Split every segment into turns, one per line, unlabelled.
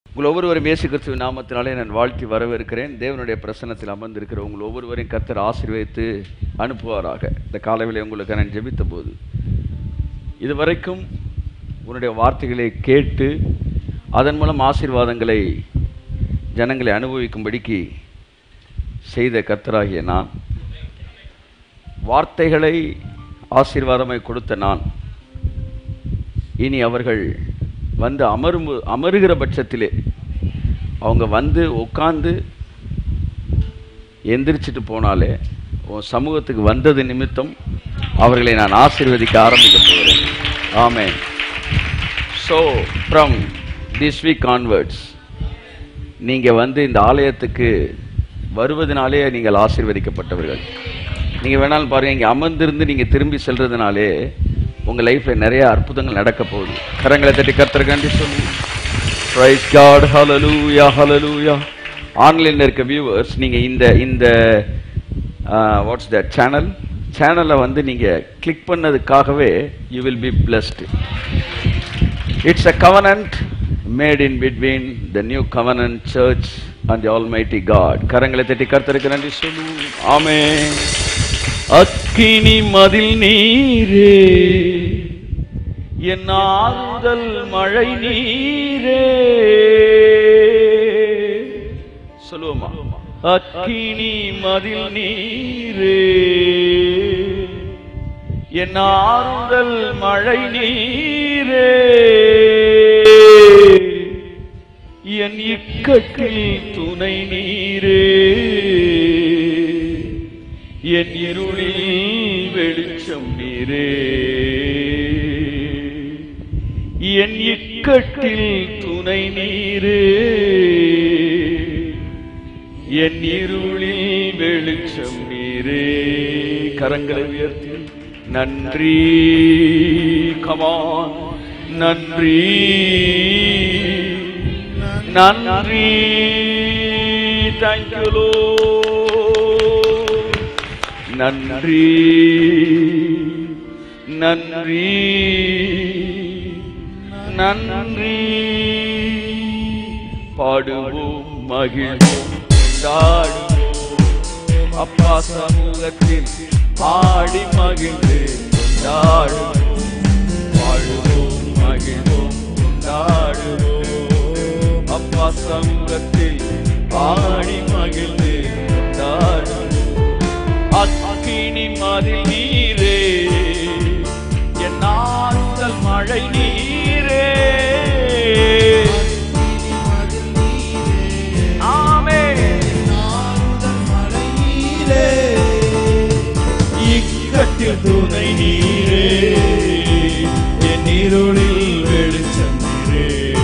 உங்கள் ஒவ்வொருவரும் இயேசு கிறிஸ்துவின் நாமத்தினாலே நான் வாழ்த்தி வரவேற்கிறேன் தேவனுடைய பிரசன்னத்தில் அமர்ந்திருக்கிற உங்கள் ஒவ்வொருவரையும் கர்த்தர் ஆசீர்வதித்து அனுப்புவாராக இந்த காலவில் உங்களுக்கு நான் ஜெபித்த போது இதுவரைக்கும் உன்னுடைய வார்த்தைகளை கேட்டு அதன் மூலம் ஆசீர்வாதங்களை ஜனங்களை அனுபவிக்கும்படிக்கு செய்த கர்த்தராகிய நான் வார்த்தைகளை ஆசீர்வாதமாய் கொடுத்த நான் இனி அவர்கள் வந்து அமரும் அமருகிற பட்சத்திலே அவங்க வந்து உட்காந்து எந்திரிச்சிட்டு போனாலே உன் சமூகத்துக்கு வந்தது நிமித்தம் அவர்களை நான் ஆசீர்வதிக்க ஆரம்பிக்க போகிறேன் ஆமே so from this week onwards நீங்கள் வந்து இந்த ஆலயத்துக்கு வருவதனாலே நீங்கள் ஆசீர்வதிக்கப்பட்டவர்கள் நீங்கள் வேணாலும் பாருங்கள் இங்கே அமர்ந்திருந்து நீங்கள் திரும்பி செல்றதுனாலே உங்கள் லைஃப்பில் நிறைய அற்புதங்கள் நடக்க போகுது கரங்களை தட்டி கர்த்தருக்காண்டி சொல்லி ரைஸ் காட் ஹலலூயா ஹலலூயா ஆன்லைனில் இருக்க வியூவர்ஸ் நீங்கள் இந்த இந்த வாட்ஸ் த சேனல் சேனலை வந்து நீங்கள் கிளிக் பண்ணதுக்காகவே you will be blessed it's a covenant made in between the new covenant church and the almighty God கரங்களை தட்டி கர்த்தருக்கு நன்றி சொல்லுவோம் ஆமே அக்கினி மதில் நீரே என் ஆறுதல் மழை நீரே சொல்லுவோமா அக்கினி மதில் நீரே என் ஆறுதல் மழை நீரே என் இக்கட்டில் துணை நீரே என் இருளில் வெளிச்சம் நீரே என் இக்கட்டில் துணை நீரே என் இருளில் வெளிச்சம் நீரே கரங்களை உயர்த்தி நன்றி கமான் நன்றி நன்றி தேங்க்யூ நன்றி நன்றி நன்றி பாடுவோம் மகிழ்வோம் கொண்டாடுவோம் அப்பா சமூகத்தில் பாடி மகிழ்ந்து கொண்டாடுவோம் பாடுவோம் மகிழ்வோம் கொண்டாடுவோம் அப்பா சமூகத்தில் பாடி மகிழ்ந்து கொண்டாடுவோம் அக்கினி மதில் நீரே என் ஆறுதல் மழை நீரே ஆமே இக்கட்டில் துணை நீரே என் இருளில் வெளிச்சம் நீரே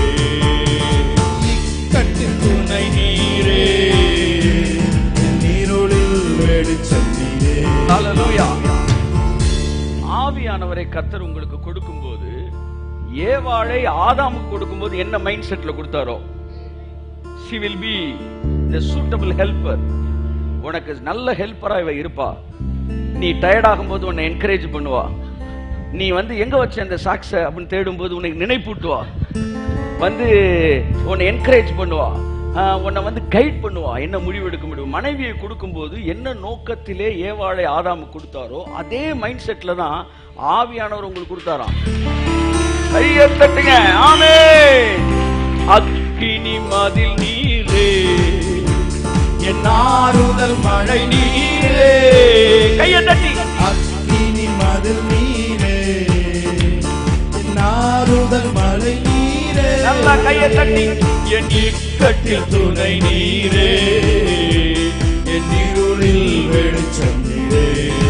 இக்கட்டில் துணை நீரே என் இருளில் வெளிச்சம் நீரே ஹalleluya ஆவியானவரை கர்த்தர் உங்களுக்கு கொடுக்கும்போது ஏவாளை ஆதாமுக்கு கொடுக்கும்போது என்ன மைண்ட் செட்ல கொடுத்தாரோ she will be the suitable helper உனக்கு நல்ல ஹெல்ப்பரா இவ இருப்பா நீ டயர்ட் ஆகும்போது உன்னை என்கரேஜ் பண்ணுவா நீ வந்து எங்க வச்ச அந்த சாக்ஸ அப்படின்னு தேடும்போது உனக்கு நினைப்பூட்டுவா வந்து உன்னை என்கரேஜ் பண்ணுவா ஆஹ் உன்னை வந்து கைட் பண்ணுவா என்ன முடிவு எடுக்க முடியும் மனைவியை கொடுக்கும்போது என்ன நோக்கத்திலே ஏவாளை ஆதாமு கொடுத்தாரோ அதே மைண்ட் செட்ல தான் ஆவியானவர் உங்களுக்கு கொடுத்தாராம் கையை தட்டுங்க ஆமே அக்கினி மதில் நீரே என் ஆறுதல் மழை நீரே கையை தட்டி
அக்கினி மதில் நீரே நாறுதல் மலை நீரே
நல்லா கையை தட்டி என் இக்கட்டில் துணை நீரே என் இருளில் வெளிச்சம் நீரே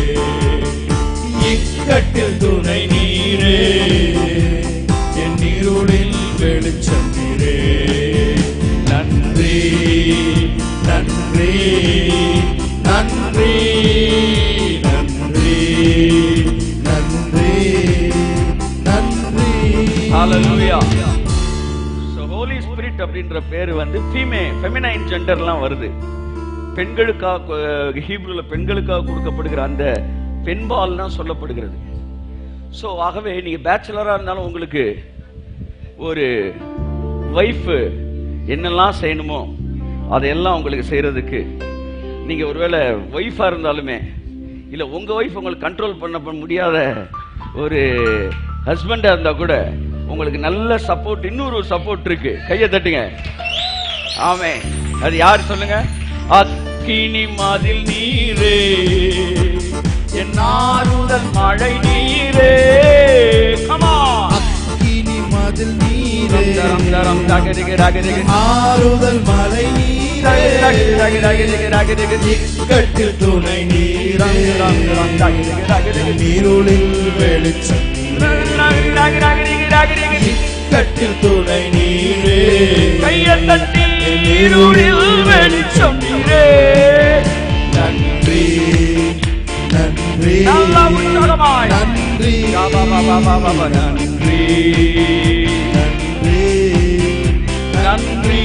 இக்கட்டில் துணை நீரே என் இருளில் வெளிச்சம் நீரே நன்றி நன்றி நன்றி நன்றி
நன்றி நன்றி
ஹalleluya so holy spirit அப்படின்ற பேர் வந்து ஃபீமே ஃபெமினைன் ஜெண்டர்லாம் வருது பெண்களுக்காக ஹீப்ருல பெண்களுக்காக கொடுக்கப்படுகிற அந்த பெண்பால் தான் சொல்லப்படுகிறது ஸோ ஆகவே நீங்க பேச்சுலரா இருந்தாலும் உங்களுக்கு ஒரு ஒய்ஃப் என்னெல்லாம் செய்யணுமோ அதையெல்லாம் உங்களுக்கு செய்யறதுக்கு நீங்க ஒருவேளை ஒய்ஃபா இருந்தாலுமே இல்ல உங்க ஒய்ஃப் உங்களுக்கு கண்ட்ரோல் பண்ண பண்ண முடியாத ஒரு ஹஸ்பண்டா இருந்தா கூட உங்களுக்கு நல்ல சப்போர்ட் இன்னொரு சப்போர்ட் இருக்கு கையை தட்டுங்க ஆமே அது யார் சொல்லுங்க அக்கினி மதில் நீரே என் ஆறுதல் மழை நீரே கமா
அக்கினி மதில் நீரே
தரம் தரம் தகதிக ரகதிக
ஆறுதல் மலை நீரே கட்டில் துணை நீரே நீருளில் வெளிச்சம் கட்டில் துணை நீரே
கையத்தட்டி நீருளில் வெளிச்சம் நீரே
நன்றி நன்றி
நல்லா உற்சாகமாய்.
நன்றி
பாபா பாபா பாபா பாபா நன்றி
நன்றி
நன்றி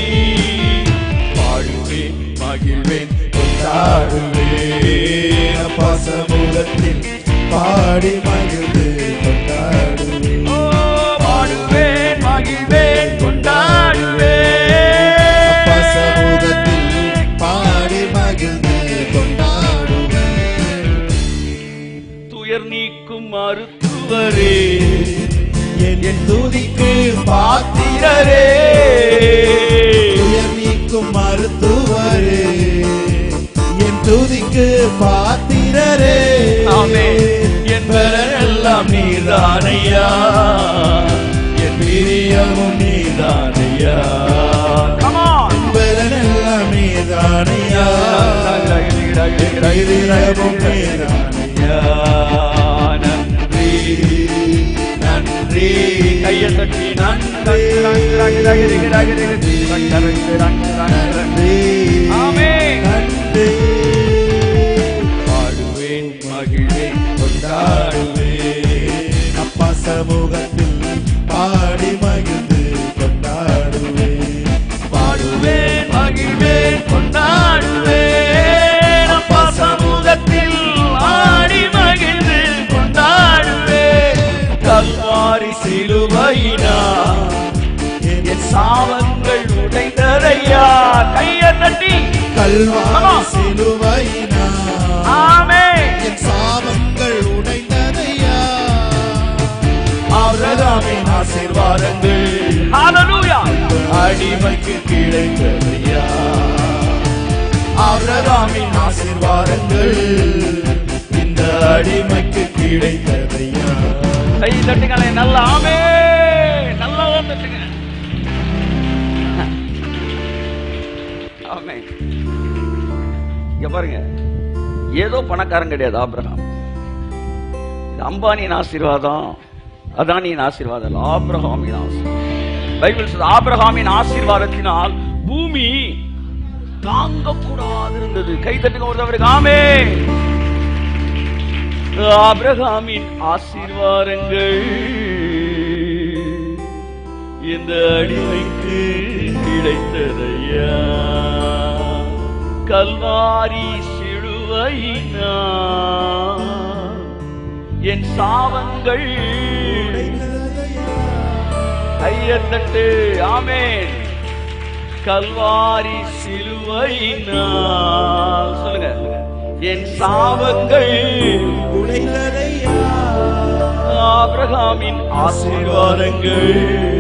பாடுவேன் மகிழ்வேன்
கொண்டாடுவேன் அப்பா சமூகத்தில் பாடி மகிழ்ந்து கொண்டாடுவேன்
ஓ பாடுவேன் மகிழ்வேன் கொண்டாடுவேன்
அப்பா சமூகத்தில் பாடி மகிழ்ந்து கொண்டாடுவேன்
துயர் நீக்கும் மருத்துவரே
என் துதிக்கு
பாத்திரரே
துயர் நீக்கும் மருத்துவரே என் துதிக்கு பாத்திரரே
ஆமே என் பலனெல்லாம் நீதானையா
என் பிரியமும் நீதானையா
கமான்
பலனெல்லாம் நீதானையா பிரியமும் நீதானையா
நன்றி நன்றி கையை தட்டி நன்றி
நன்றி
ஆமென்.
நன்றி
பாடுவேன் மகிழ்வேன்
கொண்டாடுவேன் அப்பா சமூகத்தில் பாடி மகிழ்ந்து கொண்டாடுவேன்
பாடுவேன் மகிழ்வேன் கொண்டாடுவேன் அப்பா சமூகத்தில் ஆடி மகிழ்ந்து கொண்டாடுவேன் கல்வாரி சிலுவையினா என் சாவங்கள் உடைந்ததையா கையை தட்டி
கல்வாரி சிலுவையினா
ஆமே
என் சாபங்கள் உடைந்ததையா
ஆபிரகாமின் ஆசீர்வாதங்கள் ஹalleluya அடிமைக்கு கிடைத்ததையா
ஆபிரகாமின் ஆசீர்வாதங்கள் இந்த அடிமைக்கு கிடைத்ததையா
கை தட்டுங்களே நல்லா ஆமே நல்லா தட்டுங்க ஆமே இங்க பாருங்க ஏதோ பணக்காரன் கிடையாது ஆபிரகாம் இது அம்பானியின் ஆசீர்வாதம் அதானியின் ஆசீர்வாதம் இல்ல, ஆபிரகாமின் ஆசீர்வாதம் பைபிள் சொல்லுது, ஆபிரகாமின் ஆசீர்வாதத்தினால் பூமி தாங்கக்கூடாது இருந்தது கை தட்டுங்க ஒரு தவறுக்கு ஆமே ஆபிரகாமின் ஆசீர்வாதங்கள் இந்த அடிமைக்கு கிடைத்ததையா கல்வாரி சிலுவையினா என் சாவங்கள் ஐயத்தட்டு ஆமேன் கல்வாரி சிலுவையினால் சொல்லுங்க என் சாவங்கள்
உடைந்ததையா
ஆபிரகாமின் ஆசீர்வாதங்கள்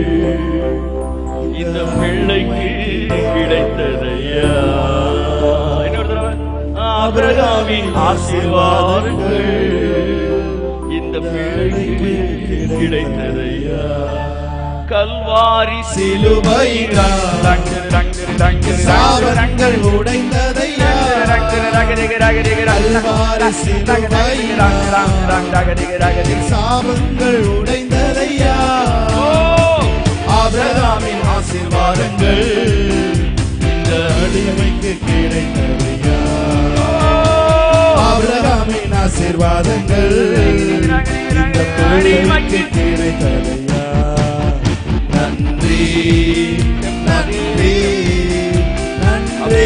இந்த பிள்ளைக்கு கிடைத்ததையா இன்னொரு தடவை ஆபிரகாமின் ஆசீர்வாதங்கள் இந்த பிள்ளைக்கு கிடைத்ததையா கல்வாரி
சிலுவையினால் சாபங்கள் உடைந்ததையா கல்வாரி சிலுவையினால் சாபங்கள் உடைந்ததையா ஆபிரகாமின் ஆசீர்வாதங்கள் இந்த அடிமைக்கு கிடைத்ததையா ஆபிரகாமின் ஆசீர்வாதங்கள் இந்த பிள்ளைக்கு கிடைத்ததையா நன்றி நன்றி நன்றி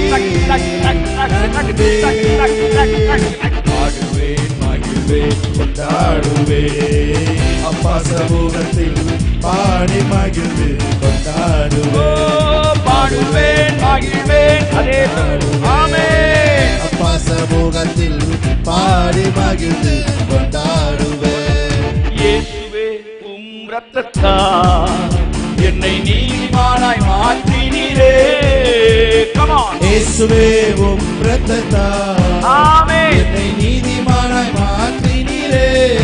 நன்றி நன்றி
ஆடுவேன் மகிழ்வேன்
கொண்டாடுவே அப்பா சமூகத்தில் பாடி மகிழ்ந்து கொண்டாடுவே
பாடுவேன் மகிழ்வேன் அதே ஆமென்
அப்பா சமூகத்தில் பாடி மகிழ்ந்து கொண்டாடுவே
இயேசுவே உம் ரத்தத்தால் என்னை நீதிமானாய் மாற்றினீரே come on
இயேசுவே உம் ரத்தத்தால்
ஆமென்
என்னை நீதிமானாய் மாற்றினீரே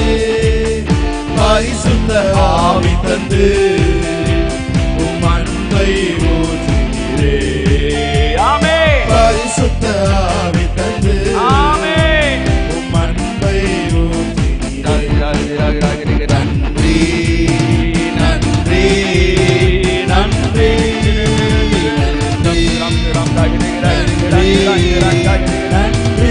பரிசுத்த ஆவி தந்து உம் அன்பை ஊற்றினீரே
ஆமென்
பரிசுத்த ஆவி தந்து
ஆமென்
உம் அன்பை ஊற்றினீரே நன்றி நன்றி நன்றி நன்றி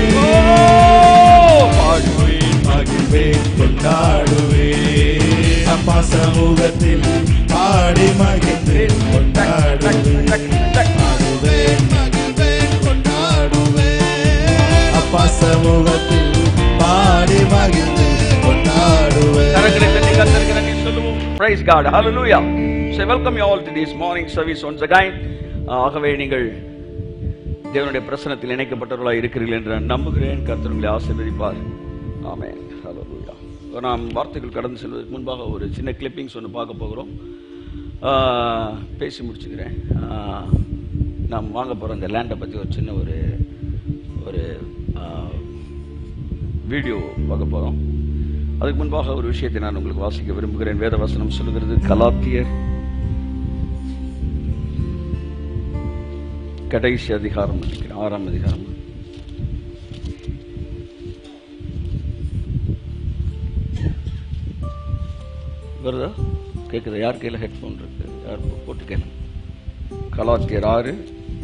பாடுவேன் மகிழ்வேன் கொண்டாடுவேன் அப்பா சமூகத்தில் பாடி மகிழ்வேன் கொண்டாடுவேன் பாடுவேன் மகிழ்வேன் கொண்டாடுவேன் அப்பா சமூகத்தில் பாடி மகிழ்ந்து கொண்டாடுவேன்
கரங்களை தட்டி கர்த்தருக்கு நன்றி சொல்லுவோம் praise god hallelujah so welcome you all to this morning service once again ஆகவே நீங்கள் தேவனுடைய பிரசனத்தில் இணைக்கப்பட்டவர்களாக இருக்கிறீர்கள் என்று நான் நம்புகிறேன் கர்த்தர் உங்களை ஆசீர்வதிப்பார் ஆமென் ஹalleluya நாம் வார்த்தைகள் கடந்து செல்வதற்கு முன்பாக ஒரு சின்ன கிளிப்பிங்ஸ் ஒன்று பார்க்க போகிறோம் ஆஹ், பேசி முடிச்சுக்கிறேன் ஆஹ், நாம் வாங்க போகிற இந்த லேண்டை பற்றி ஒரு சின்ன ஒரு ஒரு ஆஹ், வீடியோ பார்க்க போகிறோம் அதுக்கு முன்பாக ஒரு விஷயத்தை நான் உங்களுக்கு வாசிக்க விரும்புகிறேன் வேத வசனம் சொல்லுகிறது கலாத்தியர் கடைசி அதிகாரம் நினைக்கிறேன் ஆறாம் அதிகாரம் வருதா கேட்குதா யார் கையில் ஹெட்ஃபோன் இருக்கு யார் போ- போட்டு கேளு கலாத்தியர் ஆறு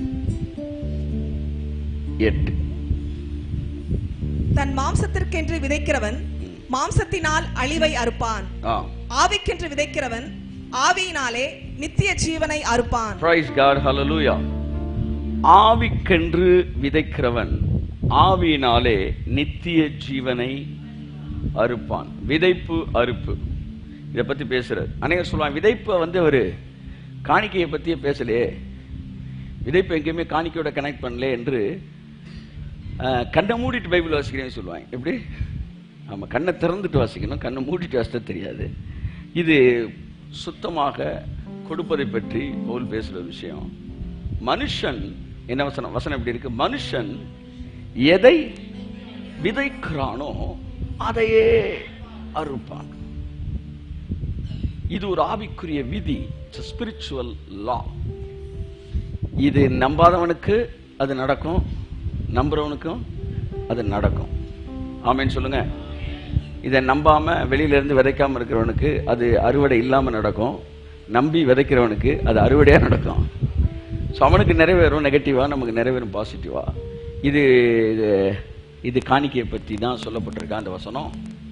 எட்டு
தன் மாம்சத்திற்கென்று விதைக்கிறவன் மாம்சத்தினால் அழிவை அறுப்பான்
ஆ
ஆவிக்கென்று விதைக்கிறவன் ஆவியினாலே நித்திய ஜீவனை அறுப்பான்
பிரைஸ் காட் ஹalleluya ஆவிக்கென்று விதைக்கிறவன் ஆவியினாலே நித்திய ஜீவனை அறுப்பான் விதைப்பு அறுப்பு இதை பத்தி பேசுறாரு அநேகர் சொல்லுவாங்க விதைப்பை வந்து அவரு காணிக்கையை பத்தியே பேசலையே விதைப்பு எங்கேயுமே காணிக்கையோட கனெக்ட் பண்ணல என்று அஹ், கண்ணை மூடிட்டு பைபிள் வாசிக்கிறேன்னு சொல்லுவாங்க எப்படி ஆமா கண்ணை திறந்துட்டு வாசிக்கணும் கண்ணை மூடிட்டு வாசித்தா தெரியாது இது சுத்தமாக கொடுப்பதை பற்றி பவுல் பேசுகிற விஷயம் மனுஷன் என்ன வசனம் வசனம் எப்படி இருக்கு மனுஷன் எதை விதைக்கிறானோ அதையே அறுப்பான் இது ஒரு ஆவிக்குரிய விதி ஸ்பிரிச்சுவல் லா இது நம்பாதவனுக்கு அது நடக்கும் நம்புறவனுக்கும் அது நடக்கும் ஆமென்னு சொல்லுங்க இதை நம்பாம வெளியில இருந்து விதைக்காம இருக்கிறவனுக்கு அது அறுவடை இல்லாம நடக்கும் நம்பி விதைக்கிறவனுக்கு அது அறுவடையா நடக்கும் ஸோ அவனுக்கு நிறைவேறும் நெகட்டிவா நமக்கு நிறைவேறும் பாசிட்டிவா இது இது- இது காணிக்கையை பற்றி தான் சொல்லப்பட்டிருக்கு அந்த வசனம்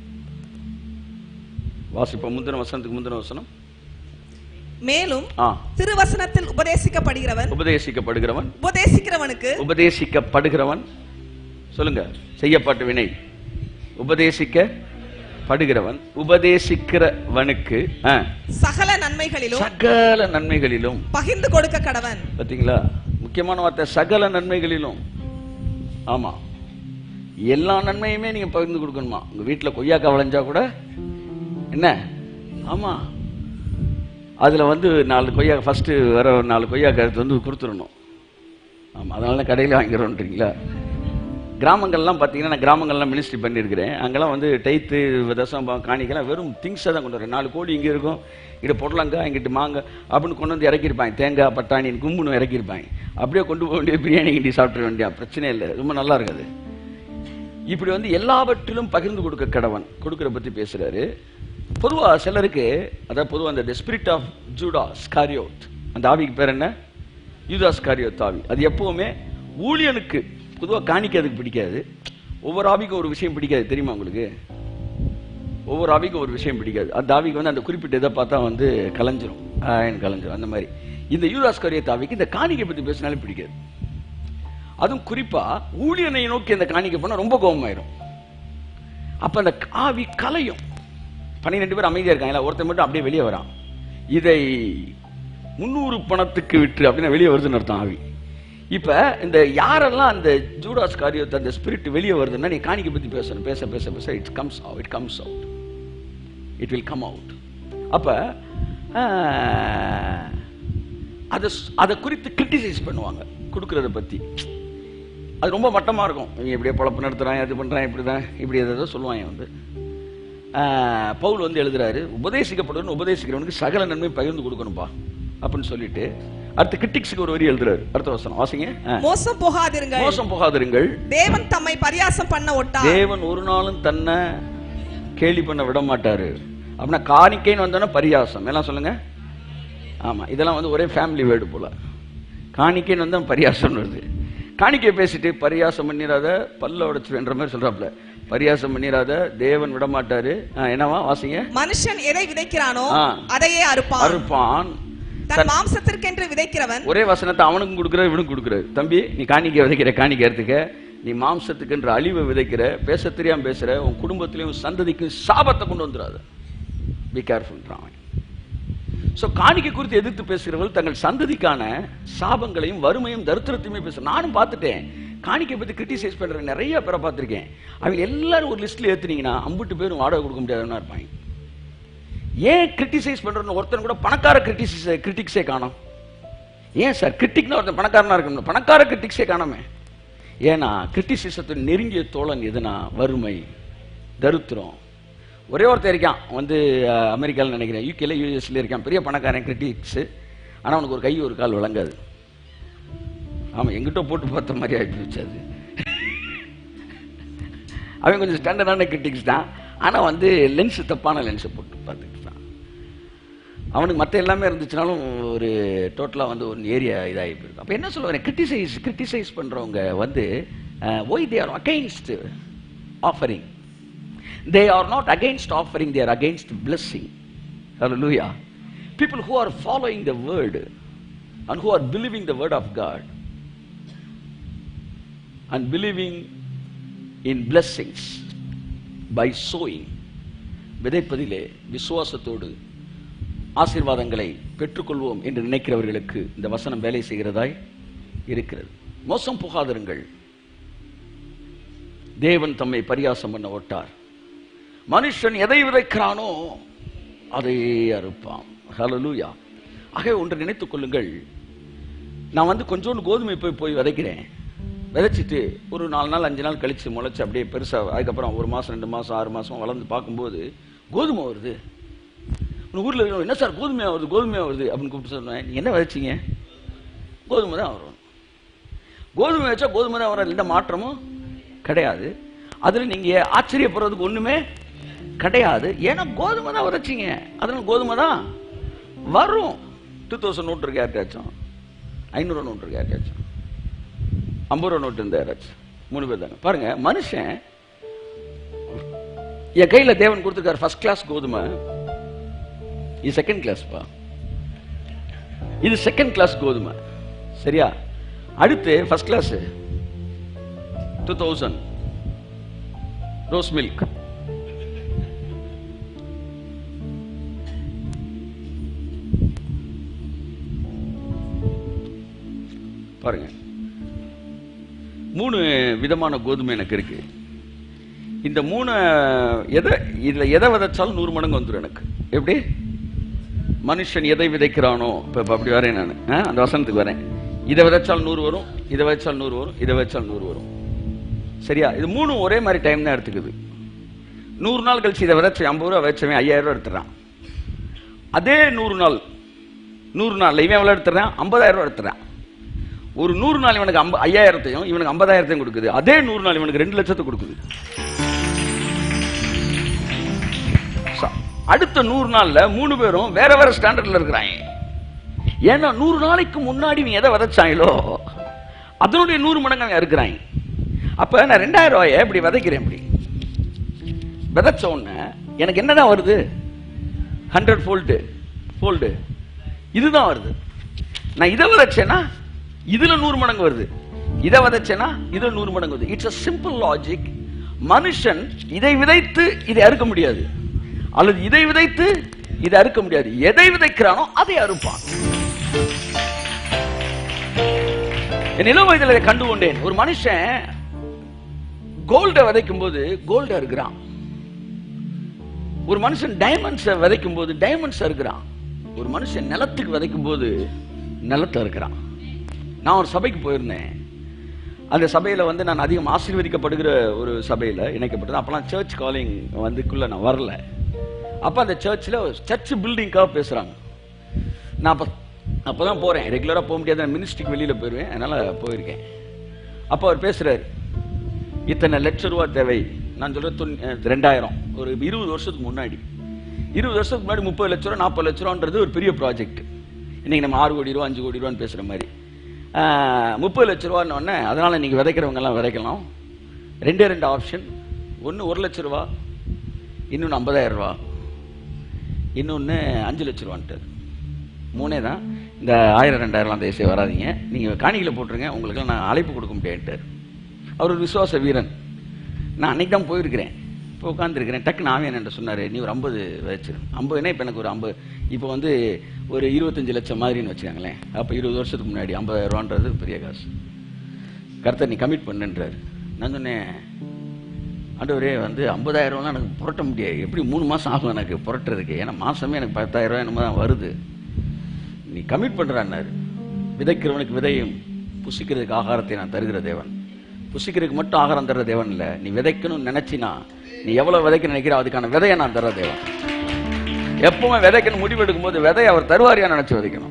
வாசிப்போம் முந்தின வசனத்துக்கு முந்தின வசனம்
மேலும்
ஆ
திருவசனத்தில் உபதேசிக்கப்படுகிறவன்
உபதேசிக்கப்படுகிறவன்
உபதேசிக்கிறவனுக்கு
உபதேசிக்கப்படுகிறவன் சொல்லுங்க செய்யப்பட்ட வினை உபதேசிக்கப்படுகிறவன் உபதேசிக்கிறவனுக்கு ஆ,
சகல நன்மைகளிலும்
சகல நன்மைகளிலும்
பகிர்ந்து கொடுக்க கடவன்
பாத்தீங்களா முக்கியமான வார்த்தை சகல நன்மைகளிலும் ஆமா எல்லா நன்மையுமே நீங்க பகிர்ந்து கொடுக்கணுமா உங்க வீட்டுல கொய்யாக்காய் விளைஞ்சா கூட என்ன ஆமா அதுல வந்து நாலு கொய்யா ஃபர்ஸ்ட் வர ஒரு நாலு கொய்யாக்காய் எடுத்து வந்து கொடுத்துடணும் ஆமா அதனால தான் கடையில் வாங்கிறோன்றீங்களா கிராமங்கள்லாம் பார்த்தீங்கன்னா நான் கிராமங்கள்லாம் மினிஸ்ட்ரி பண்ணியிருக்கிறேன் அங்கெல்லாம் வந்து டைத்து தசம் காணிக்கெல்லாம் வெறும் திங்ஸாக தான் கொண்டு வரேன் நாலு கோழி இங்கே இருக்கும் இங்கிட்ட பொடலங்காய் இங்கிட்டு மாங்காய் அப்படின்னு கொண்டு வந்து இறக்கியிருப்பாங்க தேங்காய் பட்டாணி கும்புன்னு இறக்கியிருப்பாங்க அப்படியே கொண்டு போக வேண்டிய பிரியாணி கிண்டி சாப்பிட வேண்டிய பிரச்சனை இல்லை ரொம்ப நல்லா இருக்காது இப்படி வந்து எல்லாவற்றிலும் பகிர்ந்து கொடுக்க கடவன் கொடுக்கிற பற்றி பேசுறாரு பொதுவா சிலருக்கு அதாவது பொதுவா அந்த ஸ்பிரிட் ஆஃப் ஜூடா ஸ்காரியோத் அந்த ஆவிக்கு பேர் என்ன யூதா ஸ்காரியோத் ஆவி அது எப்பவுமே ஊழியனுக்கு பொதுவா காணிக்க அதுக்கு பிடிக்காது ஒவ்வொரு ஆவிக்கும் ஒரு விஷயம் பிடிக்காது தெரியுமா உங்களுக்கு ஒவ்வொரு ஆவிக்கும் ஒரு விஷயம் பிடிக்காது அந்த ஆவிக்கு வந்து அந்த குறிப்பிட்ட இதை பார்த்தா வந்து கலைஞ்சிரும் ஆயன் கலைஞ்சிரும் அந்த மாதிரி இந்த யூதாஸ் கரியத் ஆவிக்கு இந்த காணிக்கை பற்றி பேசினாலே பிடிக்காது அதுவும் குறிப்பா ஊழியனை நோக்கி அந்த காணிக்கை போனால் ரொம்ப கோபமாயிரும் அப்ப அந்த ஆவி கலையும் பன்னிரெண்டு பேர் அமைதியா இருக்காங்க ஒருத்தன் மட்டும் அப்படியே வெளியே வரான் இதை முன்னூறு பணத்துக்கு விற்று அப்படின்னு வெளியே வருதுன்னு அர்த்தம் ஆவி இப்ப இந்த யாரெல்லாம் அந்த ஜூடாஸ் காரியத்தை அந்த ஸ்பிரிட் வெளியே வருதுன்னா நீ காணிக்கை பத்தி பேசணும் பேச பேச பேச it comes out it comes out it will come out அப்ப ஆஹ், அதை ஸ்- அதை குறித்து கிரிட்டிசைஸ் பண்ணுவாங்க கொடுக்கறத பத்தி அது ரொம்ப மட்டமா இருக்கும் இவன் இப்படியே பொழப்பு நடத்துறான் அது பண்றான் இப்படிதான் இப்படி ஏதோ சொல்லுவாங்க வந்து ஆஹ், பவுல் வந்து எழுதுறாரு உபதேசிக்கப்படுவன் உபதேசிக்கிறவனுக்கு சகல நன்மை பகிர்ந்து கொடுக்கணும்பா அப்படின்னு சொல்லிட்டு அடுத்து கிரிட்டிக்ஸுக்கு ஒரு வரி எழுதுறாரு அடுத்த வசனம் வாசிங்க ஆ.
மோசம் போகாதிருங்கள்
மோசம் போகாதிருங்கள்
தேவன் தம்மை பரியாசம் பண்ண ஒட்டார்
தேவன் ஒரு நாளும் தன்னை கேலி பண்ண விட மாட்டாரு அப்படின்னா காணிக்கைன்னு வந்தோன்னா பரியாசம் எல்லாம் சொல்லுங்க ஆமா இதெல்லாம் வந்து ஒரே ஃபேமிலி வேர்டு போல காணிக்கைன்னு வந்தா பரியாசம் வருது காணிக்கை பேசிட்டு பரியாசம் பண்ணிராத பல்ல உடைச்சுன்ற மாதிரி சொல்றாப்ல பரியாசம் பண்ணிராத தேவன் விட மாட்டாரு ஆ, என்னவா வாசிங்க
மனுஷன் எதை விதைக்கிறானோ
ஆ.
அதையே அறுப்பான்
அறுப்பான்
தன் மாம்சத்திற்கென்று விதைக்கிறவன்
ஒரே வசனத்தை அவனுக்கும் கொடுக்குறாரு இவனுக்கும் கொடுக்குறாரு தம்பி நீ காணிக்கை விதைக்கிற காணிக்கை எடுத்துக்க நீ மாம்சத்துக்குன்ற அழிவை விதைக்கிற பேச தெரியாம பேசுற உன் குடும்பத்திலையும் உன் சந்ததிக்கும் சாபத்தை கொண்டு வந்துடாத பி கேர்ஃபுல்ன்றான் அவன் ஸோ காணிக்கை குறித்து எதிர்த்து பேசுகிறவர்கள் தங்கள் சந்ததிக்கான சாபங்களையும் வறுமையும் தரித்திரத்தையுமே பேசுற நானும் பார்த்துட்டேன் காணிக்கை பத்தி கிரிட்டிசைஸ் பண்ற நிறைய பேரை பார்த்திருக்கேன் அவங்க எல்லாரும் ஒரு லிஸ்ட்ல ஏத்துனீங்கன்னா அம்புட்டு பேரும் வாடகை கொடுக்க முடியாதுன்னா இருப்பாங்க ஏன் கிரிட்டிசைஸ் பண்றன்னு ஒருத்தன் கூட பணக்கார கிரிட்டிசைஸ் கிரிட்டிக்ஸே காணோம் ஏன் சார் கிரிட்டிக்னா ஒருத்தன் பணக்காரனா இருக்கணும் பணக்கார கிரிட்டிக்ஸே காணாமே ஏன்னா கிரிட்டிசிசத்தின் நெருங்கிய தோழன் எதுனா வறுமை தரித்திரம் ஒரே ஒருத்தன் இருக்கான் வந்து அஹ், அமெரிக்கால நினைக்கிறேன் யூகேல யூஎஸ்ல இருக்கான் பெரிய பணக்காரன் கிரிட்டிக்ஸ் ஆனா அவனுக்கு ஒரு கை ஒரு கால் விளங்காது ஆமா எங்கிட்ட போட்டு பார்த்த மாதிரி ஆகி போச்சு அது அவன் கொஞ்சம் ஸ்டாண்டர்டான கிரிட்டிக்ஸ் தான் ஆனா வந்து லென்ஸ் தப்பான லென்ஸை போட்டு பார்த்துட்டு தான் அவனுக்கு மற்ற எல்லாமே இருந்துச்சுனாலும் ஒரு டோட்டலாக வந்து ஒரு ஏரியா இதாகி போயிருக்கும் அப்போ என்ன சொல்ல வரேன் கிரிட்டிசைஸ் கிரிட்டிசைஸ் பண்ணுறவங்க வந்து why they are against offering they are not against offering they are against blessing hallelujah people who are following the word and who are believing the word of god and believing in blessings by sowing விதைப்பதிலே விசுவாசத்தோடு ஆசீர்வாதங்களை பெற்றுக்கொள்வோம் என்று நினைக்கிறவர்களுக்கு இந்த வசனம் வேலை செய்கிறதாய் இருக்கிறது மோசம் புகாதிருங்கள் தேவன் தம்மை பரியாசம் பண்ண ஒட்டார் மனுஷன் எதை விதைக்கிறானோ அதை அறுப்பான் ஹalleluya ஆகவே ஒன்று நினைத்துக் கொள்ளுங்கள் நான் வந்து கொஞ்சோண்டு கோதுமை போய் போய் விதைக்கிறேன் விதைச்சிட்டு ஒரு நாலு நாள் அஞ்சு நாள் கழிச்சு முளைச்சு அப்படியே பெருசா அதுக்கப்புறம் ஒரு மாசம் ரெண்டு மாசம் ஆறு மாசம் வளர்ந்து பார்க்கும்போது கோதுமை வருது உன் ஊர்ல இருக்கிறவங்க, என்ன சார் கோதுமையா வருது கோதுமையா வருது அப்படின்னு கூப்பிட்டு சொன்னேன் நீ என்ன விதைச்சீங்க கோதுமை தான் வரும் கோதுமை வச்சா கோதுமை தான் வரும் எந்த மாற்றமும் கிடையாது அதுல நீங்க ஆச்சரியப்படுறதுக்கு ஒண்ணுமே கிடையாது ஏன்னா கோதுமை தான் விதைச்சீங்க அதனால கோதுமை தான் வரும் டூ தௌசண்ட் நோட் இருக்கு யார்ட்டாச்சும் ஐநூறு நோட் இருக்கு யார்ட்டாச்சும் ஐம்பது ரூபா நோட்டு இருந்தா யாராச்சும் மூணு பேர் தாங்க பாருங்க மனுஷன் என் கையில தேவன் கொடுத்துருக்காரு ஃபர்ஸ்ட் கிளாஸ் கோதுமை இது செகண்ட் கிளாஸ்ப்பா இது செகண்ட் கிளாஸ் கோதுமை சரியா அடுத்து first class two thousand rose milk பாருங்க மூணு விதமான கோதுமை எனக்கு இருக்கு இந்த மூணு எதை இதுல எதை விதைச்சாலும் நூறு மடங்கு வந்துடும் எனக்கு எப்படி மனுஷன் எதை விதைக்கிறானோ இப்ப இப்ப அப்படி வரேன் நான் அந்த வசனத்துக்கு வரேன் இதை விதைச்சால் நூறு வரும் இதை விதைச்சால் நூறு வரும் இதை விதைச்சால் நூறு வரும் சரியா இது மூணும் ஒரே மாதிரி டைம் தான் எடுத்துக்குது நூறு நாள் கழிச்சு இதை விதைச்சு ஐம்பது ரூபா விதைச்சவன் ஐயாயிரம் ரூபா எடுத்துறான் அதே நூறு நாள் நூறு நாள் இவன் எவ்வளோ எடுத்துறான் ஐம்பதாயிரம் ரூபா எடுத்துறான் ஒரு நூறு நாள் இவனுக்கு ஐம்ப ஐயாயிரத்தையும் இவனுக்கு ஐம்பதாயிரத்தையும் கொடுக்குது அதே நூறு நாள் இவனுக்கு ரெண்டு லட்சத்தை கொடுக்குது ச- அடுத்த நூறு நாள்ல மூணு பேரும் வேற வேற ஸ்டாண்டர்ட்ல இருக்கிறாங்க ஏன்னா நூறு நாளைக்கு முன்னாடி இவங்க எதை விதைச்சாங்களோ அதனுடைய நூறு மடங்கு அவங்க இருக்கிறாங்க அப்ப நான் ரெண்டாயிரம் ரூபாய இப்படி விதைக்கிறேன் இப்படி விதைச்ச உடனே எனக்கு என்னதான் வருது ஹண்ட்ரட் ஃபோல்டு ஃபோல்டு இதுதான் வருது நான் இதை விதைச்சேன்னா இதுல நூறு மடங்கு வருது இதை விதைச்சேன்னா இதுல நூறு மடங்கு வருது இட்ஸ் அ சிம்பிள் லாஜிக் மனுஷன் இதை விதைத்து இதை அறுக்க முடியாது அல்லது இதை விதைத்து இதை அறுக்க முடியாது எதை விதைக்கிறானோ அதை அறுப்பான் என் இளம் வயதில் இதை கண்டு கொண்டேன் ஒரு மனுஷன் கோல்டை விதைக்கும் போது கோல்டை அறுக்கிறான் ஒரு மனுஷன் டைமண்ட்ஸை விதைக்கும் போது டைமண்ட்ஸ் அறுக்கிறான் ஒரு மனுஷன் நிலத்துக்கு விதைக்கும் போது நிலத்தை அறுக்கிறான் நான் ஒரு சபைக்கு போயிருந்தேன் அந்த சபையில் வந்து நான் அதிகம் ஆசீர்வதிக்கப்படுகிற ஒரு சபையில் இணைக்கப்பட்டது அப்போலாம் சர்ச் காலிங் வந்துக்குள்ளே நான் வரல அப்போ அந்த சர்ச்சில் சர்ச் பில்டிங்காக பேசுகிறாங்க நான் அப்போ அப்போ தான் போகிறேன் ரெகுலராக போக முடியாத மினிஸ்ட்ரிக்கு வெளியில் போயிடுவேன் அதனால் போயிருக்கேன் அப்போ அவர் பேசுகிறார் இத்தனை லட்ச ரூபா தேவை நான் சொல்கிறேன் தொன் ரெண்டாயிரம் ஒரு இருபது வருஷத்துக்கு முன்னாடி இருபது வருஷத்துக்கு முன்னாடி முப்பது லட்ச ரூபா நாற்பது லட்ச ரூபான்றது ஒரு பெரிய ப்ராஜெக்ட் இன்னைக்கு நம்ம ஆறு கோடி ரூபா அஞ்சு கோடி ரூபான்னு பேசுகிற மாதிரி முப்பது லட்ச ரூபான்னு உடனே அதனால் நீங்கள் விதைக்கிறவங்கெல்லாம் விதைக்கலாம் ரெண்டே ரெண்டு ஆப்ஷன் ஒன்று ஒரு லட்ச ரூபா இன்னொன்று ஐம்பதாயிரம் ரூபா இன்னொன்று அஞ்சு லட்ச ரூபான்ட்டு மூணே தான் இந்த ஆயிரம் ரெண்டாயிரம்லாம் தயவுசெய்து வராதீங்க நீங்கள் காணிகளை போட்டுருங்க உங்களுக்கெல்லாம் நான் அழைப்பு கொடுக்க முடியாதுட்டார் அவர் ஒரு விசுவாச வீரன் நான் அன்னைக்கு தான் போயிருக்கிறேன் இப்போ உட்காந்துருக்கிறேன் டக்குன்னு ஆவே என்ன சொன்னார் நீ ஒரு ஐம்பது வச்சிரு ஐம்பதுனா இப்போ எனக்கு ஒரு ஐம்பது இப்போ வந்து ஒரு இருபத்தஞ்சு லட்சம் மாதிரின்னு வச்சுக்கோங்களேன் அப்போ இருபது வருஷத்துக்கு முன்னாடி ஐம்பதாயிரம் ரூபான்றது பெரிய காசு கருத்தை நீ கமிட் பண்ணுன்றார் நான் சொன்னேன் ஆண்டவரே வந்து ஐம்பதாயிரம்லாம் எனக்கு புரட்ட முடியாது எப்படி மூணு மாதம் ஆகும் எனக்கு புரட்டுறதுக்கு ஏன்னா மாதமே எனக்கு பத்தாயிரம் என்னமோ தான் வருது நீ கமிட் பண்ணுறான்னாரு விதைக்கிறவனுக்கு விதையும் புசிக்கிறதுக்கு ஆகாரத்தை நான் தருகிற தேவன் புசிக்கிறதுக்கு மட்டும் ஆகாரம் தர்ற தேவன் இல்லை நீ விதைக்கணும்னு நினைச்சினா நீ எவ்வளவு விதைக்க நினைக்கிற அதுக்கான விதையை நான் தர தேவன் எப்பவுமே விதைக்கணும் முடிவெடுக்கும் போது விதையை அவர் தருவாரியா நினைச்சு விதைக்கணும்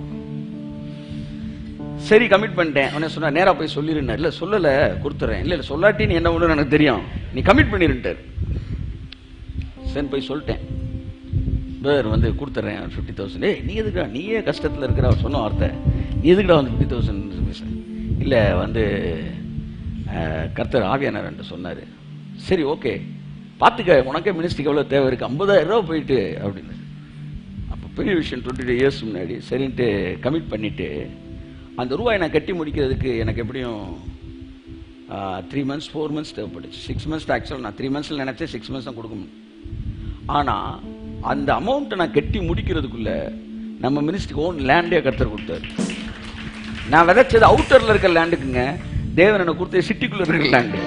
சரி கமிட் பண்ணிட்டேன் உடனே சொன்னா நேரா போய் சொல்லிருந்தேன் இல்ல சொல்லல கொடுத்துறேன் இல்ல இல்ல சொல்லாட்டி நீ என்ன ஒண்ணு எனக்கு தெரியும் நீ கமிட் பண்ணிருட்டார் சரி போய் சொல்லிட்டேன் பிரதர் வந்து கொடுத்துட்றேன் ஃபிஃப்டி தௌசண்ட் ஏய் நீ எதுக்குடா நீயே கஷ்டத்தில் இருக்கிற அவர் சொன்ன வார்த்தை நீ எதுக்குடா வந்து ஃபிஃப்டி தௌசண்ட் இல்லை வந்து அஹ், கர்த்தர் ஆவியானவர் சொன்னார் சரி ஓகே பார்த்துக்க உனக்கே மினிஸ்ட்ரிக்கு எவ்வளோ தேவை இருக்குது ஐம்பதாயிரம் ரூபா போயிட்டு அப்படின்னு அப்போ பெரிய விஷயம் டுவெண்ட்டி டூ இயர்ஸ் முன்னாடி சரின்ட்டு கமிட் பண்ணிவிட்டு அந்த ரூபாயை நான் கட்டி முடிக்கிறதுக்கு எனக்கு எப்படியும் த்ரீ மந்த்ஸ் ஃபோர் மந்த்ஸ் தேவைப்பட்டுச்சு சிக்ஸ் மந்த்ஸ் ஆக்சுவல் நான் த்ரீ மந்த்ஸில் நினச்சேன் சிக்ஸ் மந்த்ஸ் தான் கொடுக்க முடியும் ஆனால் அந்த அமௌண்ட்டை நான் கட்டி முடிக்கிறதுக்குள்ள நம்ம மினிஸ்ட்ரிக்கு ஓன் லேண்டே கருத்தர் கொடுத்தாரு நான் விதைச்சது அவுட்டரில் இருக்க லேண்டுக்குங்க தேவன் எனக்கு கொடுத்த சிட்டிக்குள்ள இருக்கிற லேண்டு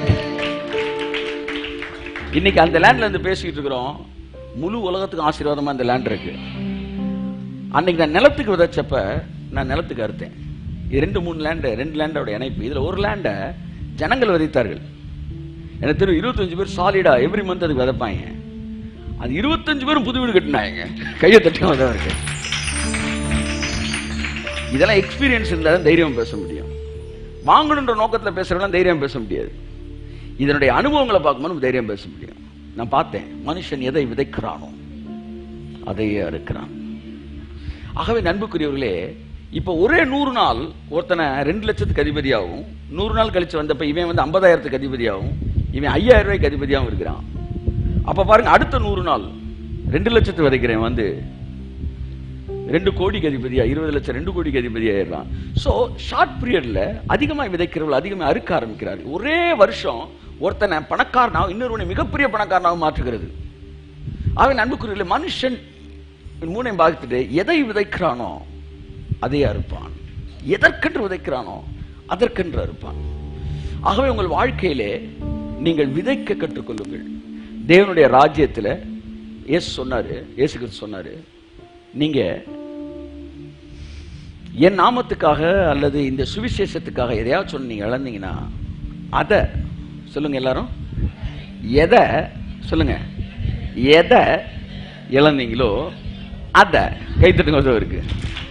இன்னைக்கு அந்த லேண்ட்ல இருந்து பேசிக்கிட்டு இருக்கிறோம் முழு உலகத்துக்கும் ஆசீர்வாதமா அந்த லேண்ட் இருக்கு அன்னைக்கு நான் நிலத்துக்கு விதைச்சப்ப நான் நிலத்துக்கு அறுத்தேன் இது ரெண்டு மூணு லேண்டு ரெண்டு லேண்டோட இணைப்பு இதுல ஒரு லேண்டை ஜனங்கள் விதைத்தார்கள் எனக்கு தெரியும் இருபத்தஞ்சு பேர் சாலிடா எவ்ரி மந்த் அதுக்கு விதைப்பாங்க அது இருபத்தஞ்சு பேரும் புது வீடு கட்டினாங்க கையை தட்டி தான் இருக்கு இதெல்லாம் எக்ஸ்பீரியன்ஸ் இருந்தால் தான் தைரியம் பேச முடியும் வாங்கணுன்ற நோக்கத்தில் பேசுறவங்களாம் தைரியம் பேச முடியாது இதனுடைய அனுபவங்களை பார்க்கும்போது தைரியம் பேச முடியும் நான் பார்த்தேன் மனுஷன் எதை விதைக்கிறானோ அதையே அறுக்கிறான் ஆகவே நண்புக்குரியவர்களே இப்போ ஒரே நூறு நாள் ஒருத்தனை ரெண்டு லட்சத்துக்கு அதிபதியாகவும் நூறு நாள் கழிச்சு வந்தப்ப இவன் வந்து ஐம்பதாயிரத்துக்கு அதிபதியாகவும் இவன் ஐயாயிரம் ரூபாய்க்கு அதிபதியாகவும் இருக்கிறான் அப்ப பாருங்க அடுத்த நூறு நாள் ரெண்டு லட்சத்து விதைக்கிறேன் வந்து ரெண்டு கோடிக்கு அதிபதியா இருபது லட்சம் ரெண்டு கோடிக்கு அதிபதியா ஆயிடலாம் ஸோ ஷார்ட் பீரியட்ல அதிகமாக விதைக்கிறவர்கள் அதிகமாக அறுக்க ஆரம்பிக்கிறார்கள் ஒரே வருஷம் ஒருத்தனை பணக்காரனாகவும் இன்னொருவனை மிகப்பெரிய பணக்காரனாகவும் மாற்றுகிறது அவன் அன்புக்குரிய மனுஷன் மூணையும் பார்த்துட்டு எதை விதைக்கிறானோ அதை அறுப்பான் எதற்கென்று விதைக்கிறானோ அதற்கென்று அறுப்பான் ஆகவே உங்கள் வாழ்க்கையிலே நீங்கள் விதைக்க கற்றுக்கொள்ளுங்கள் தேவனுடைய ராஜ்யத்தில் இயேசு சொன்னாரு இயேசு கிறிஸ்து சொன்னாரு நீங்க என் நாமத்துக்காக அல்லது இந்த சுவிசேஷத்துக்காக எதையாவது சொல்லி நீங்க இழந்தீங்கன்னா அதை சொல்லுங்க எல்லாரும் எதை சொல்லுங்க எதை இழந்தீங்களோ அதை கைத்தட்டுங்க இருக்கு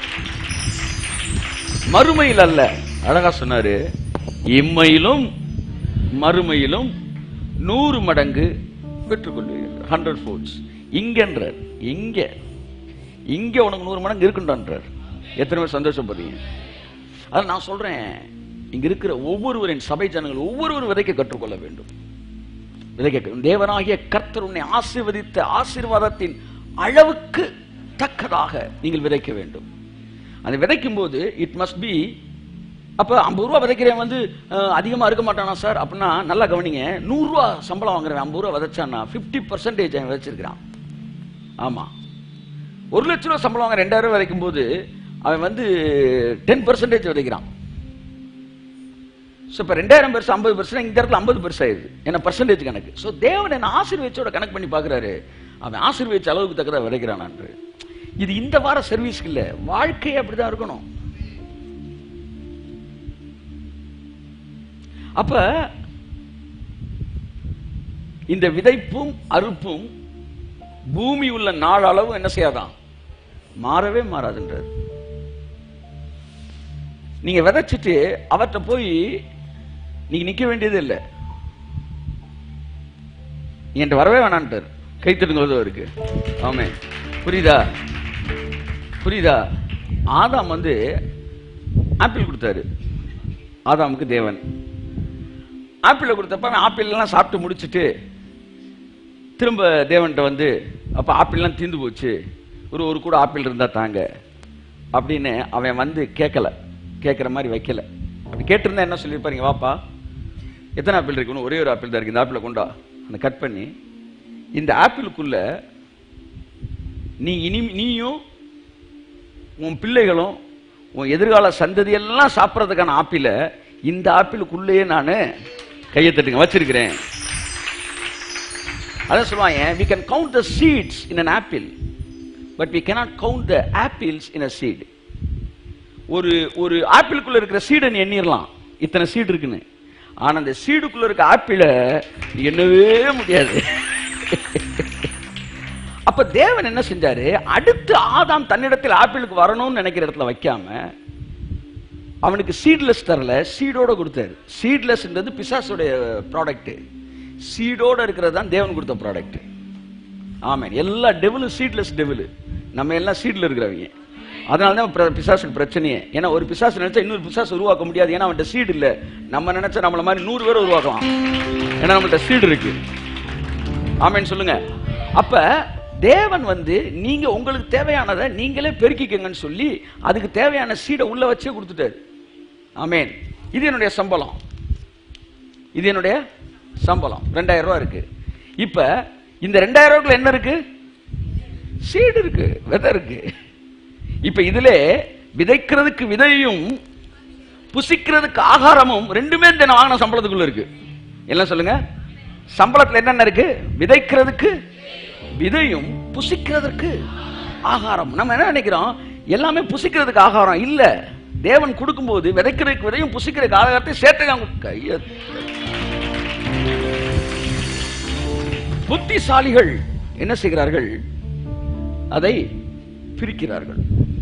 மறுமையில் அல்ல அழகா சொன்னாரு இம்மையிலும் மறுமையிலும் நூறு மடங்கு பெற்றுக்கொள்வீர்கள் ஹண்ட்ரட் ஃபோல்ட்ஸ் இங்கன்றார் இங்க இங்க உனக்கு நூறு மடங்கு இருக்குன்றார் எத்தனை பேர் சந்தோஷப்படுறீங்க அதான் நான் சொல்றேன் இங்க இருக்கிற ஒவ்வொருவரின் சபை ஜனங்கள் ஒவ்வொருவரும் விதைக்க கற்றுக்கொள்ள வேண்டும் விதைக்க கற்று- தேவனாகிய கர்த்தர் உன்னை ஆசீர்வதித்த ஆசீர்வாதத்தின் அளவுக்கு தக்கதாக நீங்கள் விதைக்க வேண்டும் அதை விதைக்கும் போது இட் மஸ்ட் பி அப்போ ஐம்பது ரூபா விதைக்கிறவன் வந்து அஹ், அதிகமா இருக்க மாட்டானா சார் அப்படின்னா நல்லா கவனிங்க நூறுரூவா சம்பளம் வாங்குறவன் ஐம்பது ரூபா விதைச்சான்னா ஃபிஃப்டி பர்சன்டேஜ் அவன் விதைச்சிருக்கிறான் ஆமா ஒரு லட்ச ரூபா சம்பளம் வாங்க ரெண்டாயிரம் ரூபாய் விதைக்கும் போது அவன் வந்து டென் பர்சன்டேஜ் விதைக்கிறான் ஸோ இப்போ ரெண்டாயிரம் பெருசு ஐம்பது பெருசு இந்த இடத்துல ஐம்பது பெருசு ஆயிடுது என்ன பர்சன்டேஜ் கணக்கு ஸோ தேவன் என்ன ஆசீர்வச்சோட கணக்கு பண்ணி பார்க்குறாரு அவன் ஆசீர்வச்ச அளவுக்கு தக்கதா விதைக்கிறான் இது இந்த வார சர்வீஸ்க்கு இல்லை வாழ்க்கை அப்படிதான் இருக்கணும் அப்ப இந்த விதைப்பும் அறுப்பும் பூமி உள்ள நாள் அளவு என்ன செய்யாதான் மாறவே மாறாதுன்றார் நீங்க விதைச்சிட்டு அவர்கிட்ட போய் நீங்க நிக்க வேண்டியது இல்லை என்கிட்ட வரவே வேணான்ட்டார் கைத்தட்டுங்க இருக்கு ஆமே புரியுதா புரியுதா ஆதாம் வந்து ஆப்பிள் கொடுத்தாரு ஆதாமுக்கு தேவன் ஆப்பிளை கொடுத்தப்ப அவன் ஆப்பிள் எல்லாம் சாப்பிட்டு முடிச்சிட்டு திரும்ப தேவன்கிட்ட வந்து அப்ப ஆப்பிள்லாம் தீந்து போச்சு ஒரு ஒரு கூட ஆப்பிள் இருந்தா தாங்க அப்படின்னு அவன் வந்து கேட்கல கேட்குற மாதிரி வைக்கல அப்படி கேட்டிருந்தா என்ன சொல்லியிருப்பாருங்க வாப்பா எத்தனை ஆப்பிள் இருக்குன்னு ஒரே ஒரு ஆப்பிள் தான் இருக்கு இந்த ஆப்பிளை கொண்டா அந்த கட் பண்ணி இந்த ஆப்பிளுக்குள்ள நீ இனி நீயும் உன் பிள்ளைகளும் உன் எதிர்கால சந்ததியெல்லாம் சாப்பிட்றதுக்கான ஆப்பிளை இந்த ஆப்பிளுக்குள்ளேயே நான் கையை தட்டுங்க வச்சிருக்கிறேன் அதான் சொல்லுவாங்க we can count the seeds in an apple but we cannot count the apples in a seed ஒரு ஒரு ஆப்பிளுக்குள்ள இருக்கிற சீடை நீ எண்ணிரலாம் இத்தனை சீடு இருக்குன்னு ஆனா அந்த சீடுக்குள்ள இருக்க ஆப்பிளை நீ எண்ணவே முடியாது அப்ப தேவன் என்ன செஞ்சாரு அடுத்து ஆதாம் தன்னிடத்தில் ஆப்பிளுக்கு வரணும்னு நினைக்கிற இடத்துல வைக்காம அவனுக்கு சீட்லெஸ் தரல சீடோட கொடுத்தாரு சீட்லெஸ்ன்றது பிசாசுடைய ப்ராடக்ட் சீடோட இருக்கிறது தான் தேவன் கொடுத்த ப்ராடக்ட் ஆமென் எல்லா டெவிலும் சீட்லெஸ் டெவில் நம்ம எல்லாம் சீட்ல இருக்கிறவங்க அதனால தான் பிர- பிசாசுக்கு பிரச்சனையே ஏன்னா ஒரு பிசாசு நினைச்சா இன்னொரு பிசாசு உருவாக்க முடியாது ஏன்னா அவன்கிட்ட சீடு இல்ல நம்ம நினைச்சா நம்மள மாதிரி நூறு பேர் உருவாக்கலாம் ஏன்னா நம்மள்ட்ட சீடு இருக்கு ஆமென் சொல்லுங்க அப்ப தேவன் வந்து நீங்க உங்களுக்கு தேவையானதை நீங்களே பெருக்கிக்கங்கன்னு சொல்லி அதுக்கு தேவையான சீடை உள்ள வச்சே கொடுத்துட்டாரு ஆமென் இது என்னுடைய சம்பளம் இது என்னுடைய சம்பளம் ரெண்டாயிரம் ரூபாய் இருக்கு இப்ப இந்த ரெண்டாயிரம் ரூபாய்க்குள்ள என்ன இருக்கு சீடு இருக்கு விதை இருக்கு இப்ப இதுல விதைக்கிறதுக்கு விதையும் புசிக்கிறதுக்கு ஆகாரமும் ரெண்டுமே இந்த நான் வாங்கின சம்பளத்துக்குள்ள இருக்கு எல்லாம் சொல்லுங்க சம்பளத்துல என்னென்ன இருக்கு விதைக்கிறதுக்கு விதையும் புசிக்கிறதுக்கு ஆகாரம் நம்ம என்ன நினைக்கிறோம் எல்லாமே புசிக்கிறதுக்கு ஆகாரம் இல்ல தேவன் கொடுக்கும்போது விதைக்கிறதுக்கு விதையும் புசிக்கிறதுக்கு ஆகாரத்தை சேர்த்துக்காங்க கைய புத்திசாலிகள் என்ன செய்கிறார்கள் அதை பிரிக்கிறார்கள்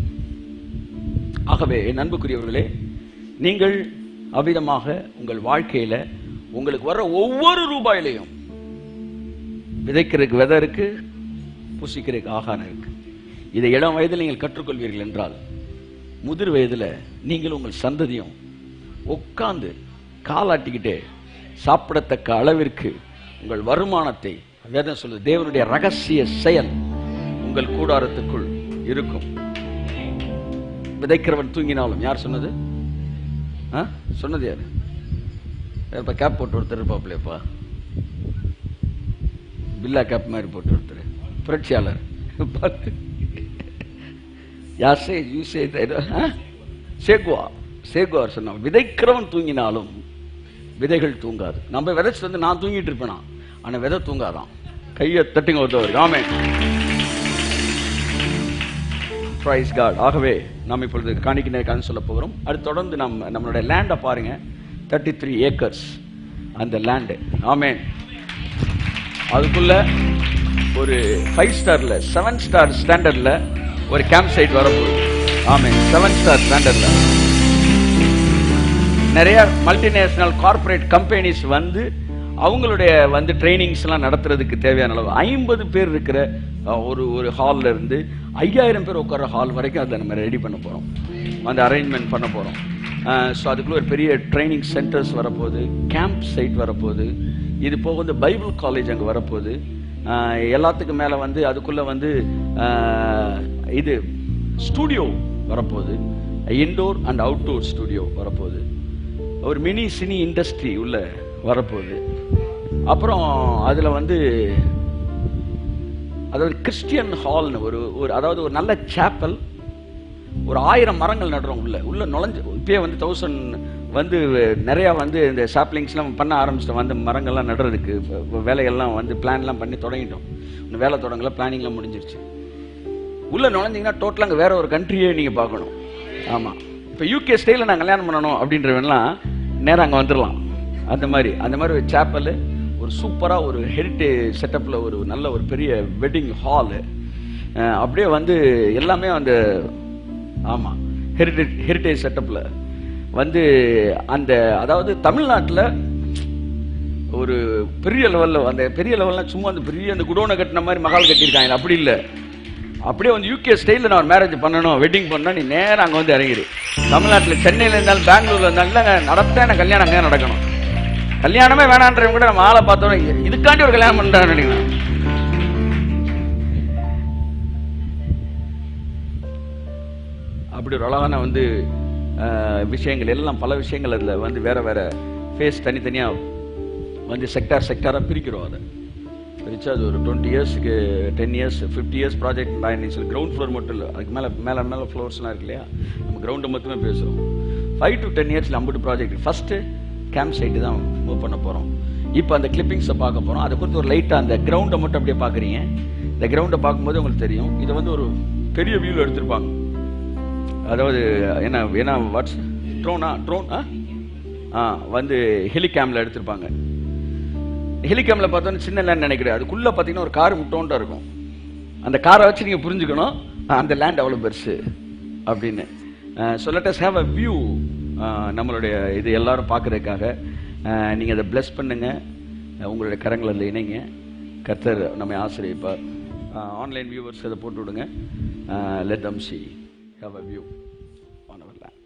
ஆகவே நண்புக்குரியவர்களே நீங்கள் அவ்விதமாக உங்கள் வாழ்க்கையில உங்களுக்கு வர்ற ஒவ்வொரு ரூபாயிலையும் விதைக்கிறதுக்கு விதை இருக்கு புசிக்கிறதுக்கு ஆகாரம் இருக்கு இதை இளம் வயதில் நீங்கள் கற்றுக்கொள்வீர்கள் என்றால் முதிர் வயதுல நீங்கள் உங்கள் சந்ததியும் உட்கார்ந்து காலாட்டிக்கிட்டே சாப்பிடத்தக்க அளவிற்கு உங்கள் வருமானத்தை வேதம் சொல்லுது தேவனுடைய ரகசிய செயல் உங்கள் கூடாரத்துக்குள் இருக்கும் விதைக்கிறவன் தூங்கினாலும் யார் சொன்னது ஆ? சொன்னது யாரு இப்ப கேப் போட்டு ஒருத்தர் இருப்பாப்லையப்பா பில்லா கேப் மாதிரி போட்டு ஒருத்தர் புரட்சியாளர் பார்த்து யாசே யூசே சேகுவா சேகுவார் சொன்னான் விதைக்கிறவன் தூங்கினாலும் விதைகள் தூங்காது நம்ம விதைச்சிட்டு வந்து நான் தூங்கிட்டு இருப்பேனா ஆனா விதை தூங்காதான் கையை தட்டுங்க ஒருத்தவர் ஆமே பிரைஸ் காட் ஆகவே நாம் இப்பொழுது காணிக்கை நேர்காணல் சொல்ல போகிறோம் அது தொடர்ந்து நம்ம நம்மளுடைய லேண்டை பாருங்க தேர்ட்டி த்ரீ ஏக்கர்ஸ் அந்த லேண்டு ஆமென் அதுக்குள்ள ஒரு ஃபைவ் ஸ்டார்ல செவன் ஸ்டார் ஸ்டாண்டர்ட்ல ஒரு கேம்ப் சைட் வரப்போகுது ஆமென் செவன் ஸ்டார் ஸ்டாண்டர்ட்ல நிறைய மல்டிநேஷனல் கார்ப்பரேட் கம்பெனிஸ் வந்து அவங்களுடைய வந்து ட்ரைனிங்ஸ் எல்லாம் நடத்துறதுக்கு தேவையான அளவு ஐம்பது பேர் இருக்கிற அஹ், ஒரு ஒரு ஹால்ல இருந்து ஐயாயிரம் பேர் உட்கார ஹால் வரைக்கும் அதை நம்ம ரெடி பண்ண போறோம் அந்த அரேஞ்ச்மெண்ட் பண்ண போறோம் ஸோ அதுக்குள்ள ஒரு பெரிய ட்ரைனிங் சென்டர்ஸ் வரப்போகுது கேம்ப் சைட் வரப்போகுது இது போக வந்து பைபிள் காலேஜ் அங்கே வரப்போகுது அஹ், எல்லாத்துக்கும் மேலே வந்து அதுக்குள்ள வந்து அஹ், இது ஸ்டூடியோ வரப்போகுது இன்டோர் அண்ட் அவுட்டோர் ஸ்டுடியோ வரப்போகுது ஒரு மினி சினி இண்டஸ்ட்ரி உள்ள வரப்போகுது அப்புறம் அதில் வந்து அதாவது கிறிஸ்டியன் ஹால்னு ஒரு ஒரு அதாவது ஒரு நல்ல சேப்பல் ஒரு ஆயிரம் மரங்கள் நடுறோம் உள்ள உள்ள நுழைஞ்சு இப்பயே வந்து தௌசண்ட் வந்து நிறையா வந்து இந்த சாப்லிங்ஸ்லாம் பண்ண ஆரம்பிச்சிட்டோம் வந்து மரங்கள்லாம் நடுறதுக்கு இப்ப- இப்ப வேலைகள்லாம் வந்து பிளான்லாம் பண்ணி தொடங்கிட்டோம் இன்னும் வேலை தொடங்கல பிளானிங்லாம் முடிஞ்சிருச்சு உள்ள நுழைஞ்சிங்கன்னா டோட்டலாக அங்கே வேற ஒரு கண்ட்ரியே நீங்கள் பார்க்கணும் ஆமாம் இப்போ யூகே ஸ்டைலில் நான் கல்யாணம் பண்ணணும் அப்படின்றவன்லாம் நேரா அங்கே வந்துடலாம் அந்த மாதிரி அந்த மாதிரி ஒரு சேப்பல் ஒரு சூப்பராக ஒரு ஹெரிட்டேஜ் செட்டப்பில் ஒரு நல்ல ஒரு பெரிய வெட்டிங் ஹாலு அப்படியே வந்து எல்லாமே அந்த ஆமாம் ஹெரிட்டேஜ் ஹெரிட்டேஜ் செட்டப்பில் வந்து அந்த அதாவது தமிழ்நாட்டில் ஒரு பெரிய லெவலில் அந்த பெரிய லெவலில் சும்மா அந்த பெரிய அந்த குடோனை கட்டின மாதிரி மகால் கட்டியிருக்காங்க அப்படி இல்லை அப்படியே வந்து யூகே ஸ்டைலில் நான் மேரேஜ் பண்ணணும் வெட்டிங் பண்ணணும் நீ நேரா அங்கே வந்து இறங்கிடு தமிழ்நாட்டில் சென்னையில் இருந்தாலும் பெங்களூர்ல இருந்தாலும் இல்லைங்க நடத்தேன் எனக்கு கல்யாணம் அங்கே நடக்கணும் கல்யாணமே வேணான்றவங்க கூட நம்ம ஆளை பார்த்தோம் இதுக்காண்டி ஒரு கல்யாணம் பண்ணுறான்னு நினைக்கிறேன் அப்படி ஒரு அழகான வந்து அஹ், விஷயங்கள் எல்லாம் பல விஷயங்கள் அதில் வந்து வேற வேற ஃபேஸ் தனித்தனியாக வந்து செக்டார் செக்டாராக பிரிக்கிறோம் அதை பிரித்து அது ஒரு டுவெண்ட்டி இயர்ஸ்க்கு ten years fifty years project நான் சொல்லி கிரவுண்ட் ஃப்ளோர் மட்டும் இல்லை அதுக்கு மேலே மேலே மேலே ஃப்ளோர்ஸ்லாம் இருக்கு இல்லையா நம்ம கிரவுண்டை மட்டுமே பேசுகிறோம் ஃபைவ் டு டென் இயர்ஸில் அம்புட்டு ப்ராஜெக்ட் ஃபஸ்ட்டு கேம்ப் சைட்டு தான் மூவ் பண்ண போகிறோம் இப்போ அந்த கிளிப்பிங்ஸை பார்க்க போகிறோம் அதை குறித்து ஒரு லைட்டாக அந்த கிரவுண்டை மட்டும் அப்படியே பார்க்குறீங்க இந்த கிரவுண்டை பார்க்கும்போது உங்களுக்கு தெரியும் இதை வந்து ஒரு பெரிய வியூவில் எடுத்திருப்பாங்க அதாவது என்ன என்ன வாட்ஸ் ட்ரோனா ட்ரோன் ஆ ஆ வந்து ஹெலிகேமில் எடுத்திருப்பாங்க ஹெலிகாமில் பார்த்தோன்னா சின்ன லேண்ட் நினைக்கிறேன் அதுக்குள்ளே பார்த்தீங்கன்னா ஒரு கார் முட்டோன்ட்டா இருக்கும் அந்த காரை வச்சு நீங்கள் புரிஞ்சுக்கணும் அஹ் அந்த லேண்ட் அவ்வளோ பெருசு அப்படின்னு சொல்லட்டஸ் ஹேவ் அ வியூ நம்மளுடைய இது எல்லாரும் பார்க்குறதுக்காக நீங்கள் அதை bless பண்ணுங்க அஹ் உங்களுடைய கரங்கள் அதில் இணைங்க கர்த்தர் நம்மை ஆசிரியப்பார் ஆன்லைன் வியூவர்ஸ் அதை போட்டு விடுங்க let them see have a view on our land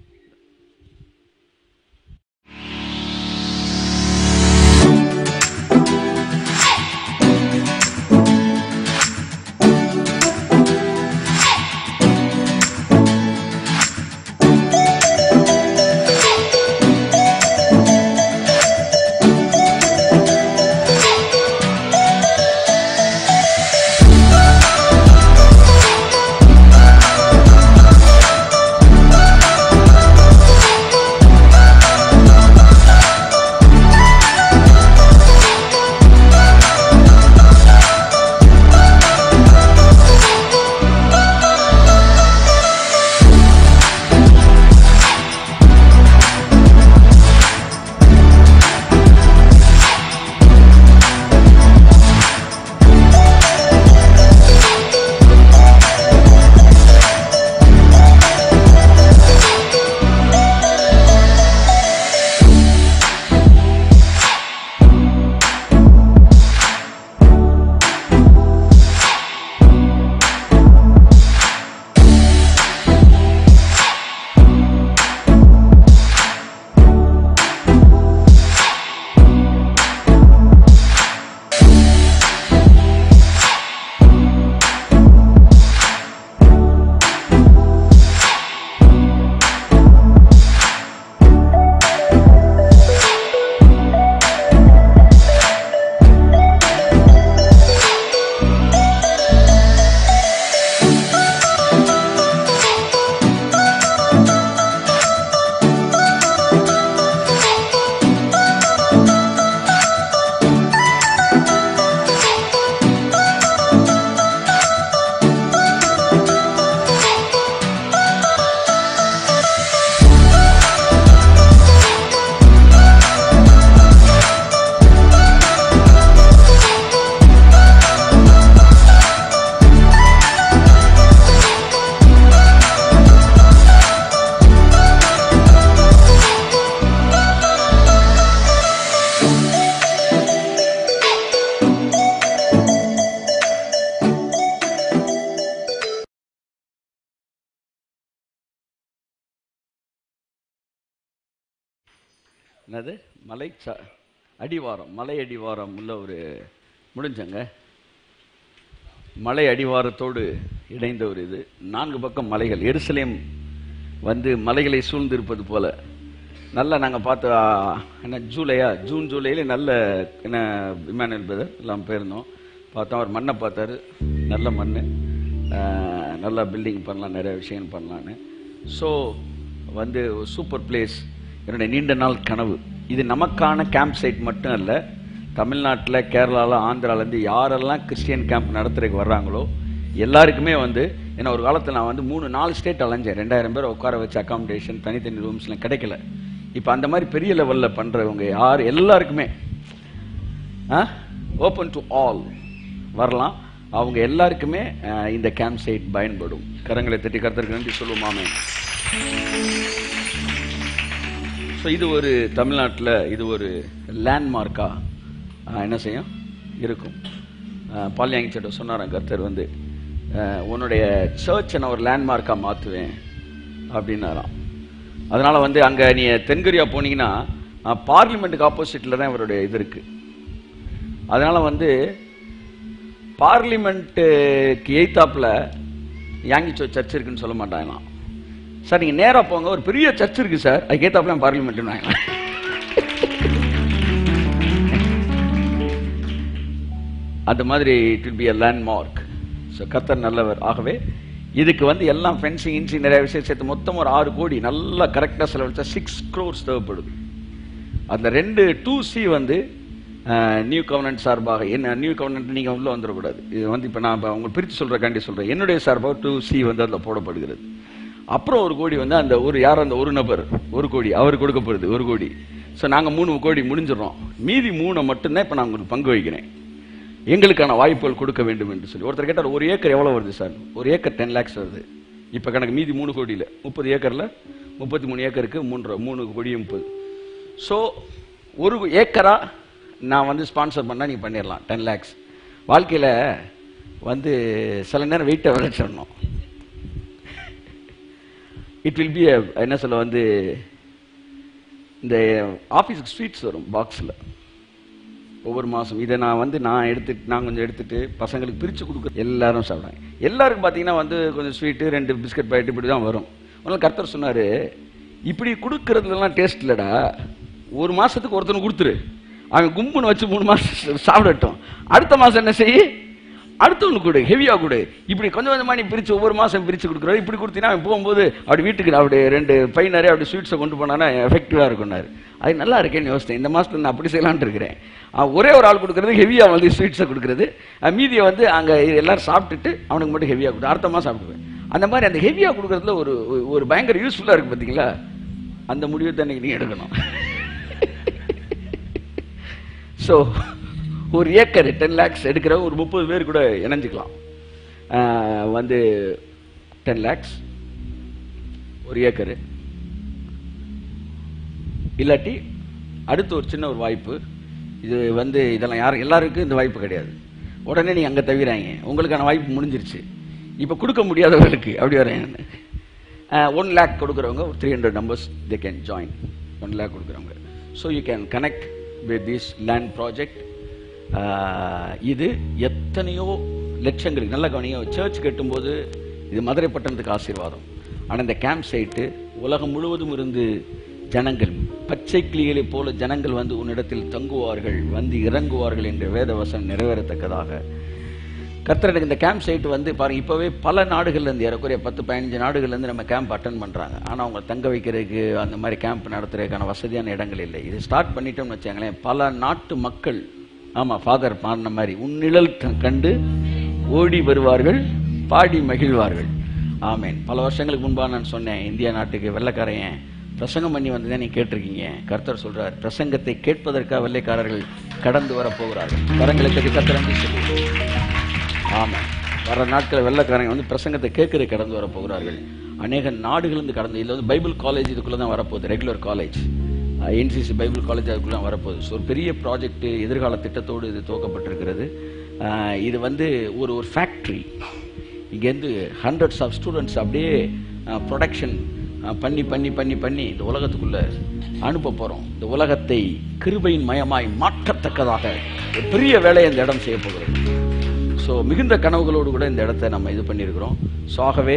என்னது மலை ச அடிவாரம் மலை அடிவாரம் உள்ள ஒரு முடிஞ்சங்க மலை அடிவாரத்தோடு இணைந்த ஒரு இது நான்கு பக்கம் மலைகள் எருசலேம் வந்து மலைகளை சூழ்ந்திருப்பது போல நல்லா நாங்கள் பார்த்த ஆ, என்ன ஜூலையா ஜூன் ஜூலையில் நல்ல என்ன இமானுவல் பிரதர் எல்லாம் போயிருந்தோம் பார்த்தோம் அவர் மண்ணை பார்த்தாரு நல்ல மண் நல்லா பில்டிங் பண்ணலாம் நிறைய விஷயங்கள் பண்ணலான்னு ஸோ வந்து சூப்பர் பிளேஸ் என்னுடைய நீண்ட நாள் கனவு இது நமக்கான கேம்ப் சைட் மட்டும் அல்ல தமிழ்நாட்டில் கேரளாவில் ஆந்திராலேருந்து யாரெல்லாம் கிறிஸ்டியன் கேம்ப் நடத்துறதுக்கு வர்றாங்களோ எல்லாருக்குமே வந்து ஏன்னா ஒரு காலத்தில் நான் வந்து மூணு நாலு ஸ்டேட் அலைஞ்சேன் ரெண்டாயிரம் பேர் உட்கார வச்சு அகாமடேஷன் தனித்தனி ரூம்ஸ்லாம் கிடைக்கல இப்போ அந்த மாதிரி பெரிய லெவலில் பண்ணுறவங்க யார் எல்லாருக்குமே ஓப்பன் டு ஆல் வரலாம் அவங்க எல்லாருக்குமே அஹ், இந்த கேம்ப் சைட் பயன்படும் கரங்களை தட்டி கருத்தருக்கு நன்றி சொல்லுவோமாமே ஸோ இது ஒரு தமிழ்நாட்டில் இது ஒரு லேண்ட்மார்க்காக என்ன செய்யும் இருக்கும் பால்யாங்கி சட்டை சொன்னாராம் கர்த்தர் வந்து அஹ், உன்னுடைய சர்ச்சை நான் ஒரு லேண்ட்மார்க்காக மாற்றுவேன் அப்படின்னாராம் அதனால் வந்து அங்கே நீ தென்கொரியா போனீங்கன்னா பார்லிமெண்ட்டுக்கு ஆப்போசிட்டில் தான் இவருடைய இது இருக்குது அதனால் வந்து பார்லிமெண்ட்டுக்கு எய்த்தாப்பில் யாங்கிச்சோ சர்ச் இருக்குன்னு சொல்ல மாட்டாங்களாம் சார் நீங்கள் நேராக போங்க ஒரு பெரிய சர்ச் இருக்கு சார் அதுக்கு ஏத்தாப்புல பார்லிமெண்ட்னு அந்த மாதிரி it will be a landmark so கத்தர் நல்லவர் ஆகவே இதுக்கு வந்து எல்லாம் ஃபென்சிங் இன்சிங் நிறைய விஷயம் சேர்த்து மொத்தம் ஒரு ஆறு கோடி நல்லா கரெக்டாக செலவழிச்சா சிக்ஸ் க்ரோர்ஸ் தேவைப்படுது அந்த ரெண்டு டூ சி வந்து நியூ கவர்னன்ட் சார்பாக என்ன நியூ கவர்னன்ட் நீங்கள் உள்ளே வந்துடக்கூடாது இது வந்து இப்போ நான் இப்போ உங்களுக்கு பிரித்து சொல்கிறக்காண்டி சொல்கிறேன் என்னுடைய சார்பாக டூ சி வந்து அதில் போடப்படுகிறது அப்புறம் ஒரு கோடி வந்து அந்த ஒரு யார் அந்த ஒரு நபர் ஒரு கோடி அவர் கொடுக்கப்படுது ஒரு கோடி ஸோ நாங்கள் மூணு கோடி முடிஞ்சிடறோம் மீதி மூணை மட்டும்தான் இப்போ நான் உங்களுக்கு பங்கு வைக்கிறேன் எங்களுக்கான வாய்ப்புகள் கொடுக்க வேண்டும் என்று சொல்லி ஒருத்தர் கேட்டார் ஒரு ஏக்கர் எவ்வளோ வருது சார் ஒரு ஏக்கர் டென் லேக்ஸ் வருது இப்போ கணக்கு மீதி மூணு கோடியில் முப்பது ஏக்கரில் முப்பத்தி மூணு ஏக்கருக்கு மூன்று மூணு கோடி முப்பது ஸோ ஒரு ஏக்கரா நான் வந்து ஸ்பான்சர் பண்ணால் நீங்கள் பண்ணிடலாம் டென் லேக்ஸ் வாழ்க்கையில் வந்து சில நேரம் வெயிட்டை விளைச்சிடணும் இட் வில் பி என்ன சொல்ல வந்து இந்த ஆஃபீஸுக்கு ஸ்வீட்ஸ் வரும் பாக்ஸில் ஒவ்வொரு மாதம் இதை நான் வந்து நான் எடுத்துட்டு நான் கொஞ்சம் எடுத்துட்டு பசங்களுக்கு பிரித்து கொடுக்குற எல்லாரும் சாப்பிடுவாங்க எல்லாருக்கும் பார்த்தீங்கன்னா வந்து கொஞ்சம் ஸ்வீட்டு ரெண்டு பிஸ்கட் பாக்கெட் இப்படி தான் வரும் அதனால கர்த்தர் சொன்னார் இப்படி கொடுக்கறதுலாம் டேஸ்ட் இல்லைடா ஒரு மாதத்துக்கு ஒருத்தனுக்கு கொடுத்துரு அவன் கும்புன்னு வச்சு மூணு மாதம் சாப்பிடட்டும் அடுத்த மாதம் என்ன செய்ய அடுத்தவனுக்கு கொடு ஹெவியாக கொடு இப்படி கொஞ்சம் கொஞ்சமாக நீ பிரித்து ஒவ்வொரு மாதம் பிரித்து கொடுக்குறாரு இப்படி கொடுத்தீங்கன்னா அவன் போகும்போது அப்படி வீட்டுக்கு அப்படி ரெண்டு பை நிறைய அப்படி ஸ்வீட்ஸை கொண்டு போனானா எஃபெக்டிவாக இருக்கும்னாரு அது நல்லா இருக்கேன்னு யோசித்தேன் இந்த மாதத்துல நான் அப்படி செய்யலான்ட்டு இருக்கிறேன் அவன் ஒரே ஒரு ஆள் கொடுக்குறது ஹெவியாக வந்து ஸ்வீட்ஸை கொடுக்குறது அஹ் மீதியை வந்து அங்கே எல்லாரும் சாப்பிட்டுட்டு அவனுக்கு மட்டும் ஹெவியாக கொடு அடுத்த மாதம் சாப்பிடுவேன் அந்த மாதிரி அந்த ஹெவியாக கொடுக்குறதுல ஒரு ஒரு பயங்கர யூஸ்ஃபுல்லாக இருக்குது பார்த்தீங்களா அந்த முடிவை தான் நீ எடுக்கணும் ஸோ ஒரு ஏக்கர் டென் லேக்ஸ் எடுக்கிற ஒரு முப்பது பேர் கூட இணைஞ்சிக்கலாம் ஆஹ் வந்து டென் லேக்ஸ் ஒரு ஏக்கரு இல்லாட்டி அடுத்து ஒரு சின்ன ஒரு வாய்ப்பு இது வந்து இதெல்லாம் யாரும் எல்லாருக்கும் இந்த வாய்ப்பு கிடையாது உடனே நீங்கள் அங்கே தவிராங்க உங்களுக்கான வாய்ப்பு முடிஞ்சிருச்சு இப்போ கொடுக்க முடியாதவர்களுக்கு அப்படி வரேன் ஒன் லேக் கொடுக்குறவங்க ஒரு three hundred numbers they can join one lakh கொடுக்குறவங்க so you can connect with this land project இது எத்தனையோ லட்சங்களுக்கு நல்ல கவனிங்க சர்ச் கட்டும்போது இது மதுரை பட்டணத்துக்கு ஆசீர்வாதம் ஆனால் இந்த கேம்ப் சைட்டு உலகம் முழுவதும் இருந்து ஜனங்கள் பச்சை கிளிகளைப் போல ஜனங்கள் வந்து உன்னிடத்தில் தங்குவார்கள் வந்து இறங்குவார்கள் என்ற வேதவசனம் நிறைவேறத்தக்கதாக கர்த்தர் எனக்கு இந்த கேம்ப் சைட் வந்து பாருங்க இப்போவே பல நாடுகள்லேருந்து ஏறக்குறைய பத்து பதினஞ்சு நாடுகள்லேருந்து நம்ம கேம்ப் அட்டன் பண்ணுறாங்க ஆனால் அவங்க தங்க வைக்கிறதுக்கு அந்த மாதிரி கேம்ப் நடத்துறதுக்கான வசதியான இடங்கள் இல்லை இது ஸ்டார்ட் பண்ணிட்டோம்னு வச்சாங்களேன் பல நாட்டு மக்கள் ஆமாம் ஃபாதர் பாடின மாதிரி உன்னிழல் க- கண்டு ஓடி வருவார்கள் பாடி மகிழ்வார்கள் ஆமேன் பல வருஷங்களுக்கு முன்பாக நான் சொன்னேன் இந்தியா நாட்டுக்கு வெள்ளைக்காரையன் பிரசங்கம் பண்ணி வந்ததே நீ கேட்டிருக்கீங்க கர்த்தர் சொல்றார் பிரசங்கத்தை கேட்பதற்காக வெள்ளைக்காரர்கள் கடந்து வர போகிறார்கள் கரங்களை கட்டி கத்திரந்து சொல்லி ஆமாம் வர நாட்களில் வெள்ளைக்காரங்க வந்து பிரசங்கத்தை கேட்கறது கடந்து வர போகிறார்கள் அநேக நாடுகளிலிருந்து கடந்து இதில் வந்து பைபிள் காலேஜ் இதுக்குள்ளே தான் வரப்போகுது regular college NCC Bible college அதுக்குள்ளே தான் வரப்போகுது ஸோ ஒரு பெரிய ப்ராஜெக்ட் எதிர்கால திட்டத்தோடு இது துவக்கப்பட்டிருக்கிறது ஆஹ் இது வந்து ஒரு ஒரு ஃபேக்ட்ரி இங்கேருந்து ஹண்ட்ரட்ஸ் ஆஃப் ஸ்டூடெண்ட்ஸ் அப்படியே ப்ரொடக்ஷன் பண்ணி பண்ணி பண்ணி பண்ணி இந்த உலகத்துக்குள்ளே அனுப்ப போகிறோம் இந்த உலகத்தை கிருபையின் மயமாய் மாற்றத்தக்கதாக ஒரு பெரிய வேலையை இந்த இடம் செய்ய போகிறது ஸோ மிகுந்த கனவுகளோடு கூட இந்த இடத்த நம்ம இது பண்ணியிருக்கிறோம் ஸோ ஆகவே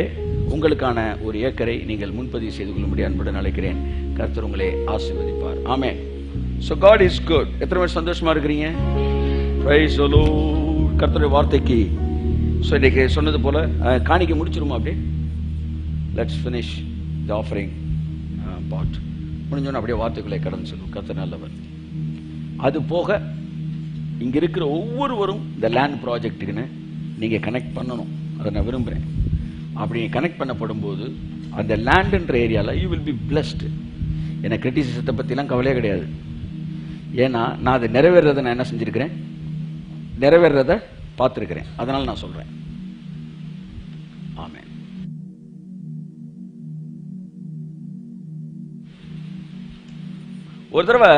உங்களுக்கான ஒரு ஏக்கரை நீங்கள் முன்பதிவு செய்து கொள்ளும்படி அன்புடன் அழைக்கிறேன் கர்த்தர் உங்களை ஆசீர்வதிப்பார் ஆமென் ஸோ காட் இஸ் குட் எத்தனை பேர் சந்தோஷமா இருக்கிறீங்க பிரைஸ் சொல்லு கர்த்தருடைய வார்த்தைக்கு ஸோ இன்னைக்கு சொன்னது போல அஹ், காணிக்க முடிச்சிருமா அப்படியே let's finish the offering pot முடிஞ்சோன்னு அப்படியே வார்த்தைக்குள்ளே கடந்து சொல்லுவோம் கர்த்தர் நல்லவர் அது போக இங்க இருக்கிற ஒவ்வொருவரும் இந்த லேண்ட் ப்ராஜெக்ட்டுக்குன்னு நீங்க கனெக்ட் பண்ணணும் அதை நான் விரும்புகிறேன் அப்படி கனெக்ட் பண்ணப்படும் போது அந்த லேண்டுன்ற ஏரியாவில் யூ வில் பி பிளஸ்டு எனக்கு கிரிட்டிசிசத்தை பற்றிலாம் கவலையே கிடையாது ஏன்னா நான் அதை நிறைவேறதை நான் என்ன செஞ்சிருக்கிறேன் நிறைவேறதை பார்த்துருக்கிறேன் அதனால நான் சொல்கிறேன் ஆமென் ஒரு தடவை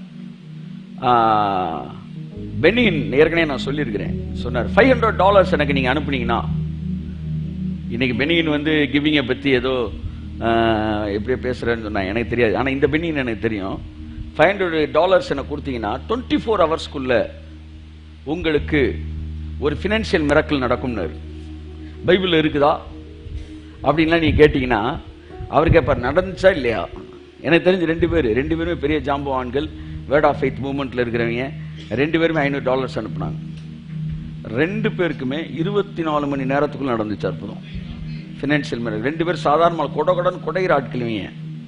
பெனின் ஏற்கனவே நான் சொல்லியிருக்கிறேன் சொன்னார் ஃபைவ் ஹண்ட்ரட் டாலர்ஸ் எனக்கு நீங்கள் அனுப்புனீங்கன்னா இன்னைக்கு பெனியின் வந்து கிவிங்கை பற்றி ஏதோ ஆஹ், எப்படியோ பேசுகிறேன்னு சொன்னாங்க எனக்கு தெரியாது ஆனால் இந்த பெனியின் எனக்கு தெரியும் ஃபைவ் ஹண்ட்ரட் டாலர்ஸ் எனக்கு கொடுத்தீங்கன்னா டுவெண்ட்டி ஃபோர் ஹவர்ஸ்க்குள்ள உங்களுக்கு ஒரு ஃபினான்ஷியல் மிரக்கல் நடக்கும்னாரு பைபிளில் இருக்குதா அப்படின்லாம் நீங்கள் கேட்டிங்கன்னா அவர் கேட்பார் நடந்துச்சா இல்லையா எனக்கு தெரிஞ்சு ரெண்டு பேர் ரெண்டு பேருமே பெரிய ஜாம்பவான்கள் வேர்ட் ஆஃப் ஃபெய்த் மூமெண்ட்டில் இருக்கிறவங்க ரெண்டு பேருமே ஐநூறு டாலர்ஸ் அனுப்புனாங்க ரெண்டு பேருக்குமே இருபத்தி நாலு மணி நேரத்துக்குள்ள நடந்துச்சு அற்புதம் ஃபினான்ஷியல் மிரக்கல் ரெண்டு பேரும் சாதாரண கொட கொடன் கொடைகிற ஆட்களுவீங்க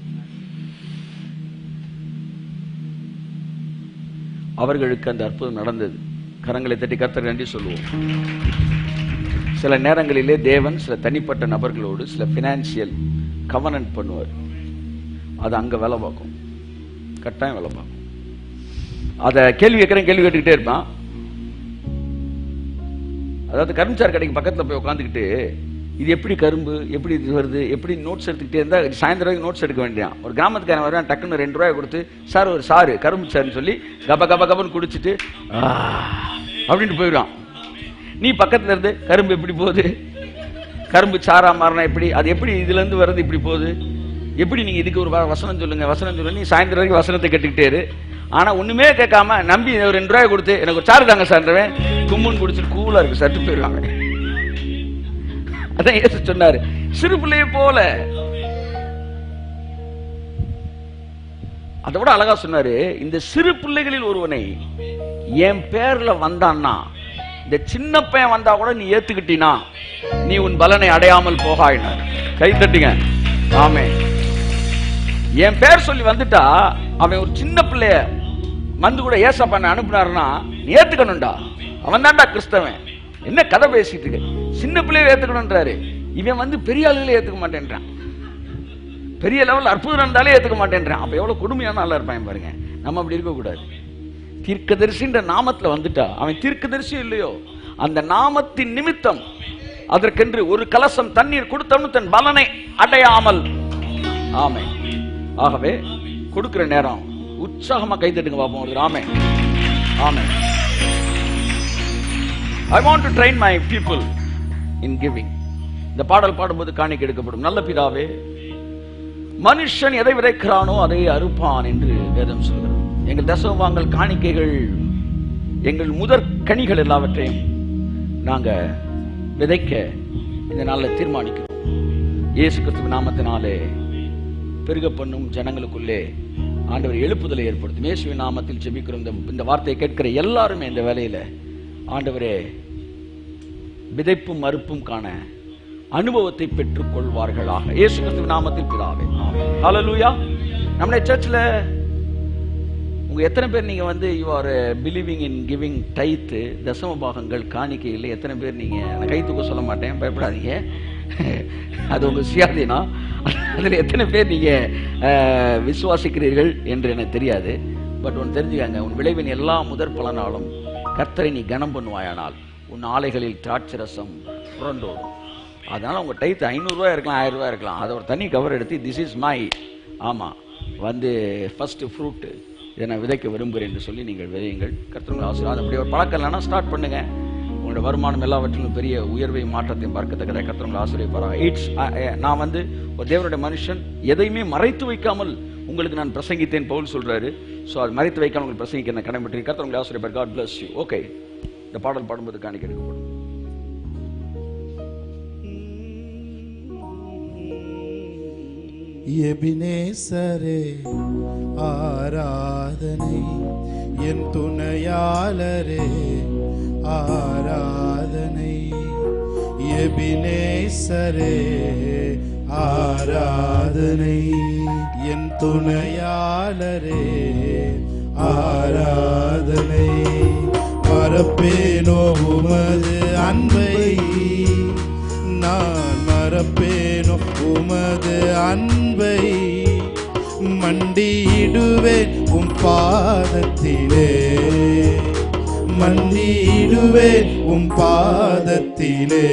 அவர்களுக்கு அந்த அற்புதம் நடந்தது கரங்களை தட்டி கர்த்தர் நன்றி சொல்லுவோம் சில நேரங்களிலே தேவன் சில தனிப்பட்ட நபர்களோடு சில ஃபினான்ஷியல் கவனன்ட் பண்ணுவார் அது அங்கே வேலை பார்க்கும் கட்டாயம் வேலை பார்க்கும் அதை கேள்வி கேட்குறேன் கேள்வி கேட்டுக்கிட்டே இருப்பான் அதாவது கரும்புச்சார் கடைக்கு பக்கத்தில் போய் உட்காந்துக்கிட்டு இது எப்படி கரும்பு எப்படி இது வருது எப்படி நோட்ஸ் எடுத்துக்கிட்டே இருந்தால் சாயந்தரம் வரைக்கும் நோட்ஸ் எடுக்க வேண்டியான் ஒரு கிராமத்துக்காரன் வருவான் டக்குன்னு ரெண்டு ரூபாய் கொடுத்து சார் ஒரு சாரு கரும்பு சார்னு சொல்லி கப கப கபன்னு குடிச்சிட்டு "ஆ" அப்படின்ட்டு போயிடுவான் நீ பக்கத்துல இருந்து கரும்பு எப்படி போகுது கரும்பு சாரா மாறினா எப்படி அது எப்படி இதுல இருந்து வர்றது இப்படி போகுது எப்படி நீங்க இதுக்கு ஒரு வ- வசனம் சொல்லுங்க வசனம் சொல்லுங்க நீ சாயந்தரம் வரைக்கும் வசனத்தை கேட்டுக்கிட்டே இரு ஆனா ஒண்ணுமே கேட்காம நம்பி ஒரு ரெண்டு ரூபாய் கொடுத்து எனக்கு ஒரு சாரு தாங்க சார்ன்றவன் கும்முன்னு குடிச்சிட்டு கூலா இருக்கு சட்டு போயிடுவாங்க அதான் இயேசு சொன்னாரு சிறு பிள்ளையை போல அதை விட அழகா சொன்னாரு இந்த சிறு பிள்ளைகளில் ஒருவனை என் பேர்ல வந்தான்னா இந்த சின்ன பையன் வந்தா கூட நீ ஏத்துக்கிட்டினா நீ உன் பலனை அடையாமல் போகாயினார் கை தட்டுங்க ஆமே என் பேர் சொல்லி வந்துட்டா அவன் ஒரு சின்ன பிள்ளைய வந்து கூட ஏசப்பண்ண அனுப்புனாருன்னா நீ ஏத்துக்கணும்டா அவன் தான்டா கிறிஸ்தவன் என்ன கதை பேசிட்டு இருக்க சின்ன பிள்ளைய ஏத்துக்கணும்ன்றாரு இவன் வந்து பெரிய ஆளுகளே ஏத்துக்க மாட்டேன்றான் பெரிய லெவல் அற்புதம் இருந்தாலே ஏத்துக்க மாட்டேன்றான் அப்ப எவ்வளவு கொடுமையான ஆளா இருப்பான் பாருங்க நம்ம அப்படி இருக்க கூடாது தீர்க்கதரிசின்ற நாமத்துல வந்துட்டா அவன் தீர்க்கதரிசி இல்லையோ அந்த நாமத்தின் நிமித்தம் அதற்கென்று ஒரு கலசம் தண்ணீர் கொடுத்தவனு தன் பலனை அடையாமல் ஆமை ஆகவே கொடுக்கிற நேரம் உற்சாகமா கைதட்டுங்க பார்ப்போம் ஒரு ஆமை ஆமை I want to train my people in giving இந்த பாடல் பாடும்போது காணிக்கை எடுக்கப்படும் நல்ல பிதாவே மனுஷன் எதை விதைக்கிறானோ அதை அறுப்பான் என்று வேதம் சொல்கிறது எங்கள் தசவாங்கள் காணிக்கைகள் எங்கள் முதற் கனிகள் எல்லாவற்றையும் நாங்க விதைக்க இந்த நாளில் தீர்மானிக்கிறோம் இயேசு கிறிஸ்துவ நாமத்தினாலே பெருக பண்ணும் ஜனங்களுக்குள்ளே ஆண்டவர் எழுப்புதலை ஏற்படுத்தும் இயேசுவின் நாமத்தில் ஜெபிக்கிறோம் இந்த இந்த வார்த்தையை கேட்கிற எல்லாருமே இந்த வேலையில ஆண்டவரே விதைப்பும் மறுப்பும் காண அனுபவத்தை பெற்றுக் கொள்வார்களாக இயேசு கிறிஸ்துவின் நாமத்தில் பிதாவே ஆமென் ஹalleluya நம்முடைய சர்ச்சில் உங்க எத்தனை பேர் நீங்க வந்து you are believing in giving டைத்து தசம பாகங்கள் காணிக்கையில் எத்தனை பேர் நீங்க நான் கை தூக்க சொல்ல மாட்டேன் பயப்படாதீங்க அது உங்க சுயாதீனம் அதில் எத்தனை பேர் நீங்க அஹ், விசுவாசிக்கிறீர்கள் என்று எனக்கு தெரியாது பட் ஒன்று தெரிஞ்சுக்கங்க உன் விளைவின் எல்லா முதற் பலனாலும் கர்த்தரை நீ கனம் பண்ணுவாயானால் உன் ஆலைகளில் திராட்சரசம் புரண்டோடும் அதனால உங்க டைத்து ஐநூறுரூவா இருக்கலாம் ஆயிரம் ரூபாய் இருக்கலாம் அதை ஒரு தனி கவர் எடுத்து திஸ் இஸ் மை ஆமா வந்து ஃபர்ஸ்ட் ஃப்ரூட்டு இதை நான் விதைக்க விரும்புகிறேன் என்று சொல்லி நீங்கள் விதையுங்கள் கர்த்தருங்க ஆசீர்வாதம் அப்படி ஒரு பழக்கம் இல்லைன்னா ஸ்டார்ட் பண்ணுங்க உங்களோட வருமானம் எல்லாவற்றிலும் பெரிய உயர்வையும் மாற்றத்தையும் பார்க்கத்தக்கதை கர்த்தருங்க ஆசிரியப்பாராங்க இட்ஸ் நான் வந்து ஒரு தேவனுடைய மனுஷன் எதையுமே மறைத்து வைக்காமல் உங்களுக்கு நான் பிரசங்கித்தேன் பவுல் சொல்றாரு ஸோ அது மறைத்து வைக்காமல் உங்களுக்கு பிரசங்கிக்க நான் கடமைப்பட்டு கர்த்தருங்க ஆசிரியப்பார் காட் பிளஸ் யூ ஓகே இந்த பாடல் பாடும்போது காணிக்க எடுக்கப்படும்
எபினேசரே ஆராதனை என் துணையாளரே ஆராதனை எபினேசரே ஆராதனை என் துணையாளரே ஆராதனை மறப்பேனோ உமது அன்பை நான் மறப்பேனோ உமது அன்பை மண்டியிடுவேன் உம் பாதத்திலே மண்டியிடுவேன் உம் பாதத்திலே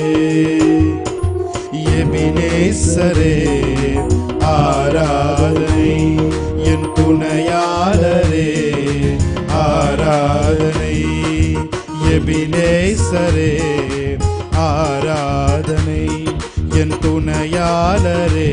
எபினேசரே ஆராதனை என் துணையாளரே ஆராதனை எபினேசரே ஆராதனை என் துணையாளரே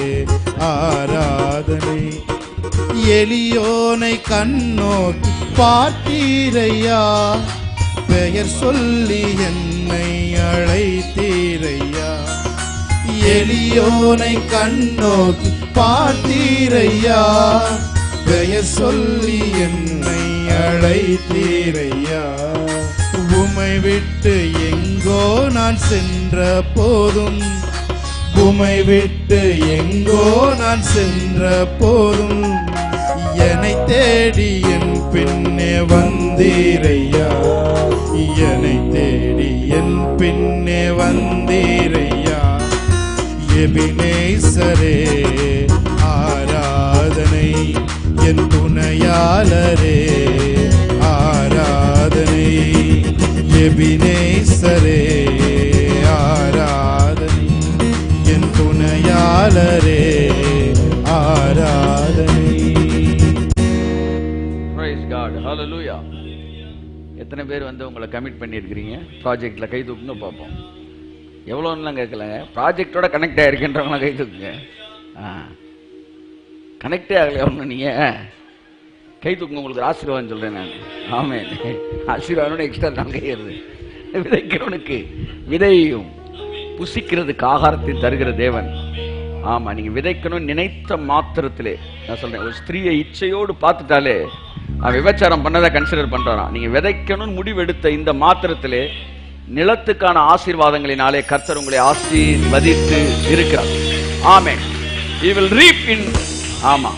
ஆராதனை எளியோனை கண்ணோக்கி பார்த்தீரையா பெயர் சொல்லி என்னை அழைத்தீரையா எளியோனை கண்ணோக்கி பார்த்தீரையா பெயர் சொல்லி என்னை அழைத்தீரையா உமை விட்டு எங்கோ நான் சென்ற போதும் உமை விட்டு எங்கோ நான் சென்ற போதும் என்னை தேடி என் பின்னே வந்தீரையா என்னை தேடி என் பின்னே வந்தீரையா எபினேசரே ஆராதனை என் துணையாளரே ஆராதனை எபினேசரே ஆராதனை என் துணையாளரே ஆராதனை
Praise God. Hallelujah. எத்தனை பேர் வந்து உங்களை கமிட் பண்ணியிருக்கிறீங்க ப்ராஜெக்ட்ல கை தூக்குங்க பார்ப்போம் எவ்வளோன்னுலாம் கேட்கலங்க ப்ராஜெக்டோட கனெக்ட் ஆகிருக்கின்றவங்களாம் கை தூக்குங்க ஆ கனெக்டே ஆகலையா ஒன்றும் நீங்கள் கை தூக்குங்க உங்களுக்கு ஒரு ஆசீர்வாதம் சொல்கிறேன் நான் ஆமே ஆசீர்வாதம் எக்ஸ்ட்ரா நான் கையிறது விதைக்கிறவனுக்கு விதையும் புசிக்கிறதுக்கு ஆகாரத்தை தருகிற தேவன் ஆமா நீங்க விதைக்கணும் நினைத்த மாத்திரத்திலே நான் சொல்றேன் ஒரு ஸ்திரீயை இச்சையோடு பார்த்துட்டாலே அவன் விபச்சாரம் பண்ணதை கன்சிடர் பண்றான் நீங்க விதைக்கணும்னு முடிவெடுத்த இந்த மாத்திரத்திலே நிலத்துக்கான ஆசீர்வாதங்களினாலே கர்த்தர் உங்களை ஆசீர்வதித்து இருக்கிறார் ஆமே he will reap in ஆமா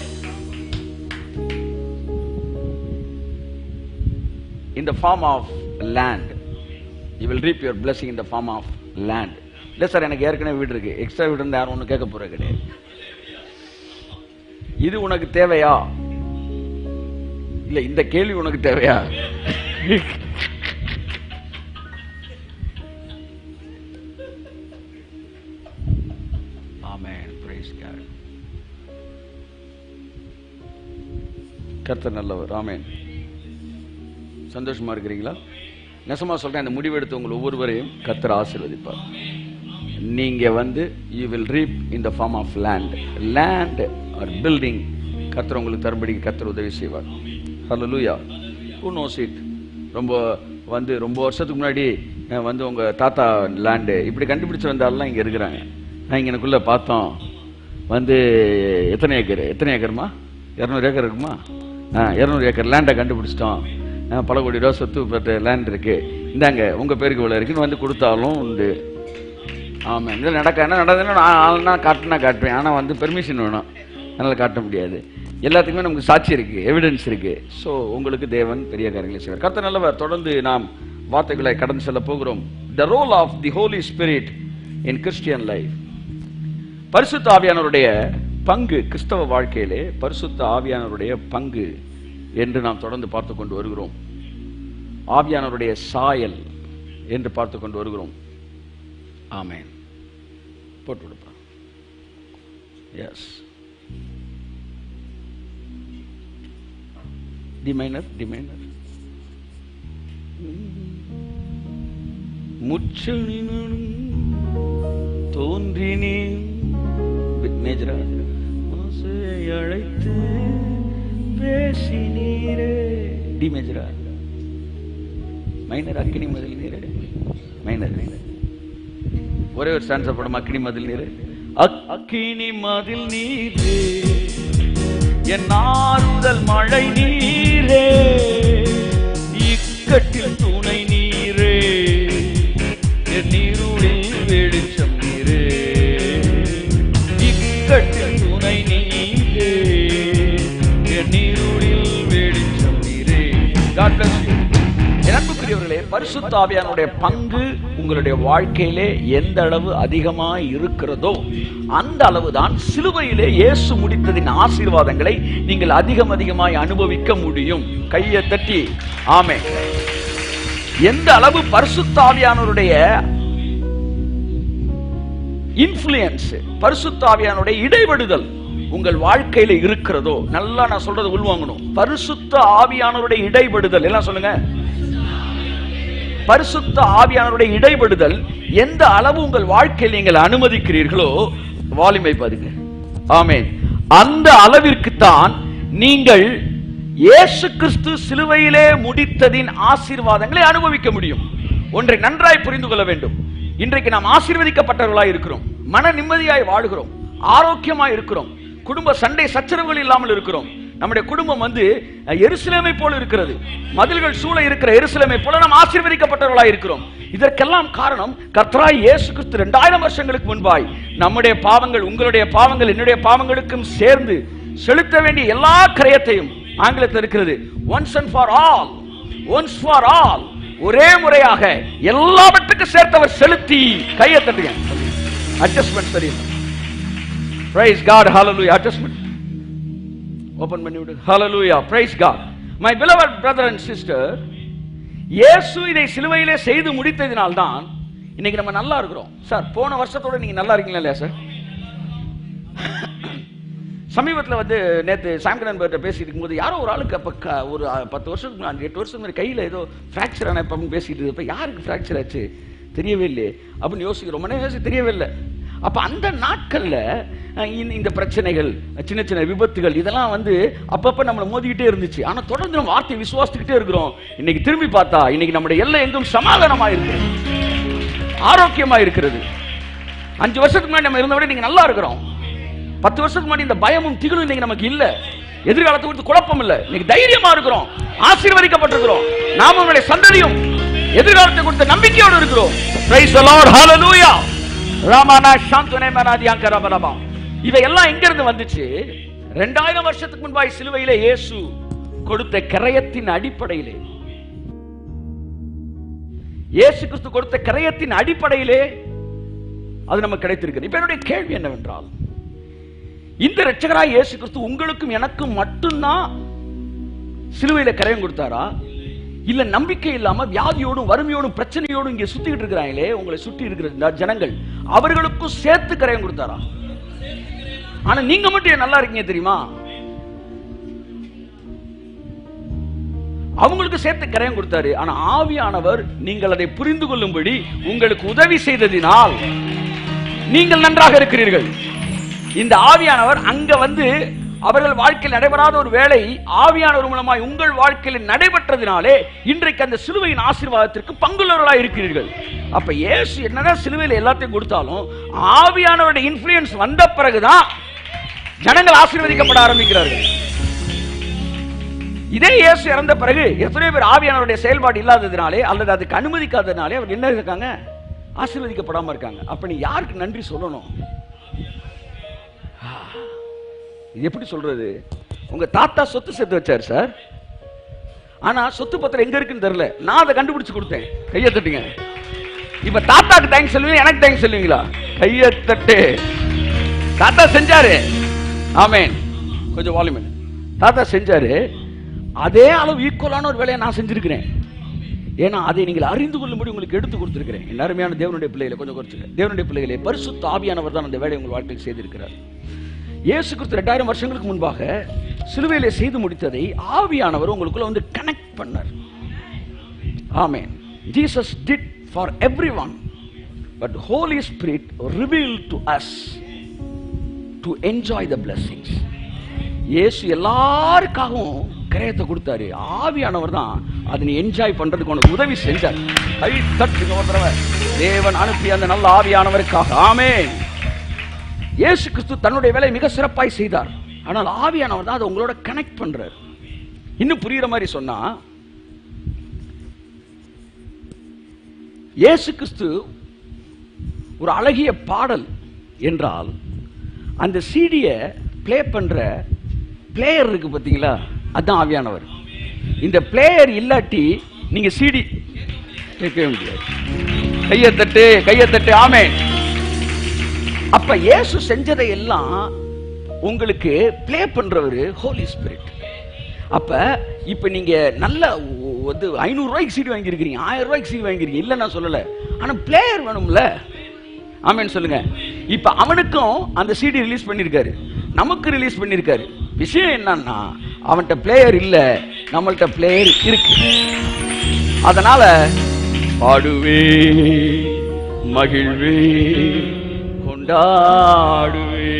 in the form of land you will reap your blessing in the form of land இல்லை சார் எனக்கு ஏற்கனவே வீடு இருக்கு எக்ஸ்ட்ரா வீடு இருந்தால் யாரும் ஒன்றும் கேட்க போறது கிடையாது இது உனக்கு தேவையா இல்ல இந்த கேள்வி உனக்கு தேவையா ஆமென் praise God கர்த்தர் நல்லவர் ஆமென் சந்தோஷமா இருக்கிறீங்களா நெசமா சொல்றேன் அந்த முடிவெடுத்து உங்கள் ஒவ்வொருவரையும் கர்த்தர் ஆசீர்வதிப்பார் நீங்க வந்து you will reap in the form of land land or building கர்த்தர் உங்களுக்கு தரும்படி கர்த்தர் உதவி செய்வார் ஹalleluya who knows it ரொம்ப வந்து ரொம்ப வருஷத்துக்கு முன்னாடி அஹ், வந்து உங்க தாத்தா லேண்டு இப்படி கண்டுபிடிச்சு வந்தாலாம் இங்க இருக்கிறாங்க நான் இங்க எனக்குள்ள பார்த்தோம் வந்து எத்தனை ஏக்கர் எத்தனை ஏக்கருமா இரநூறு ஏக்கர் இருக்குமா ஆ இரநூறு ஏக்கர் லேண்டை கண்டுபிடிச்சிட்டோம் ஆ, பல கோடி ரூபா சொத்து பெற்ற லேண்ட் இருக்கு இந்தாங்க உங்க பேருக்கு இவ்வளோ இருக்குன்னு வந்து கொடுத்தாலும் உண்டு ஆமாம் இதில் நடக்க என்ன நடக்குதுன்னா நான் ஆள்னா காட்டுனா காட்டுவேன் ஆனால் வந்து பெர்மிஷன் வேணும் அதனால் காட்ட முடியாது எல்லாத்துக்குமே நமக்கு சாட்சி இருக்கு எவிடன்ஸ் இருக்கு ஸோ உங்களுக்கு தேவன் பெரிய காரியங்களை செய்வார் கர்த்தர் நல்லவர் தொடர்ந்து நாம் வார்த்தைகளை கடந்து செல்ல போகிறோம் the role of the Holy Spirit in Christian life பரிசுத்த ஆவியானவருடைய பங்கு கிறிஸ்தவ வாழ்க்கையிலே பரிசுத்த ஆவியானவருடைய பங்கு என்று நாம் தொடர்ந்து பார்த்து கொண்டு வருகிறோம் ஆவியானவருடைய சாயல் என்று பார்த்து கொண்டு வருகிறோம் ஆமென் போட்டு விடுப்பா yes D minor D minor முச்சனினும் தோன்றினேன் மேஜரா ஆசையை அழைத்து பேசினீரே டி மேஜரா மைனர் அக்கினி மதில் நீரே மைனர் ஒரே ஒரு ஸ்டான்ஸ் படம் அக்கினி மதில் நீர் அக்கினி மதில் நீரே என் ஆறுதல் மழை நீரே இக்கட்டில் துணை நீரே என் நீருளில் வெளிச்சம் நீரே இக்கட்டில் துணை நீரே என் நீருளில் வெளிச்சம் நீரே God bless you. என் அன்புக்குரியவர்களே பரிசுத்த ஆவியானுடைய பங்கு உங்களுடைய வாழ்க்கையிலே எந்த அளவு அதிகமாய் இருக்கிறதோ அந்த அளவுதான் சிலுவையிலே இயேசு முடித்ததின் ஆசீர்வாதங்களை நீங்கள் அதிகம் அதிகமாய் அனுபவிக்க முடியும் கையை தட்டி ஆமே எந்த அளவு பரிசுத்த ஆவியானவருடைய இன்ஃப்ளூயன்ஸ் பரிசுத்த ஆவியானுடைய இடைபடுதல் உங்கள் வாழ்க்கையில இருக்கிறதோ நல்லா நான் சொல்றது உள்வாங்கணும் பரிசுத்த ஆவியானவருடைய இடைபடுதல் எல்லாம் சொல்லுங்க பரிசுத்த ஆவியானவருடைய இடைபடுதல் எந்த அளவு உங்கள் வாழ்க்கையில் நீங்கள் அனுமதிக்கிறீர்களோ வாலிமை பாருங்க ஆமென் அந்த அளவிற்கு தான் நீங்கள் இயேசு கிறிஸ்து சிலுவையிலே முடித்ததின் ஆசீர்வாதங்களை அனுபவிக்க முடியும் ஒன்றை நன்றாய் புரிந்து கொள்ள வேண்டும் இன்றைக்கு நாம் ஆசீர்வதிக்கப்பட்டவர்களாய் இருக்கிறோம் மன நிம்மதியாய் வாழுகிறோம் ஆரோக்கியமாய் இருக்கிறோம் குடும்ப சண்டை சச்சரவுகள் இல்லாமல் இருக்கிறோம் நம்முடைய குடும்பம் வந்து அஹ், எருசலேமை போல இருக்கிறது மதில்கள் சூழ இருக்கிற எருசலேமை போல நாம் ஆசீர்வதிக்கப்பட்டவர்களாய் இருக்கிறோம் இதற்கெல்லாம் காரணம் கர்த்தராய் இயேசு கிறிஸ்து இரண்டாயிரம் வருஷங்களுக்கு முன்பாய் நம்முடைய பாவங்கள் உங்களுடைய பாவங்கள் என்னுடைய பாவங்களுக்கும் சேர்ந்து செலுத்த வேண்டிய எல்லா கிரயத்தையும் ஆங்கிலத்தில் இருக்கிறது once and for all once for all ஒரே முறையாக எல்லாவற்றுக்கும் சேர்த்தவர் செலுத்தி கையை தட்டுங்க அட்ஜஸ்ட்மெண்ட் தெரியும் praise God hallelujah adjustment open பண்ணி விடு hallelujah praise God my beloved brother and sister இயேசு இதை சிலுவையிலே செய்து முடித்ததினால் தான் இன்னைக்கு நம்ம நல்லா இருக்கிறோம் சார் போன வருஷத்தோட நீங்க நல்லா இருக்கீங்களா இல்லையா சார் சமீபத்தில் வந்து நேற்று சாம்கரன் பேர்ட்ட பேசிட்டு இருக்கும்போது யாரோ ஒரு ஆளுக்கு அப்போ க ஒரு அஹ், பத்து வருஷத்துக்கு முன்னாடி எட்டு வருஷத்துக்கு முன்னாடி கையில் ஏதோ ஃப்ராக்சர் ஆன இப்போ பேசிட்டு இருப்ப யாருக்கு ஃப்ராக்சர் ஆச்சு தெரியவே இல்லையே அப்படின்னு யோசிக்க ரொம்ப நேரம் யோசிச்சு தெரியவே இல்லை அப்போ அந்த நாட்களில் இந்த இந்த பிரச்சனைகள் சின்ன சின்ன விபத்துகள் இதெல்லாம் வந்து அப்பப்போ நம்மளை மோதிக்கிட்டே இருந்துச்சு ஆனால் தொடர்ந்து நம்ம வார்த்தையை விசுவாசித்துக்கிட்டே இருக்கிறோம் இன்னைக்கு திரும்பி பார்த்தா இன்னைக்கு நம்முடைய எல்லை எங்கும் சமாதானமாக இருக்கு ஆரோக்கியமா இருக்கிறது அஞ்சு வருஷத்துக்கு முன்னாடி நம்ம இருந்த விட நீங்க நல்லா இருக்கிறோம் பத்து வருஷத்துக்கு முன்னாடி இந்த பயமும் திகிலும் இன்னைக்கு நமக்கு இல்ல எதிர்காலத்தை குறித்து குழப்பம் இல்ல இன்னைக்கு தைரியமா இருக்கிறோம் ஆசீர்வதிக்கப்பட்டிருக்கிறோம் நாம உங்களுடைய சந்ததியும் எதிர்காலத்தை குறித்த நம்பிக்கையோடு இருக்கிறோம் பிரைஸ் தி லார்ட் ஹalleluya ராமானா சாந்தனே மனாதியாங்க ரபரபா இவையெல்லாம் எங்க இருந்து வந்துச்சு ரெண்டாயிரம் வருஷத்துக்கு முன்பாய் சிலுவையிலே இயேசு கொடுத்த கிரயத்தின் அடிப்படையிலே இயேசு கிறிஸ்து கொடுத்த கிரயத்தின் அடிப்படையிலே அது நமக்கு கிடைத்திருக்கு இப்ப என்னுடைய கேள்வி என்னவென்றால் இந்த இரட்சகராய் இயேசு கிறிஸ்து உங்களுக்கும் எனக்கும் மட்டும்தான் சிலுவையில கரையம் கொடுத்தாரா இல்ல நம்பிக்கை இல்லாம வியாதியோடும் வறுமையோடும் பிரச்சனையோடும் இங்க சுத்திக்கிட்டு இருக்கிறாங்களே உங்களை சுற்றி இருக்கிற இந்த ஜனங்கள் அவர்களுக்கும் சேர்த்து கரையம் கொடுத்தாரா ஆனா நீங்க மட்டும் ஏன் நல்லா இருக்கீங்க தெரியுமா அவங்களுக்கு சேர்த்து கரையம் கொடுத்தாரு ஆனா ஆவியானவர் நீங்கள் அதை புரிந்து கொள்ளும்படி உங்களுக்கு உதவி செய்ததினால் நீங்கள் நன்றாக இருக்கிறீர்கள் இந்த ஆவியானவர் அங்க வந்து அவர்கள் வாழ்க்கையில் நடைபெறாத ஒரு வேலை ஆவியானவர் மூலமாய் உங்கள் வாழ்க்கையில் நடைபெற்றதினாலே இன்றைக்கு அந்த சிலுவையின் ஆசீர்வாதத்திற்கு பங்குள்ளவர்களாக இருக்கிறீர்கள் அப்ப இயேசு என்னதான் சிலுவையில் எல்லாத்தையும் கொடுத்தாலும் ஆவியானவருடைய இன்ஃப்ளூயன்ஸ் வந்த பிறகுதான் ஜனங்கள் ஆசீர்வதிக்கப்பட ஆரம்பிக்கிறார்கள் இதே இயேசு இறந்த பிறகு எத்தனையோ பேர் ஆவியானவருடைய செயல்பாடு இல்லாததினாலே அல்லது அதுக்கு அனுமதிக்காததினாலே அவர் என்ன இருக்காங்க ஆசீர்வதிக்கப்படாம இருக்காங்க அப்ப நீ யாருக்கு நன்றி சொல்லணும் இது எப்படி சொல்றது உங்க தாத்தா சொத்து சேர்த்து வச்சார் சார் ஆனா சொத்து பத்திரம் எங்க இருக்குன்னு தெரியல நான் அதை கண்டுபிடிச்சு கொடுத்தேன் கையை தட்டுங்க இப்ப தாத்தாக்கு தேங்க்ஸ் சொல்லுவீங்க எனக்கு தேங்க்ஸ் சொல்லுவீங்களா கையை தட்டு தாத்தா செஞ்சாரு ஆமென் கொஞ்சம் வால்யூம் தாத்தா செஞ்சாரு அதே அளவு ஈக்குவலான ஒரு வேலையை நான் செஞ்சிருக்கிறேன் ஏன்னா அதை நீங்கள் அறிந்து கொள்ளும்படி உங்களுக்கு எடுத்து கொடுத்திருக்கிறேன் என் அருமையான தேவனுடைய பிள்ளைகளை கொஞ்சம் குறைச்சுங்க தேவனுடைய பிள்ளைகளே பரிசுத்த ஆவியானவர் தான் அந்த வேலையை உங்கள் வாழ்க்கையில் செய்திருக்கிறார் இயேசு கிறிஸ்து ரெண்டாயிரம் வருஷங்களுக்கு முன்பாக சிலுவையிலே செய்து முடித்ததை ஆவியானவர் உங்களுக்குள்ள வந்து கனெக்ட் பண்ணார் ஆமென் Jesus did for everyone but Holy Spirit reveal to us to enjoy the blessings இயேசு எல்லாருக்காகவும் கிரயத்தை கொடுத்தாரு ஆவியானவர் தான் அதை நீ என்ஜாய் பண்றதுக்கு உனக்கு உதவி செஞ்சார் கை தட்டுங்க ஒரு தடவை தேவன் அனுப்பிய அந்த நல்ல ஆவியானவருக்காக ஆமென் இயேசு கிறிஸ்து தன்னுடைய வேலையை மிக சிறப்பாய் செய்தார் ஆனால் ஆவியானவர் தான் அதை உங்களோட கனெக்ட் பண்றார் இன்னும் புரியுற மாதிரி சொன்னா இயேசு கிறிஸ்து ஒரு அழகிய பாடல் என்றால் அந்த சிடியை ப்ளே பண்ற பிளேயர் இருக்கு பாத்தீங்களா அதான் ஆவியானவர் இந்த பிளேயர் இல்லாட்டி நீங்க சிடி கேட்கவே முடியாது கையை தட்டு கையை தட்டு ஆமென் அப்ப இயேசு செஞ்சதை எல்லாம் உங்களுக்கு ப்ளே பண்றவர் ஹோலி ஸ்பிரிட் அப்ப இப்ப நீங்க நல்ல ஒ- வந்து ஐநூறு ரூபாய்க்கு சீட் வாங்கியிருக்கிறீங்க ஆயிரம் ரூபாய்க்கு சீட் வாங்கியிருக்கீங்க இல்ல நான் சொல்லல ஆனா பிளேயர் வேணும்ல ஆமென் சொல்லுங்க இப்ப அவனுக்கும் அந்த சிடி ரிலீஸ் பண்ணிருக்காரு நமக்கு ரிலீஸ் பண்ணிருக்காரு விஷயம் என்னன்னா அவன்கிட்ட பிளேயர் இல்ல நம்மள்ட்ட பிளேயர் இருக்கு அதனால பாடுவே மகிழ்வே கொண்டாடுவே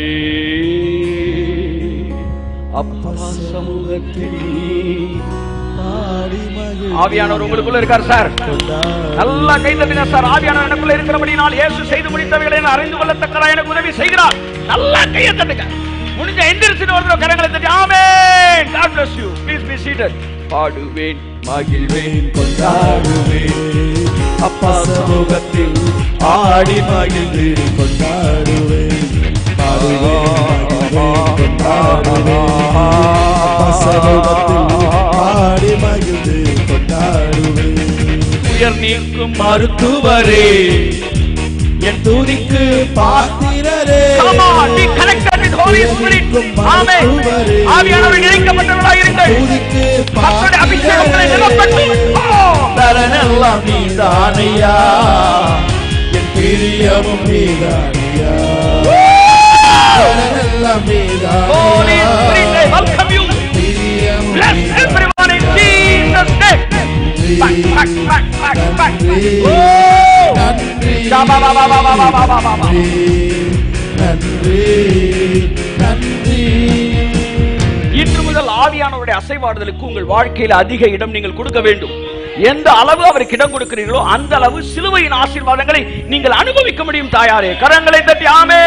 அப்பா சமூகத்தில்
பாடி மகிழ்
ஆவியானவர் உங்களுக்குள்ள இருக்கார் சார் நல்லா கை தட்டுங்க சார் ஆவியானவர் எனக்குள்ள இருக்கிறபடினால் இயேசு செய்து முடித்தவைகளை நான் அறிந்து கொள்ளத்தக்கதா எனக்கு உதவி செய்கிறார் நல்லா கையை தட்டுங்க முடிஞ்ச எந்திரிச்சு ஒரு தடவை கரங்களை தட்டி ஆமென் God bless you please be seated பாடுவேன் மகிழ்வேன்
கொண்டாடுவேன் அப்பா சமூகத்தில் ஆடி மகிழ்ந்து கொண்டாடுவேன் பாடுவேன், மகிழ்வேன், கொண்டாடுவேன். அப்பா சமூகத்தில் ஆடி மகிழ்ந்து கொண்டாடுவேன்
உயர் நீக்கும்
மருத்துவரே என் துதிக்கு பாத்திரரே
Come on, be connected with Holy Spirit. Amen. ஆவியானவர் இணைக்கப்பட்டவர்களாக இருங்கள்
துதிக்கு
கர்த்தருடைய அபிஷேகம் உங்களை நிரப்பட்டும். Oh.
தரனெல்லாம் நீதானையா என் பிரியமும் நீதானையா தரனெல்லாம்
Holy Spirit, I
நீதானையா
welcome you.
பிரியமும்
Bless everyone in Jesus' name. Back, back, back, back, back. Oh.
நன்றி
Shabba-ba-ba-ba-ba-ba-ba-ba-ba.
நன்றி நன்றி
இன்று முதல் ஆவியானவருடைய அசைவாடுதலுக்கு உங்கள் வாழ்க்கையில் அதிக இடம் நீங்கள் கொடுக்க வேண்டும் எந்த அளவு அவருக்கு இடம் கொடுக்கிறீர்களோ அந்த அளவு சிலுவையின் ஆசீர்வாதங்களை நீங்கள் அனுபவிக்க முடியும் தாயாரே கரங்களை தட்டி ஆமே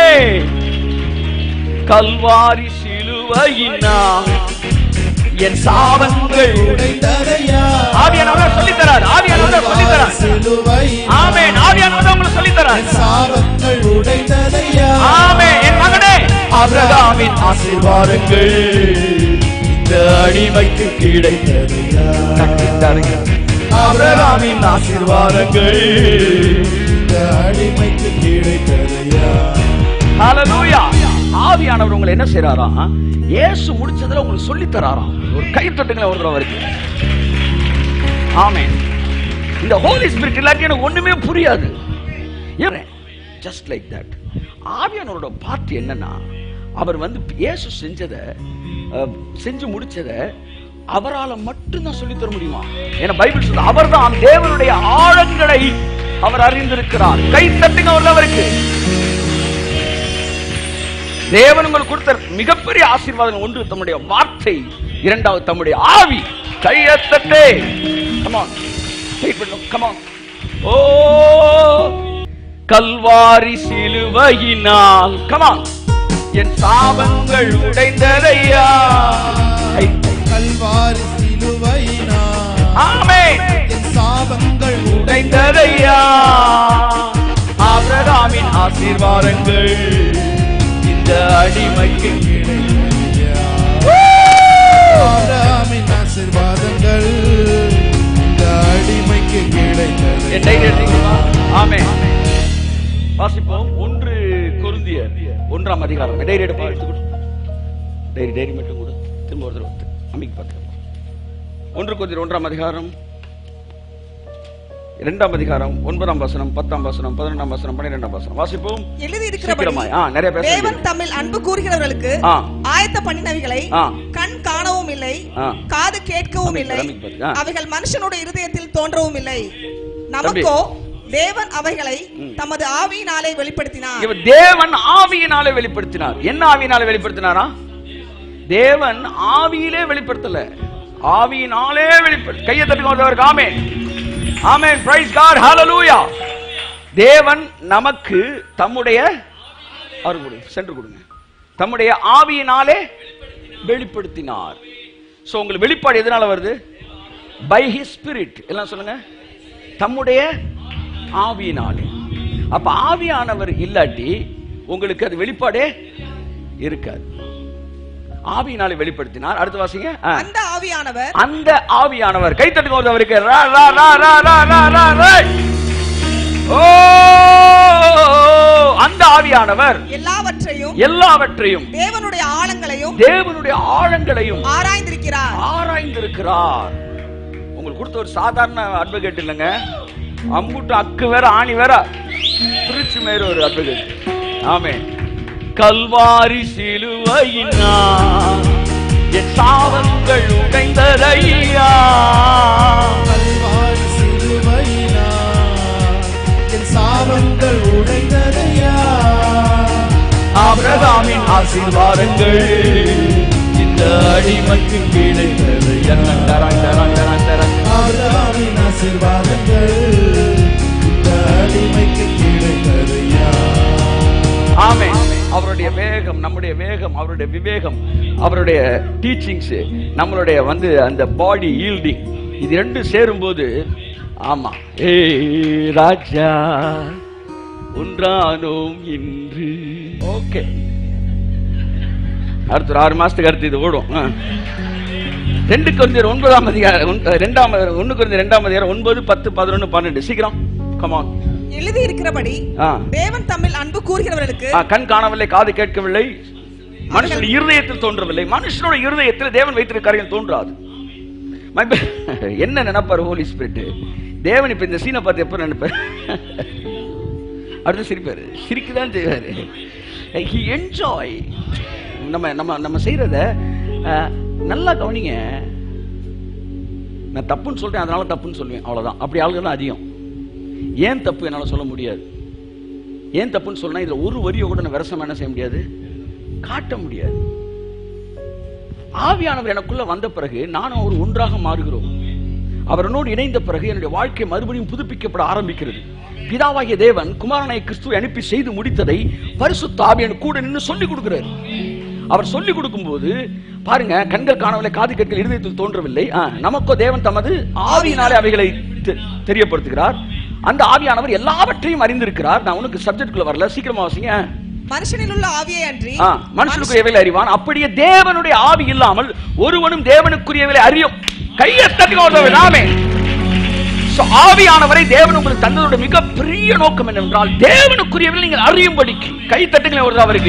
கல்வாரி சிலுவையினா என் சாபங்கள்
உடைந்ததையா
ஆவியானவர் சொல்லித் தரார் ஆவியானவர் சொல்லித் தரார்
சிலுவை
ஆமென் ஆவியானவர் உங்களுக்கு சொல்லித் தரார்
சாபங்கள் உடைந்ததையா
ஆமென் என் மகனே ஆபிரகாமின்
ஆசீர்வாதங்கள் இந்த அடிமைக்கு கிடைத்ததையா ஆபிரகாமின் ஆசீர்வாதங்கள் இந்த அடிமைக்கு கிடைத்ததையா
ஹalleluya ஆவியானவர் உங்களை என்ன செய்றாராம் இயேசு முடிச்சதுல உங்களுக்கு சொல்லி தராராம் ஒரு கை தட்டுங்களேன் ஒரு தடவை வரைக்கும் ஆமென் இந்த ஹோலி ஸ்பிரிட் இல்லாட்டி எனக்கு ஒண்ணுமே புரியாது ஜஸ்ட் லைக் தட் ஆவியானவரோட பார்ட் என்னன்னா அவர் வந்து இயேசு செஞ்சதை அஹ், செஞ்சு முடிச்சதை அவரால மட்டும்தான் சொல்லித் தர முடியுமா ஏன்னா பைபிள் சொல்லுது அவர்தான் தேவனுடைய ஆழங்களை அவர் அறிந்திருக்கிறார் கை தட்டுங்க ஒரு அவருக்கு தேவன் உங்களுக்கு கொடுத்த மிகப்பெரிய ஆசீர்வாதம் ஒன்று தம்முடைய வார்த்தை இரண்டாவது தம்முடைய ஆவி கையத்தட்டே கமான் வெயிட் பண்ணும் கமான் ஓ கல்வாரி சிலுவையினால் கமான் என் சாபங்கள் உடைந்ததையா கை, கை.
கல்வாரி சிலுவையினா
ஆமென்
என் சாபங்கள்
உடைந்ததையா ஆபிரகாமின் ஆசீர்வாதங்கள் இந்த அடிமைக்கு
உடைந்ததையா ஆபிரகாமின் ஆசீர்வாதங்கள் இந்த அடிமைக்கு
என் டைரி
கிடைத்தது
எடுத்தீங்களா ஆமே வாசிப்போம் ஒன்று கொருந்தியர் ஒன்றாம் அதிகாரம் டைரி எடுப்பா எடுத்துக்கொடு டைரி டைரி மட்டும் கொடு திரும்ப ஒரு தடவை அமைக்கு பார்த்து ஒன்று கொருந்தியர் ஒன்றாம் அதிகாரம் இரண்டாம் அதிகாரம் ஒன்பதாம் வசனம் பத்தாம் வசனம் பதினெண்டாம் வசனம் பன்னிரெண்டாம் வசனம் வாசிப்போம்
எழுதியிருக்கிறபடி
சீக்கிரமாய். ஆ, நிறைய பேச
தேவன்
வேண்டியது.
தம்மில் அன்பு கூறுகிறவர்களுக்கு
ஆ.
ஆயத்த பண்ணினவைகளை
ஆ.
கண் காணவும் இல்லை
ஆ.
காது கேட்கவும் இல்லை
ரமிக் பாரு, ஆ.
அவைகள் மனுஷனுடைய இருதயத்தில் தோன்றவும் இல்லை நமக்கோ தேவன் அவைகளை தமது ஆவியினாலே வெளிப்படுத்தினார்
இவர் தேவன் ஆவியினாலே வெளிப்படுத்தினார் என்ன ஆவியினாலே வெளிப்படுத்தினாரா தேவன் ஆவியிலே வெளிப்படுத்தல ஆவியினாலே வெளிப்படுத்த கையை தட்டி கொண்டவருக்கு ஆமென் ஆமென் பிரைஸ் காட் ஹalleluya தேவன் நமக்கு தம்முடைய அவரு கொடுங்க சென்று கொடுங்க தம்முடைய ஆவியினாலே வெளிப்படுத்தினார் சோ உங்களுக்கு வெளிப்பாடு எதனால வருது பை ஹிஸ் ஸ்பிரிட் எல்லாம் சொல்லுங்க தம்முடைய ஆவியினாலே அப்ப ஆவியானவர் இல்லாட்டி உங்களுக்கு அது வெளிப்பாடே இருக்காது ஆவியினாலே வெளிப்படுத்தினார் அடுத்து வாசிங்க ஆ.
அந்த ஆவியானவர்
அந்த ஆவியானவர் கை தட்டுங்க ஒரு அவருக்கு ரா, ரா, ரா, ரா, ரா, ரா, ரா, ரா. ஓ அந்த ஆவியானவர்
எல்லாவற்றையும்
எல்லாவற்றையும்
தேவனுடைய ஆழங்களையும்
தேவனுடைய ஆழங்களையும்
ஆராய்ந்திருக்கிறார்
ஆராய்ந்திருக்கிறார் உங்களுக்கு கொடுத்த ஒரு சாதாரண அட்வொகேட் இல்லைங்க அம்புட்டு அக்கு வேற ஆணி வேற பிரிச்சு மேற ஒரு அட்வொகேட் ஆமே கல்வாரி சிலுவையினா என் சாவங்கள் உடைந்ததையா
கல்வாரி சிலுவையினார் என் சாபங்கள் உடைந்ததையா
ஆபிரகாமின் ஆசீர்வாதங்கள் இந்த அடிமைக்கு கிடைத்தது என்ன தரங் தரங் தரங் தரங்
ஆபிரகாமின் ஆசீர்வாதங்கள் இந்த அடிமைக்கு கிடைத்ததையா
ஆமே அவருடைய வேகம் நம்முடைய வேகம் அவருடைய விவேகம் அவருடைய டீச்சிங்ஸ் நம்மளுடைய வந்து அந்த பாடி ஈல்டிங் இது ரெண்டும் சேரும்போது ஆமா ஏ ராஜா ஒன்றானோம் இன்று ஓகே அடுத்த ஒரு ஆறு மாசத்துக்கு அடுத்து இது ஓடும் ஆ. ரெண்டு குறைஞ்சர் ஒன்பதாம் அதிகாரம் ஒன்- ரெண்டாம் ஒண்ணு குறைஞ்ச ரெண்டாம் அதிகாரம் ஒன்பது பத்து பதினொன்னு பன்னெண்டு சீக்கிரம் கமான்
எழுதி இருக்கிறபடி
ஆ
தேவன் தம்மில் அன்பு கூறுகிறவர்களுக்கு
ஆ, கண் காணவில்லை காது கேட்கவில்லை மனுஷனுடைய இருதயத்தில் தோன்றவில்லை மனுஷனுடைய இருதயத்தில் தேவன் வைத்திருக்க காரியம் தோன்றாது My be- என்ன நினைப்பாரு ஹோலி ஸ்பிரிட் தேவன் இப்ப இந்த சீனை பார்த்து எப்ப நினைப்பாரு அடுத்து சிரிப்பாரு சிரிக்கதான் செய்வாரு ஹி என்ஜாய் நம்ம நம்ம நம்ம செய்யறத அஹ், நல்லா கவனிங்க நான் தப்புன்னு சொல்றேன் அதனால தப்புன்னு சொல்லுவேன் அவ்வளவுதான் அப்படி ஆளுங்க தான் அதிகம் ஏன் தப்பு என்னால சொல்ல முடியாது ஏன் தப்புன்னு சொன்னா இதுல ஒரு வரியை கூட நான் விரசம் என்ன செய்ய முடியாது காட்ட முடியாது ஆவியானவர் எனக்குள்ள வந்த பிறகு நானும் அவர் ஒன்றாக மாறுகிறோம் அவர் என்னோடு இணைந்த பிறகு என்னுடைய வாழ்க்கை மறுபடியும் புதுப்பிக்கப்பட ஆரம்பிக்கிறது பிதாவாகிய தேவன் குமாரனை கிறிஸ்துவை அனுப்பி செய்து முடித்ததை பரிசுத்த ஆவியன் கூட நின்று சொல்லிக் கொடுக்கிறார் அவர் சொல்லிக் கொடுக்கும்போது பாருங்க கண்கள் காணவில்லை காது கேட்கல் இருதயத்தில் தோன்றவில்லை ஆ, நமக்கோ தேவன் தமது ஆவியினாலே அவைகளை தெ- தெரியப்படுத்துகிறார் அந்த ஆவியானவர் எல்லாவற்றையும் அறிந்திருக்கிறார் நான் உனக்கு சப்ஜெக்ட்குள்ள வரல சீக்கிரமா வாசிங்க
மனுஷனில் உள்ள ஆவியை அன்றி
ஆ, மனுஷனுக்குரியவைகளை அறிவான் அப்படியே தேவனுடைய ஆவி இல்லாமல் ஒருவனும் தேவனுக்குரியவைகளை அறியும் கையை தட்டி நாமே So, ஆவியானவரை தேவன் உங்களுக்கு தந்ததோட மிகப்பெரிய நோக்கம் என்னவென்றால் தேவனுக்குரியவர்கள் நீங்கள் அறியும்படிக்கு கை தட்டுங்களேன் ஒரு அவருக்கு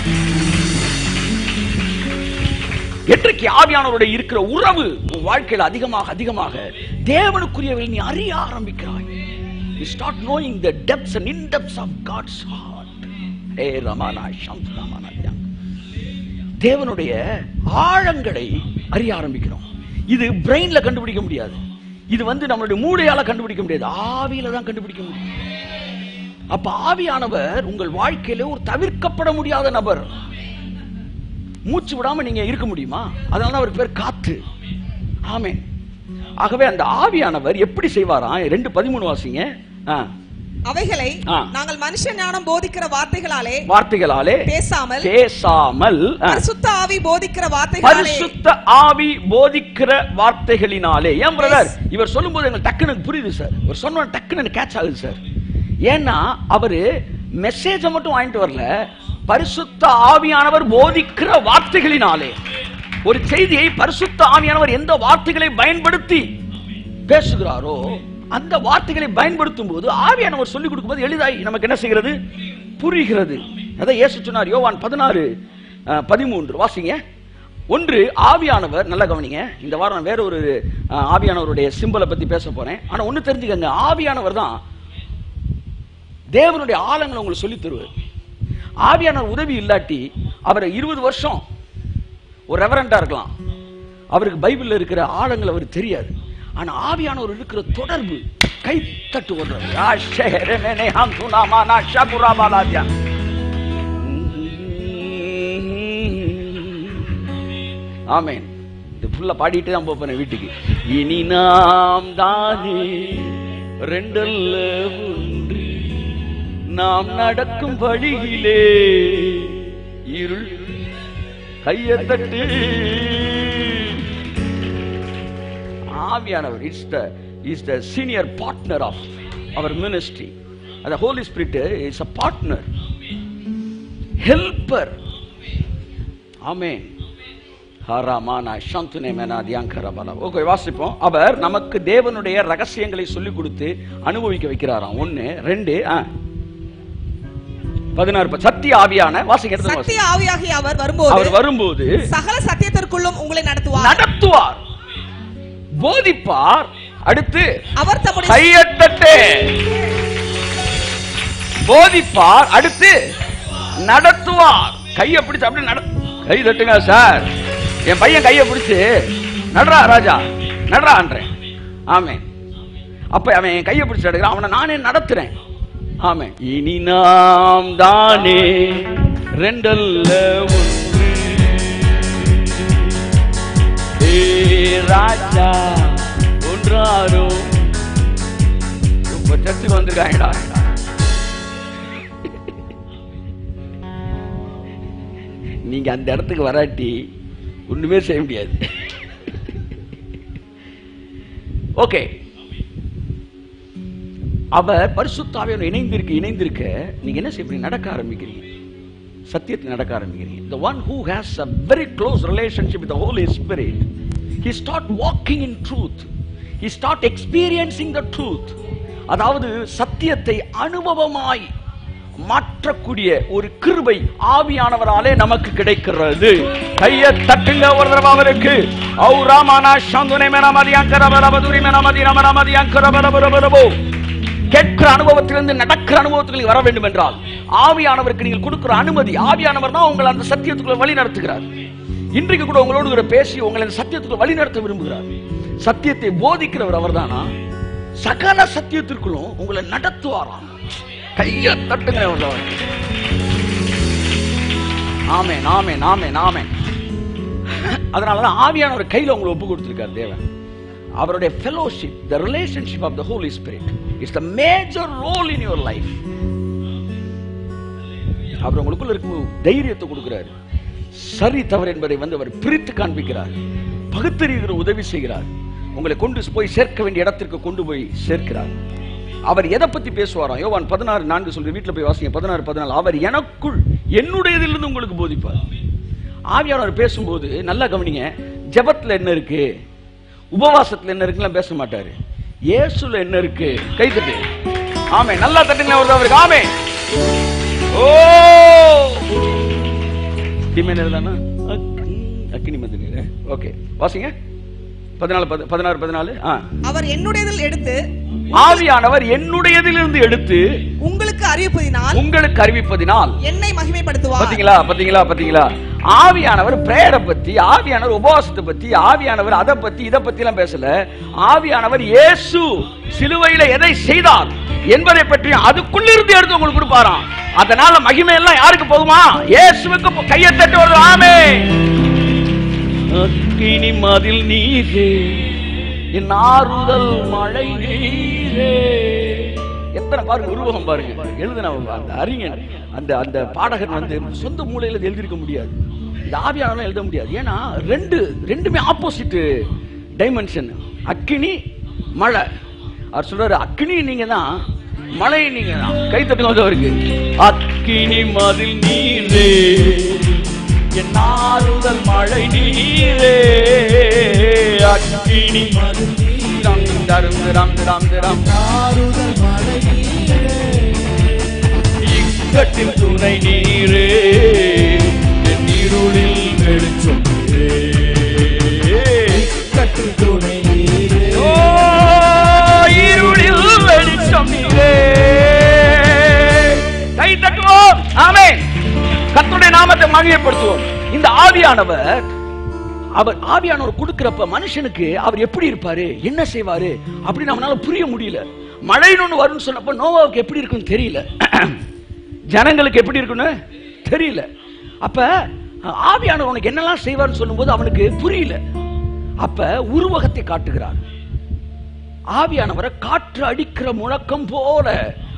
என்றைக்கு ஆவியானவருடைய இருக்கிற உறவு உன் வாழ்க்கையில் அதிகமாக அதிகமாக தேவனுக்குரியவர்கள் நீ அறிய ஆரம்பிக்கிறாய் you start knowing the depths and in depths of God's heart ஹே ரமானா ஷம்ஸ் ரமானா தேவனுடைய ஆழங்களை அறிய ஆரம்பிக்கிறோம் இது பிரெயின்ல கண்டுபிடிக்க முடியாது இது வந்து நம்மளுடைய மூளையால கண்டுபிடிக்க முடியாது ஆவியில தான் கண்டுபிடிக்க முடியும் அப்ப ஆவியானவர் உங்கள் வாழ்க்கையில ஒரு தவிர்க்கப்பட முடியாத நபர் மூச்சு விடாம நீங்க இருக்க முடியுமா அதனால தான் அவருக்கு பேர் காத்து ஆமே ஆகவே அந்த ஆவியானவர் எப்படி செய்வாராம் ரெண்டு பதிமூணு வாசிங்க ஆ,
அவைகளை
ஆ.
நாங்கள் மனுஷ ஞானம் போதிக்கிற வார்த்தைகளாலே
வார்த்தைகளாலே
பேசாமல்
பேசாமல் ஆ,
பரிசுத்த ஆவி போதிக்கிற வார்த்தைகளாலே
பரிசுத்த ஆவி போதிக்கிற வார்த்தைகளினாலே ஏன் பிரதர் இவர் சொல்லும்போது எங்களுக்கு டக்குனு எனக்கு புரியுது சார் இவர் சொன்ன டக்குனு கேட்ச் ஆகுது சார் ஏன்னா அவரு மெசேஜ மட்டும் வாங்கிட்டு வரல பரிசுத்த ஆவியானவர் போதிக்கிற வார்த்தைகளினாலே ஒரு செய்தியை பரிசுத்த ஆவியானவர் எந்த வார்த்தைகளை பயன்படுத்தி பேசுகிறாரோ அந்த வார்த்தைகளை பயன்படுத்தும் போது ஆவியானவர் சொல்லிக் கொடுக்கும்போது எளிதாய் நமக்கு என்ன செய்கிறது புரிகிறது அதான் இயேசு சொன்னார் யோவான் பதினாறு பதிமூன்று வாசிங்க ஒன்று ஆவியானவர் நல்லா கவனிங்க இந்த வாரம் நான் வேற ஒரு அஹ், ஆவியானவருடைய சிம்பலை பத்தி பேச போறேன் ஆனா ஒண்ணு தெரிஞ்சுக்கங்க ஆவியானவர் தான் தேவனுடைய ஆழங்களை உங்களுக்கு சொல்லித் தருவார் ஆவியானவர் உதவி இல்லாட்டி அவரை இருபது வருஷம் ஒரு ரெவரண்டா இருக்கலாம் அவருக்கு பைபிள்ல இருக்கிற ஆழங்கள் அவருக்கு தெரியாது ஆனா ஆவியானவர் இருக்கிற தொடர்பு கை தட்டு ஓடுறாரு ஆமென் இது ஃபுல்லா பாடிட்டு தான் போறேன் வீட்டுக்கு இனி நாம் தானே ரெண்டல்ல ஒன்று நாம் நடக்கும் வழியிலே இருள் கையை தட்டு ஆவியானவர் it's the is the senior partner of our ministry அந்த Holy Spirit is a partner helper ஆமென் ஹராமானா சந்துனே மேனா தியாங்கரபல ஓகே வாசிப்போம் அவர் நமக்கு தேவனுடைய ரகசியங்களை சொல்லிக் கொடுத்து அனுபவிக்க வைக்கிறாராம் ஒண்ணு ரெண்டு ஆ. பதினாறு ப- சத்திய ஆவியான வாசிங்க எடுத்து வாசிங்க.
சத்திய ஆவியாகிய அவர்
அவர்
வரும்போது
வரும்போது
சகல சத்தியத்திற்குள்ளும் உங்களை நடத்துவார்
நடத்துவார் போதிப்பார் அடுத்து
அவர் தம்முடைய
கையத்தட்டு போதிப்பார் அடுத்து நடத்துவார் கையை பிடிச்சு அப்படி நட கை தட்டுங்க சார் என் பையன் கையை பிடிச்சு நடரா ராஜா நடரான்றேன் ஆமென் அப்ப அவன் என் கையை பிடிச்சு நடக்கிறான் அவனை நானே நடத்துறேன் ஆமென் இனி நாம் தானே ரெண்டல்ல ஒன்று ஏ ராஜா ஒன்றாரோ இப்ப சர்ச்சுக்கு வந்திருக்காங்கடா நீங்க அந்த இடத்துக்கு வராட்டி ஒண்ணுமே செய்ய முடியாது ஓகே அவர் பரிசுத்தாவியோட இணைந்திருக்க இணைந்திருக்க நீங்க என்ன செய்யறீங்க நடக்க ஆரம்பிக்கிறீங்க சத்தியத்தில் நடக்க ஆரம்பிக்கிறீங்க the one who has a very close relationship with the holy spirit he start walking in truth he start experiencing the truth அதாவது சத்தியத்தை அனுபவமாய் மாற்றக்கூடிய ஒரு கிருபை ஆவியானவராலே நமக்கு கிடைக்கிறது கைய தட்டுங்க ஒரு தடவை அவருக்கு ஔ ராமானா சந்துனை மேனமதி அங்கரபரபதுரி மேனமதி ரமரமதி அங்கரபரபரபரபோ கேட்கிற அனுபவத்திலிருந்து நடக்கிற அனுபவத்துக்கு வர வேண்டும் என்றால் ஆவியானவருக்கு நீங்கள் கொடுக்கிற அனுமதி ஆவியானவர் தான் உங்களை அந்த சத்தியத்துக்குள்ள வழி நடத்துகிறார் இன்றைக்கு கூட உங்களோடு கூட பேசி உங்களை அந்த சத்தியத்துக்குள்ள வழி நடத்த விரும்புகிறார் சத்தியத்தை போதிக்கிறவர் அவர்தானா சகல சத்தியத்திற்குள்ளும் உங்களை நடத்துவாராம் கைய தட்டுங்க அவர் ஆமே நாமே நாமே நாமே அதனாலதான் ஆவியானவர் கையில உங்களை ஒப்பு கொடுத்திருக்கார் தேவன் அவருடைய fellowship the relationship of the Holi Spirit is the major role in your life அவர் உங்களுக்குள்ள இருக்கும் தைரியத்தை கொடுக்கிறார் சரி தவறு என்பதை வந்து அவர் பிரித்து காண்பிக்கிறார் பகுத்தறிகிற உதவி செய்கிறார் உங்களை கொண்டு போய் சேர்க்க வேண்டிய இடத்திற்கு கொண்டு போய் சேர்க்கிறார் அவர் எதை பத்தி பேசுவாராம் யோவான் பதினாறு நான்கு சொல்லி வீட்டுல போய் வாசிங்க பதினாறு பதினாலு அவர் எனக்குள் என்னுடையதிலிருந்து உங்களுக்கு போதிப்பார் ஆவியானவர் பேசும்போது நல்லா கவனிங்க ஜெபத்துல என்ன இருக்கு உபவாசத்துல என்ன இருக்குலாம் பேச மாட்டாரு இயேசுல என்ன இருக்கு கை தட்டு ஆமே நல்லா தட்டுங்களேன் ஒரு அவருக்கு ஆமே ஓ டிமேன் தானா அக்கினி மந்திர ஓகே வாசிங்க பதினாலு பதி- பதினாறு பதினாலு ஆ
அவர் என்னுடையதில் எடுத்து
ஆவியானவர் என்னுடையதிலிருந்து எடுத்து
உங்களுக்கு அறிவிப்பதினால்
உங்களுக்கு அறிவிப்பதினால்
என்னை மகிமைப்படுத்துவார்
பாத்தீங்களா பாத்தீங்களா பாத்தீங்களா ஆவியானவர் பிரேயரை பத்தி ஆவியானவர் உபவாசத்தை பத்தி ஆவியானவர் அதை பத்தி இதை பத்தி எல்லாம் பேசல ஆவியானவர் இயேசு சிலுவையில எதை செய்தார் என்பதை பற்றி அதுக்குள்ளிருந்து எடுத்து உங்களுக்கு கொடுப்பாராம் அதனால மகிமை எல்லாம் யாருக்கு போகுமா இயேசுவுக்கு போ- கையை தட்டி ஒரு ஆமே அக்கினி மதில் நீரே என் ஆறுதல் மழை நீரே எத்தனை பாருங்க உருவகம் பாருங்க எழுதின அந்த அறிஞர் அந்த அந்த பாடகன் வந்து சொந்த மூலையில எழுதியிருக்க முடியாது இந்த ஆவியானவெல்லாம் எழுத முடியாது ஏன்னா ரெண்டு ரெண்டுமே ஆப்போசிட் டைமென்ஷன் அக்கினி மழை அவர் சொல்றாரு அக்கினி நீங்க தான் மழை நீங்க தான் கை தட்டுங்க அவருக்கு அக்கினி மதில் நீரே என் ஆறுதல் மழை நீரே அக்கினி மதில் நீரம் தரும் திரம் திரம் திரம்
ஆறுதல் மழை நீரே
இக்கட்டில் துணை நீரே என் இருளில் வெளிச்சம் நீரே.
கட்டில் துணை நீரே
ஓ, இருளில் வெளிச்சம் நீரே கை தட்டுவோம் ஆமென் கர்த்தருடைய நாமத்தை மகிமைப்படுத்துவோம் இந்த ஆவியானவர் அவர் ஆவியானவர் கொடுக்கிறப்ப மனுஷனுக்கு அவர் எப்படி இருப்பாரு என்ன செய்வாரு அப்படி நம்மளால புரிய முடியல மழைன்னு ஒண்ணு வரும்னு சொன்னப்ப நோவாவுக்கு எப்படி இருக்குன்னு தெரியல ஜனங்களுக்கு எப்படி இருக்குன்னு தெரியல அப்ப ஆவியானவர் உனக்கு என்னெல்லாம் செய்வார்னு சொல்லும்போது அவனுக்கு புரியல அப்ப உருவகத்தை காட்டுகிறார் ஆவியானவரை காற்று அடிக்கிற முழக்கம் போல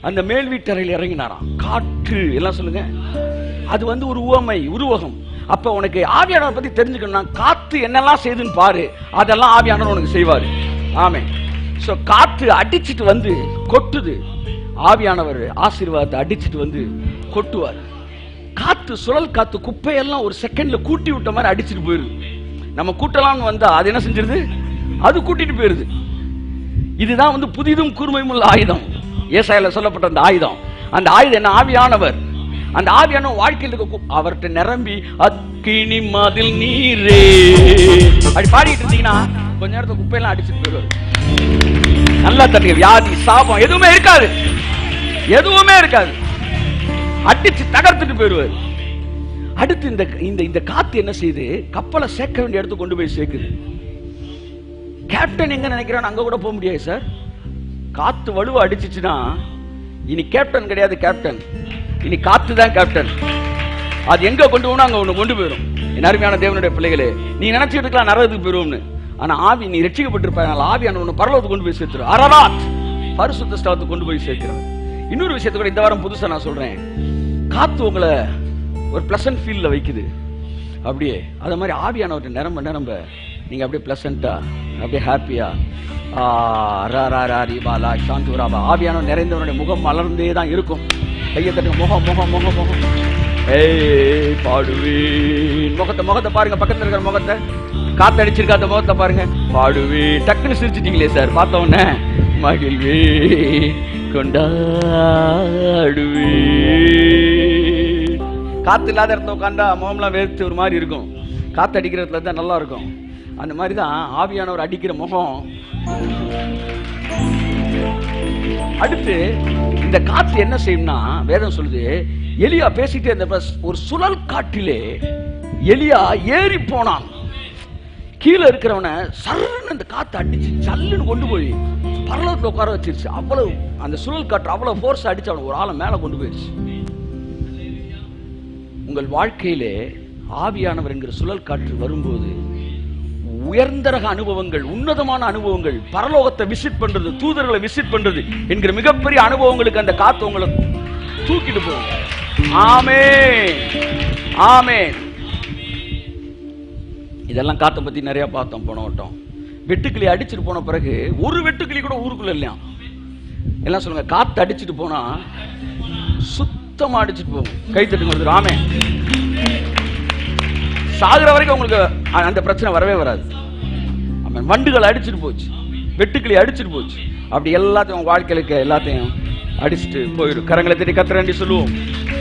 அந்த மேல் வீட்டறையில் இறங்கினாராம் காற்று எல்லாம் சொல்லுங்க அது வந்து ஒரு உவமை உருவகம் அப்ப உனக்கு ஆவியானவர் பத்தி தெரிஞ்சுக்கணும்னா காத்து என்னெல்லாம் செய்யுதுன்னு பாரு அதெல்லாம் ஆவியானவர் உனக்கு செய்வாரு ஆமே சோ காற்று அடிச்சிட்டு வந்து கொட்டுது ஆவியானவர் ஆசீர்வாதத்தை அடிச்சிட்டு வந்து கொட்டுவார் காத்து சுழல் காத்து குப்பையெல்லாம் ஒரு செகண்ட்ல கூட்டி விட்ட மாதிரி அடிச்சிட்டு போயிருது நம்ம கூட்டலாம்னு வந்தா அது என்ன செஞ்சிருது அது கூட்டிட்டு போயிருது இதுதான் வந்து புதிதும் கூர்மையும் உள்ள ஆயுதம் ஏசாயில சொல்லப்பட்ட அந்த ஆயுதம் அந்த ஆயுதம் என்ன ஆவியானவர் அந்த ஆவியான வாழ்க்கையில் இருக்க கு- அவர்ட்ட நிரம்பி அக்கினி மதில் நீரே அப்படி பாடிட்டு இருந்தீங்கன்னா கொஞ்ச நேரத்துல குப்பையெல்லாம் அடிச்சிட்டு போயிடுவாரு நல்லா தண்ணி வியாதி சாபம் எதுவுமே இருக்காது எதுவுமே இருக்காது அடிச்சு தகர்த்துட்டு போயிடுவாரு அடுத்து இந்த இந்த இந்த காத்து என்ன செய்யுது கப்பலை சேர்க்க வேண்டிய இடத்துக்கு கொண்டு போய் சேர்க்குது கேப்டன் எங்க நினைக்கிறான் அங்க கூட போக முடியாது சார் காத்து வலுவ அடிச்சிச்சுன்னா இனி கேப்டன் கிடையாது கேப்டன் இனி காத்து தான் கேப்டன் அது எங்க கொண்டு போகணும் அங்க ஒண்ணு கொண்டு போயிடும் என் அருமையான தேவனுடைய பிள்ளைகளே நீ நினைச்சிட்டு இருக்கலாம் நரகத்துக்கு போயிருவோம்னு ஆனா ஆவி நீ ரட்சிக்கப்பட்டிருப்பாங்க ஆவி ஒண்ணு பரலோகத்துக்கு கொண்டு போய் சேர்த்துரு அரராத் பரிசுத்த ஸ்தலத்துக்கு கொண்டு போய் சேர்க்கிறார் இன்னொரு விஷயத்தை கூட இந்த வாரம் புதுசா நான் சொல்றேன் காத்து உங்களை ஒரு பிளசன்ட் ஃபீல்ல வைக்குது அப்படியே அது மாதிரி ஆவியானவர்கிட்ட நிரம்ப நிரம்ப நீங்க அப்படியே பிளசண்டா அப்படியே ஹாப்பியா ரா ரா ரா ரி பாலா சாந்து ராபா ஆவியானவர் நிறைந்தவனுடைய முகம் மலர்ந்தே தான் இருக்கும் கையை தட்டுங்க முகம் முகம் முகம் முகம் ஏய் பாடுவேன் முகத்தை முகத்தை பாருங்க பக்கத்துல இருக்கிற முகத்தை காத்து அடிச்சிருக்காத முகத்தை பாருங்க பாடுவேன் டக்குன்னு சிரிச்சிட்டீங்களே சார் பார்த்த உடனே மகிழ்வே கொண்டாடுவே காத்து இல்லாத இடத்துல உட்காந்தா முகம்லாம் வேர்த்து ஒரு மாதிரி இருக்கும் காத்து அடிக்கிற இடத்துல தான் நல்லா இருக்கும் அந்த மாதிரி தான் ஆவியானவர் அடிக்கிற முகம் அடுத்து இந்த காத்து என்ன செய்யும்னா வேதம் சொல்லுது எலியா பேசிட்டே இருந்த ஒரு சுழல் காற்றிலே எலியா ஏறி போனான் கீழே இருக்கிறவனை சர்ன்னு அந்த காத்து அடிச்சு சல்லுன்னு கொண்டு போய் பரலோகத்துல உட்கார வச்சிருச்சு அவ்வளவு அந்த சுழல் காற்று அவ்வளவு ஃபோர்ஸ் அடிச்சு அவனை ஒரு ஆளை மேல கொண்டு போயிடுச்சு உங்கள் வாழ்க்கையிலே ஆவியானவர் என்கிற சுழல் காற்று வரும்போது உயர்ந்த ரக அனுபவங்கள் உன்னதமான அனுபவங்கள் பரலோகத்தை விசிட் பண்றது தூதர்களை விசிட் பண்றது என்கிற மிகப்பெரிய அனுபவங்களுக்கு அந்த காத்து உங்களை தூக்கிட்டு போகும் ஆமே ஆமே இதெல்லாம் காத்தை பத்தி நிறைய பார்த்தோம் போன வட்டம் வெட்டுக்கிளி அடிச்சிட்டு போன பிறகு ஒரு வெட்டுக்கிளி கூட ஊருக்குள்ள இல்லையா எல்லாம் சொல்லுங்க காத்து அடிச்சிட்டு போனா சுத்தமா அடிச்சிட்டு போகும் கை தட்டுங்க ஒரு ராமே சாகுற வரைக்கும் உங்களுக்கு அ- அந்த பிரச்சனை வரவே வராது அவன் வண்டுகள் அடிச்சிட்டு போச்சு வெட்டுக்கிளி அடிச்சிட்டு போச்சு அப்படி எல்லாத்தையும் உங்க வாழ்க்கையிலுக்கு எல்லாத்தையும் அடிச்சிட்டு போயிடும் கரங்களை தட்டி கத்துறேன் சொல்லுவோம்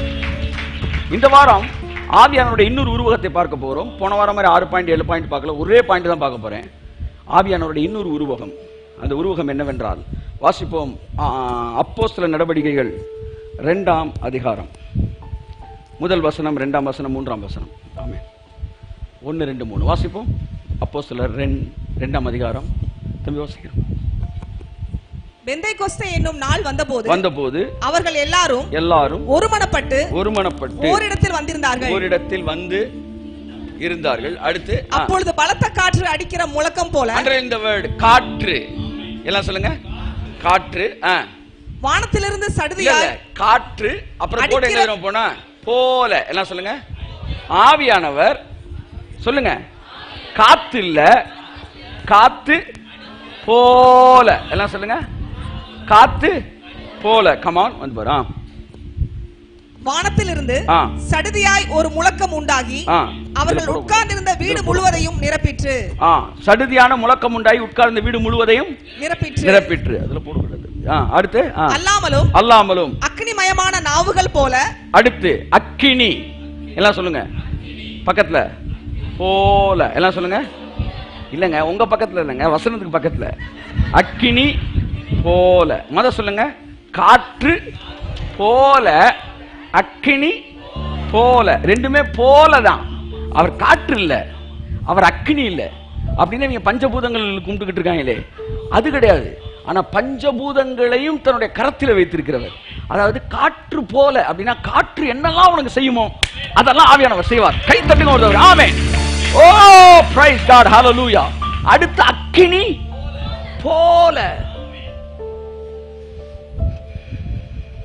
இந்த வாரம் ஆவியானவருடைய இன்னொரு உருவகத்தை பார்க்க போறோம் போன வாரம் மாதிரி ஆறு பாயிண்ட் ஏழு பாயிண்ட் பார்க்கல ஒரே பாயிண்ட் தான் பார்க்க போறேன் ஆவியானவருடைய இன்னொரு உருவகம் அந்த உருவகம் என்னவென்றால் வாசிப்போம் அப்போஸ்தல நடவடிக்கைகள் ரெண்டாம் அதிகாரம் முதல் வசனம் ரெண்டாம் வசனம் மூன்றாம் வசனம் ஆமென் ஒன்று ரெண்டு மூணு வாசிப்போம் அப்போஸ்தலர் ரெண் ரெண்டாம் அதிகாரம் தம்பி வாசிக்கிறோம்
வெந்தை கொஸ்தை என்னும் நாள் வந்தபோது
வந்தபோது
அவர்கள் எல்லாரும்
எல்லாரும்
ஒருமனப்பட்டு
ஒருமனப்பட்டு
ஓரிடத்தில் வந்திருந்தார்கள்
ஓரிடத்தில் வந்து இருந்தார்கள் அடுத்து ஆ.
அப்பொழுது பலத்த காற்று அடிக்கிற முழக்கம் போல
under in the word காற்று எல்லாம் சொல்லுங்க காற்று ஆ.
வானத்திலிருந்து
இல்ல, இல்ல.
சடுதியாய்
காற்று அப்புறம் கூட எங்க
அடிக்கிற-
தெரியுமா போனா போல எல்லாம் சொல்லுங்க ஆவியானவர் சொல்லுங்க காத்து இல்ல காத்து போல எல்லாம் சொல்லுங்க காத்து போல கமான் வந்து பாரு ஆ.
வானத்திலிருந்து
ஆ.
சடுதியாய் ஒரு முழக்கம் உண்டாகி
ஆ.
அவர்கள்
இதுல போடு.
உட்கார்ந்திருந்த வீடு முழுவதையும் நிரப்பிற்று
ஆ சடுதியான முழக்கம் உண்டாகி உட்கார்ந்த வீடு முழுவதையும்
நிரப்பிற்று
நிரப்பிற்று அதுல போடுகிறது ஆ அடுத்து ஆ.
அல்லாமலும்
அல்லாமலும்
அக்னிமயமான நாவுகள் போல
அடுத்து அக்கினி எல்லாம் சொல்லுங்க பக்கத்துல போல எல்லாம் சொல்லுங்க இல்லைங்க உங்க பக்கத்துல இல்லைங்க வசனத்துக்கு பக்கத்துல அக்கினி போல மத சொல்லுங்க காற்று போல அக்கினி போல ரெண்டுமே போல தான் அவர் காற்று இல்ல அவர் அக்கினி இல்ல அப்படின்னு இவங்க பஞ்சபூதங்கள் கும்பிட்டுக்கிட்டு இருக்காங்களே அது கிடையாது ஆனா பஞ்சபூதங்களையும் தன்னுடைய கரத்தில் வைத்திருக்கிறவர் அதாவது காற்று போல அப்படின்னா காற்று என்னெல்லாம் உனக்கு செய்யுமோ அதெல்லாம் ஆவியானவர் செய்வார் கை தட்டுங்க ஒருத்தவர் ஆமே ஓ பிரைஸ் காட் ஹalleluya அடுத்து அக்கினி போல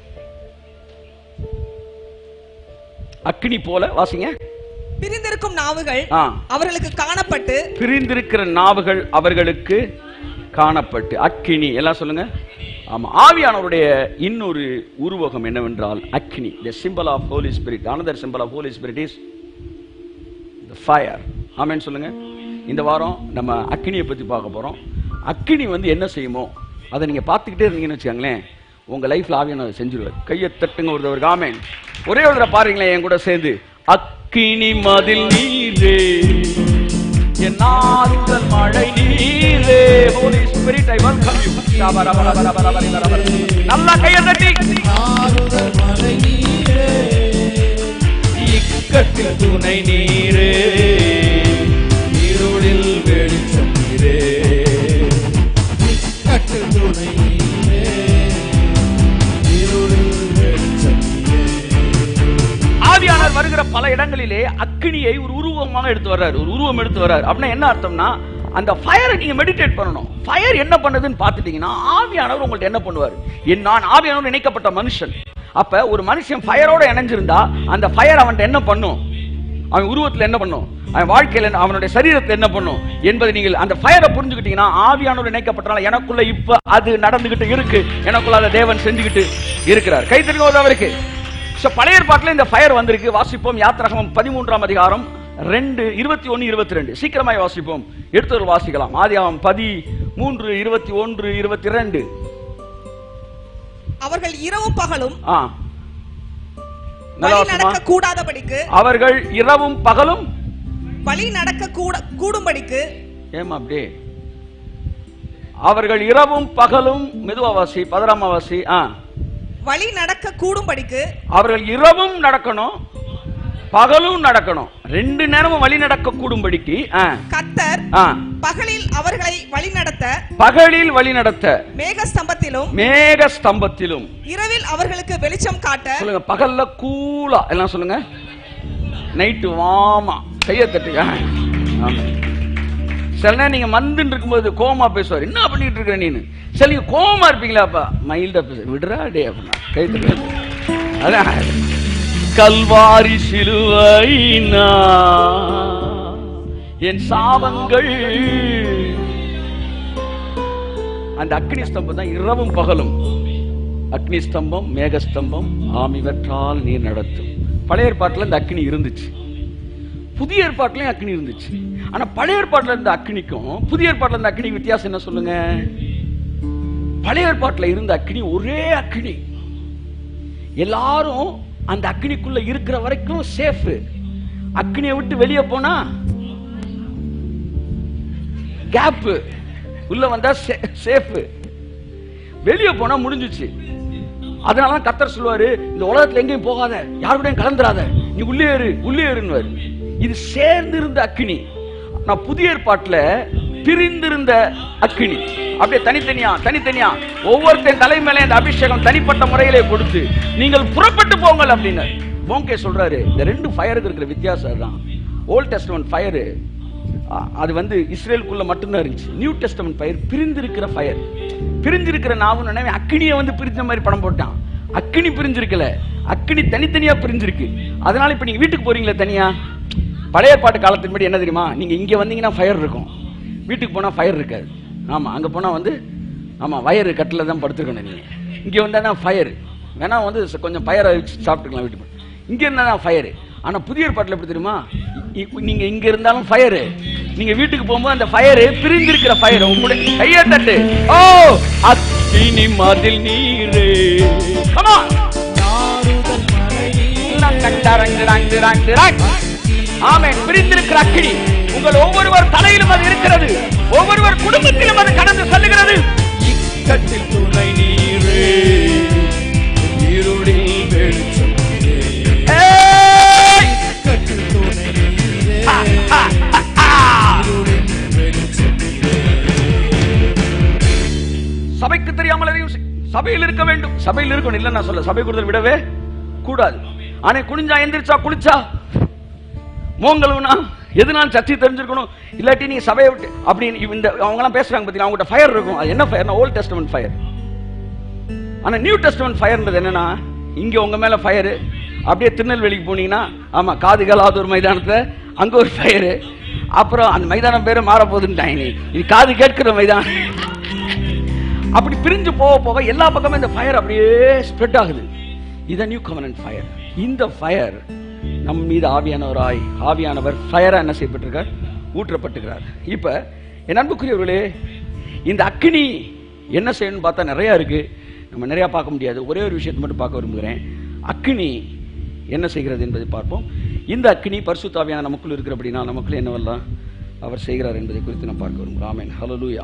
அக்கினி போல வாசிங்க
பிரிந்திருக்கும் நாவுகள்
ஆ
அவர்களுக்கு காணப்பட்டு
பிரிந்திருக்கிற நாவுகள் அவர்களுக்கு காணப்பட்டு அக்கினி எல்லாம் சொல்லுங்க ஆமா ஆவியானவருடைய இன்னொரு உருவகம் என்னவென்றால் அக்கினி the symbol of Holy Spirit another symbol of Holy Spirit is the fire ஆமென்னு சொல்லுங்க இந்த வாரம் நம்ம அக்கினியை பத்தி பார்க்க போறோம் அக்கினி வந்து என்ன செய்யுமோ அதை நீங்க பார்த்துக்கிட்டே இருந்தீங்கன்னு வச்சுக்கோங்களேன் உங்க லைஃப்ல ஆவியானவர் செஞ்சிருவார் கையை தட்டுங்க ஒருத்தவருக்கு ஆமென் ஒரே ஒரு தடவை பாருங்களேன் என் கூட சேர்ந்து அக்கினி மதில் நீரே என் ஆறுதல் மழை நீரே Holy Spirit I welcome you நல்லா கையை தட்டி
ஆறுதல் மழை நீரே
இக்கட்டில் துணை நீரே
இருளில் வெளிச்சம் நீரே கட்டு துணை நீரே இருளில் வெளிச்சம் நீரே
ஆவியானவர் வருகிற பல இடங்களிலே அக்கினியை ஒரு உருவமாக எடுத்து வர்றாரு ஒரு உருவம் எடுத்து வர்றாரு அப்படின்னா என்ன அர்த்தம்னா அந்த ஃபயரை நீங்க மெடிடேட் பண்ணணும் ஃபயர் என்ன பண்ணுதுன்னு பார்த்துட்டீங்கன்னா ஆவியானவர் உங்கள்ட்ட என்ன பண்ணுவார் என் நான் ஆவியானவர் இணைக்கப்பட்ட மனுஷன் அப்ப ஒரு மனுஷன் ஃபயரோட இணைஞ்சிருந்தா அந்த ஃபயர் அவன்கிட்ட என்ன பண்ணும் அவன் உருவத்துல என்ன பண்ணும் அவன் வாழ்க்கையில என்ன- அவனுடைய சரீரத்துல என்ன பண்ணும் என்பதை நீங்கள் அந்த ஃபயரை புரிஞ்சுக்கிட்டீங்கன்னா ஆவியானவர் இணைக்கப்பட்டனால எனக்குள்ள இப்ப அது நடந்துகிட்டு இருக்கு எனக்குள்ள அதை தேவன் செஞ்சுக்கிட்டு இருக்கிறார் கை தெரியும் அவருக்கு So, பழைய ஏற்பாட்டுல இந்த ஃபயர் வந்திருக்கு வாசிப்போம் யாத்திராகமம் பதிமூன்றாம் அதிகாரம் ரெண்டு இருபத்தி ஒன்னு இருபத்தி ரெண்டு சீக்கிரமாய் வாசிப்போம் எடுத்து வாசிக்கலாம் ஆதியாகம் பதி மூன்று இருபத்தி ஒன்று இருபத்தி ரெண்டு
அவர்கள் இரவும் பகலும்
ஆ நல்லா
வழி
வாசிமா
நடக்க கூடாதபடிக்கு
அவர்கள் இரவும் பகலும்
வழி நடக்க கூட கூடும்படிக்கு
ஏமா அப்படியே அவர்கள் இரவும் பகலும் மெதுவாவாசி பதிராமாவாசி ஆ
வழி நடக்க கூடும்படிக்கு
அவர்கள் இரவும் நடக்கணும் பகலும் நடக்கணும் ரெண்டு நேரமும் வழி நடக்க கூடும்படிக்கு ஆ,
கத்தர்
ஆ,
பகலில் அவர்களை வழிநடத்த
பகலில் வழி நடத்த
மேக ஸ்தம்பத்திலும்
மேக ஸ்தம்பத்திலும்
இரவில் அவர்களுக்கு வெளிச்சம் காட்ட
சொல்லுங்க பகல்ல கூலா எல்லாம் சொல்லுங்க நைட்டு வாமா கைய தட்டுங்க ஆமா. சில நேரம் நீங்க மந்துன்னு இருக்கும்போது கோமா பேசுவார் என்ன பண்ணிட்டு இருக்க நீனு சில நீங்க கோமா இருப்பீங்களாப்பா மைல்டா பேச விடுறா டே அப்படின்னா கை தட்டு அதான் கல்வாரி சிலுவைனா என் சாபங்கள் அந்த அக்னி ஸ்தம்பம் தான் இரவும் பகலும் அக்னி ஸ்தம்பம் மேகஸ்தம்பம் ஆமிவற்றால் நீர் நடத்தும் பழைய ஏற்பாட்டுல இந்த அக்னி இருந்துச்சு புதிய ஏற்பாட்டுலயும் அக்னி இருந்துச்சு ஆனா பழைய ஏற்பாட்டுல இருந்த அக்னிக்கும் புதிய ஏற்பாட்டுல இருந்த அக்னி வித்தியாசம் என்ன சொல்லுங்க பழைய ஏற்பாட்டுல இருந்த அக்னி ஒரே அக்னி எல்லாரும் அந்த அக்னிக்குள்ள இருக்கிற வரைக்கும் சேஃப் அக்னியை விட்டு வெளியே போனா கேப் உள்ள வந்தா சேஃப் வெளியே போனா முடிஞ்சுச்சு அதனால தான் கத்தர் சொல்லுவாரு இந்த உலகத்துல எங்கேயும் போகாத யார் கூடயும் கலந்துராத நீ உள்ளே ஏறு உள்ளே ஏறுன்னுவாரு இது சேர்ந்திருந்த அக்கினி நான் புதிய ஏற்பாட்டுல பிரிந்திருந்த அக்கினி அப்படியே தனித்தனியா தனித்தனியா ஒவ்வொருத்தன் தலை மேலே இந்த அபிஷேகம் தனிப்பட்ட முறையிலே கொடுத்து நீங்கள் புறப்பட்டு போங்கள் அப்படின்னு போங்கே சொல்றாரு இந்த ரெண்டு ஃபயருக்கு இருக்கிற வித்தியாசம் தான் ஓல்ட் டெஸ்டமெண்ட் ஃபயரு அது வந்து இஸ்ரேலுக்குள்ள மட்டும்தான் இருந்துச்சு நியூ டெஸ்டமெண்ட் ஃபயர் பிரிந்திருக்கிற ஃபயர் பிரிஞ்சிருக்கிற நாவும் நினைவு அக்கினியை வந்து பிரிஞ்ச மாதிரி படம் போட்டான் அக்கினி பிரிஞ்சிருக்கல அக்கினி தனித்தனியா பிரிஞ்சிருக்கு அதனால இப்ப நீங்க வீட்டுக்கு போறீங்களே தனியா பழைய பாட்டு காலத்தின்படி என்ன தெரியுமா நீங்க இங்க வந்தீங்கன்னா ஃபயர் இருக்கும் வீட்டுக்கு போனா ஃபயர் இருக்காது ஆமா அங்க போனா வந்து ஆமா வயரு கட்டில தான் படுத்துருக்கணும் நீங்க இங்க வந்தா ஃபயர் வேணா வந்து ச- கொஞ்சம் பயரை வச்சு சாப்பிட்டுக்கலாம் வீட்டுக்கு இங்க இருந்தா ஃபயர் ஆனா புதிய ஏற்பாட்டுல எப்படி தெரியுமா இ- இ- நீங்க இங்க இருந்தாலும் ஃபயர் நீங்க வீட்டுக்கு போகும்போது அந்த ஃபயர் பிரிந்திருக்கிற ஃபயர் உங்களுடைய கையை தட்டு ஓ அக்கினி மதில் நீரே Come on.
ஆறுதல் மழை நீரே
டங் டங் டரங் டரங் டரங் டரங். ஆமென் பிரிந்திருக்கிற அக்கினி உங்கள் ஒவ்வொருவர் தலையிலும் அது இருக்கிறது ஒவ்வொருவர் குடும்பத்திலும் அது கடந்து செல்லுகிறது
இக்கட்டில் துணை நீரே இருளில் வெளிச்சம் நீரே
ஏய்!
இக்கட்டில் துணை நீரே
ஆ, ஆ, ஆ, ஆ.
இருளில் வெளிச்சம் நீரே
சபைக்கு தெரியாமல் எதையும் செய்- சபையில் இருக்க வேண்டும் சபையில் இருக்கணும் இல்ல நான் சொல்ல சபை கொடுத்தல் விடவே கூடாது ஆனா குனிஞ்சா எந்திரிச்சா குளிச்சா மோங்கலுனா எதுனாலும் சர்ச்சை தெரிஞ்சிருக்கணும் இல்லாட்டி நீங்க சபையை விட்டு அப்படின்னு இந்த அவங்க எல்லாம் பேசுறாங்க பார்த்தீங்கன்னா அவங்ககிட்ட ஃபயர் இருக்கும் அது என்ன ஃபயர்னா ஓல்ட் டெஸ்டமெண்ட் ஃபயர் ஆனா நியூ டெஸ்டமெண்ட் ஃபயர்ன்றது என்னன்னா இங்க உங்க மேல ஃபயர் அப்படியே திருநெல்வேலிக்கு போனீங்கன்னா ஆமா காதுகளாவது ஒரு மைதானத்துல அங்க ஒரு ஃபயரு அப்புறம் அந்த மைதானம் பேரு மாற போகுதுன்ட்டாங்க நீ இது காது கேட்கிற மைதானம் அப்படி பிரிஞ்சு போக போக எல்லா பக்கமும் இந்த ஃபயர் அப்படியே ஸ்ப்ரெட் ஆகுது இது நியூ கவர்னன்ட் ஃபயர் இந்த ஃபயர் நம் மீது ஆவியானவராய் ஆவியானவர் ஃபயரா என்ன செய்யப்பட்டிருக்கார் ஊற்றப்பட்டிருக்கிறார் இப்ப என் அன்புக்குரியவர்களே இந்த அக்கினி என்ன செய்யணும்னு பார்த்தா நிறைய இருக்கு நம்ம நிறைய பார்க்க முடியாது ஒரே ஒரு விஷயத்தை மட்டும் பார்க்க விரும்புகிறேன் அக்கினி என்ன செய்கிறது என்பதை பார்ப்போம் இந்த அக்கினி பரிசுத்தாவியான நமக்குள் இருக்கிறபடினா நமக்குள்ள என்னவெல்லாம் அவர் செய்கிறார் என்பதை குறித்து நான் பார்க்க விரும்புகிறோம் ஆமென் ஹalleluya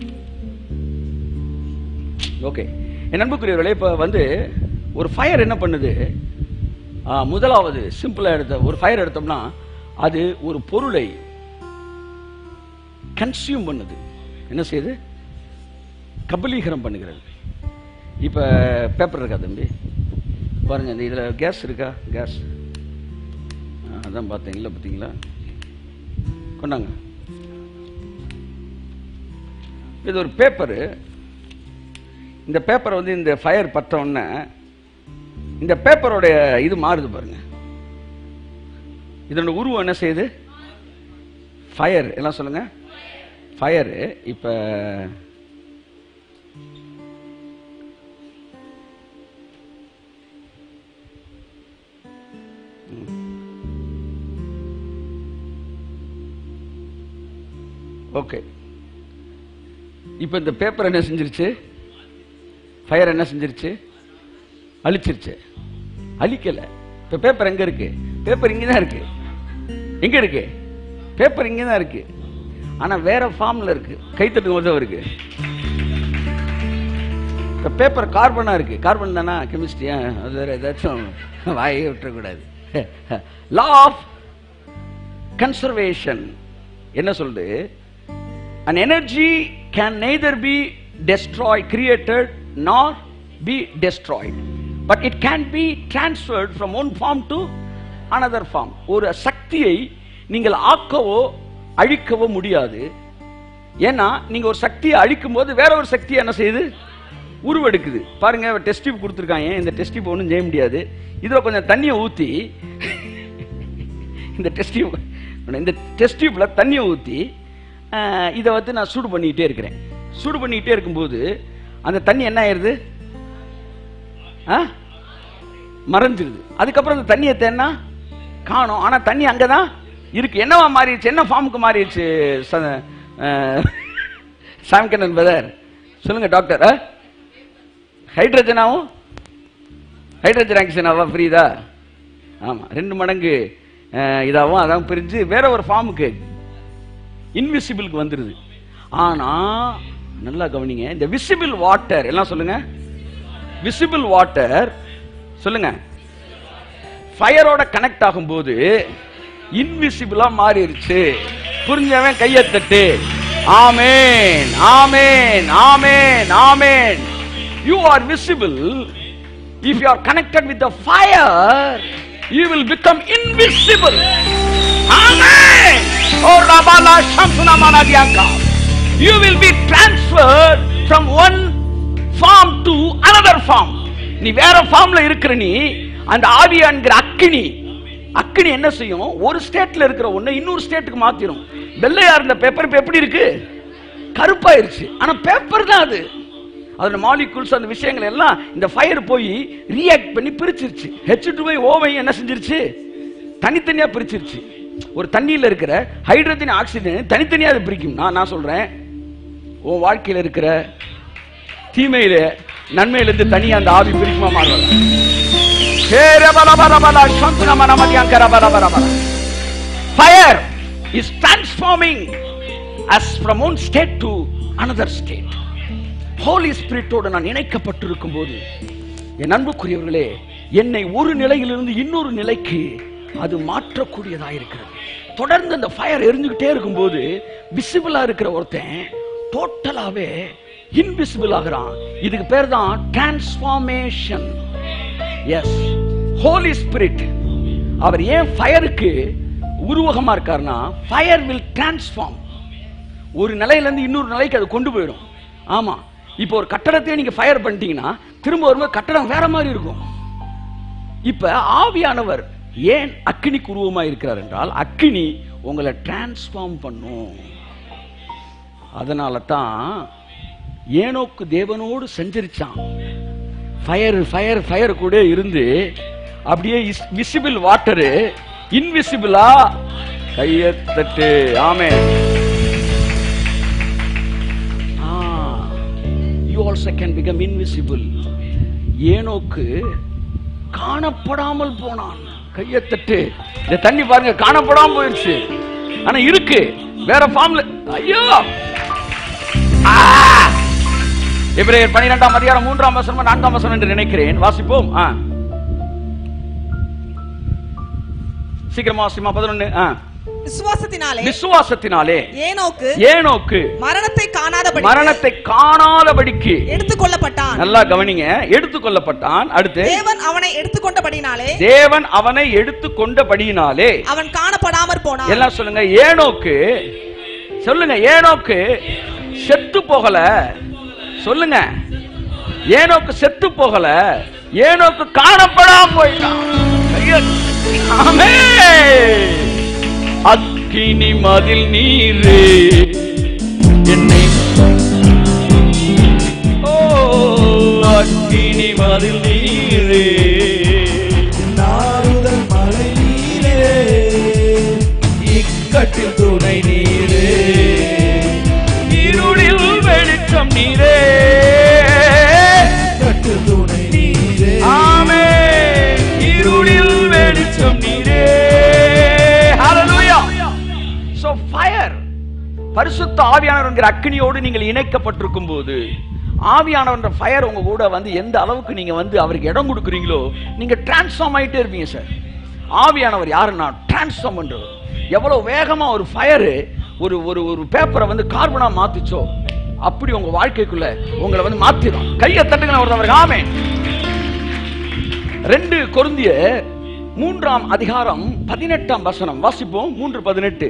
ஓகே என் அன்புக்குரியவர்களே இப்போ வந்து ஒரு ஃபயர் என்ன பண்ணுது ஆ, முதலாவது சிம்பிளா எடுத்த ஒரு ஃபயர் எடுத்தோம்னா அது ஒரு பொருளை கன்சியூம் பண்ணுது என்ன செய்யுது கபலீகரம் பண்ணுகிறது இப்போ பேப்பர் இருக்கா தம்பி பாருங்க இந்த இதில் கேஸ் இருக்கா கேஸ் அதான் பார்த்தேன் இல்லை பார்த்தீங்களா கொண்டாங்க இது ஒரு பேப்பரு இந்த பேப்பரை வந்து இந்த ஃபயர் பற்ற உடனே இந்த பேப்பரோடைய இது மாறுது பாருங்க இதனோட உருவம் என்ன செய்யுது ஃபயர் எல்லாம் சொல்லுங்க ஃபயரு இப்போ ஓகே இப்போ இந்த பேப்பர் என்ன செஞ்சிருச்சு ஃபயர் என்ன செஞ்சிருச்சு அழிச்சிருச்சு அழிக்கல இப்போ பேப்பர் எங்க இருக்கு பேப்பர் இங்கே தான் இருக்கு எங்க இருக்கு பேப்பர் இங்கே தான் இருக்கு ஆனா வேற ஃபார்ம்ல இருக்கு கைத்தட்டு உதவ இருக்கு இப்போ பேப்பர் கார்பனா இருக்கு கார்பன் தானா கெமிஸ்ட்ரி அது வேற ஏதாச்சும் வாயை விட்டுறக்கூடாது லா ஆஃப் கன்சர்வேஷன் என்ன சொல்லுது an energy can neither be destroyed created nor be destroyed but it can be transferred from one form to another form ஒரு சக்தியை நீங்கள் ஆக்கவோ அழிக்கவோ முடியாது ஏன்னா நீங்க ஒரு சக்தியை அழிக்கும் போது வேற ஒரு சக்தி என்ன செய்யுது உருவெடுக்குது பாருங்க டெஸ்ட் டியூப் கொடுத்துருக்காங்க இந்த டெஸ்ட் டியூப் ஒன்றும் செய்ய முடியாது இதுல கொஞ்சம் தண்ணியை ஊத்தி இந்த டெஸ்ட் டியூப் இந்த டெஸ்ட் டியூப்ல தண்ணியை ஊற்றி இதை வந்து நான் சூடு பண்ணிக்கிட்டே இருக்கிறேன் சூடு பண்ணிக்கிட்டே இருக்கும்போது அந்த தண்ணி என்ன ஆயிருது ஆ மறைஞ்சிருது அதுக்கப்புறம் அந்த தண்ணியை தேன்னா காணும் ஆனா தண்ணி அங்கதான் இருக்கு என்னவா மாறிடுச்சு என்ன ஃபார்முக்கு மாறிடுச்சு ச- அஹ், சாம்கண்ணன் பதர் சொல்லுங்க டாக்டர் ஆ? ஹைட்ரஜனாவும் ஹைட்ரஜன் ஆக்சிஜனாவா புரியுதா ஆமா ரெண்டு மடங்கு அஹ், இதாகவும் அதான் பிரிஞ்சு வேற ஒரு ஃபார்முக்கு இன்விசிபிளுக்கு வந்துருது ஆனா நல்லா கவனிங்க இந்த விசிபிள் வாட்டர் எல்லாம் சொல்லுங்க விசிபிள் வாட்டர் சொல்லுங்க ஃபயரோட கனெக்ட் ஆகும்போது இன்விசிபிளா மாறிடுச்சு புரிஞ்சவன் கையை தட்டு ஆமேன் ஆமேன் ஆமேன் ஆமேன் you are visible if you are connected with the fire you will become invisible amen ஓ ரபாலா ஷம்சுனா மனாதியாக்கா you will be transferred from one form to another form நீ வேற ஃபார்ம்ல இருக்கிற நீ அந்த ஆவியான்கிற அக்கினி அக்கினி என்ன செய்யும் ஒரு ஸ்டேட்ல இருக்கிற ஒண்ணு இன்னொரு ஸ்டேட்டுக்கு மாத்திரும் வெள்ளையா இருந்த பேப்பர் இப்ப எப்படி இருக்கு கருப்பாயிருச்சு ஆனா பேப்பர் தான் அது அதோட மாலிகூல்ஸ் அந்த விஷயங்கள் எல்லாம் இந்த ஃபயர் போய் ரியாக்ட் பண்ணி பிரிச்சிருச்சு ஹெச் டு ஓவை என்ன செஞ்சிருச்சு தனித்தனியா பிரிச்சிருச்சு ஒரு தண்ணியில இருக்கிற ஹைட்ரஜன் ஆக்சிஜன் தனித்தனியா அது பிரிக்கும் நான் நான் சொல்றேன் உன் வாழ்க்கையில இருக்கிற தீமையில நன்மையில இருந்து தனியா அந்த ஆவி பிரிக்குமா மாறலாம் ஹே ரபல பல பல சந்துன மனமதியாங்க ரபல பல பல fire is transforming us from one state to another state holy ஸ்பிரிட்டோடு நான் இணைக்கப்பட்டிருக்கும் போது என் அன்புக்குரியவர்களே என்னை ஒரு நிலையிலிருந்து இன்னொரு நிலைக்கு அது மாற்றக்கூடியதா இருக்கிறது தொடர்ந்து அந்த ஃபயர் எரிஞ்சுக்கிட்டே இருக்கும்போது விசிபிளா இருக்கிற ஒருத்தன் டோட்டலாவே இன்விசிபிள் ஆகுறான் இதுக்கு பேர் தான் டிரான்ஸ்ஃபார்மேஷன் எஸ் ஹோலி ஸ்பிரிட் அவர் ஏன் ஃபயருக்கு உருவகமா இருக்காருன்னா ஃபயர் வில் டிரான்ஸ்ஃபார்ம் ஒரு நிலையில இருந்து இன்னொரு நிலைக்கு அது கொண்டு போயிடும் ஆமா இப்போ ஒரு கட்டடத்தையே நீங்க ஃபயர் பண்ணிட்டீங்கன்னா திரும்ப வரும்போது கட்டடம் வேற மாதிரி இருக்கும் இப்ப ஆவியானவர் ஏன் அக்கினிக்கு உருவமா இருக்கிறார் என்றால் அக்கினி உங்களை டிரான்ஸ்ஃபார்ம் பண்ணும் அதனால தான் ஏனோக்கு தேவனோடு செஞ்சரிச்சான் ஃபயர் ஃபயர் ஃபயர் கூட இருந்து அப்படியே விசிபிள் வாட்டரு இன்விசிபிளா கையை தட்டு ஆமே you also can become invisible ஏனோக்கு காணப்படாமல் போனான் கையை தட்டு இந்த தண்ணி பாருங்க காணப்படாம போயிடுச்சு ஆனா இருக்கு வேற ஃபார்ம்ல ஐயோ ஆ! எபிரேயர் பனிரெண்டாம் அதிகாரம் மூன்றாம் வசனம் நான்காம் வசனம் என்று நினைக்கிறேன் வாசிப்போம் ஆ. சீக்கிரமா வாசிமா பதினொன்னு ஆ.
விசுவாசத்தினாலே
விசுவாசத்தினாலே
ஏனோக்கு
ஏனோக்கு
மரணத்தை காணாதபடி
மரணத்தை காணாதபடிக்கு
எடுத்துக்கொள்ளப்பட்டான்
நல்லா கவனிங்க எடுத்துக்கொள்ளப்பட்டான் அடுத்து
தேவன் அவனை எடுத்துக்கொண்டபடினாலே
தேவன் அவனை எடுத்துக்கொண்டபடியினாலே
அவன் காணப்படாமற் போனான்
எல்லாம் சொல்லுங்க ஏனோக்கு சொல்லுங்க ஏனோக்கு செத்து போகல சொல்லுங்க ஏனோக்கு செத்து போகல ஏனோக்கு காணப்படாம போயிட்டான் கையை- ஆமென். அக்கினி மதில் நீரே என்னை ஓ அக்கினி மதில் நீரே
நாறுதல் மழை நீரே இக்கட்டில் துணை நீரே
இருளில் வெளிச்சம் நீரே
கட்டில் துணை நீரே
ஆமே இருளில் வெளிச்சம் நீரே ஹalleluya சோ ஃபயர் பரிசுத்த ஆவியானவர் என்கிற அக்கினியோடு நீங்கள் இணைக்கப்பட்டிருக்கும் போது ஆவியானவர் என்ற ஃபயர் உங்க கூட வந்து எந்த அளவுக்கு நீங்க வந்து அவருக்கு இடம் கொடுக்குறீங்களோ நீங்க டிரான்ஸ்ஃபார்ம் ஆயிட்டே இருப்பீங்க சார் ஆவியானவர் யாருன்னா டிரான்ஸ்ஃபார்ம் பண்றவர் எவ்வளவு வேகமா ஒரு ஃபயர் ஒரு ஒரு ஒரு பேப்பரை வந்து கார்பனா மாத்துச்சோ அப்படி உங்க வாழ்க்கைக்குள்ள உங்களை வந்து மாத்திடும் கையை தட்டுங்க ஒருத்தவருக்கு ஆமே ரெண்டு கொருந்திய மூன்றாம் அதிகாரம் பதினெட்டாம் வசனம் வாசிப்போம் மூன்று பதினெட்டு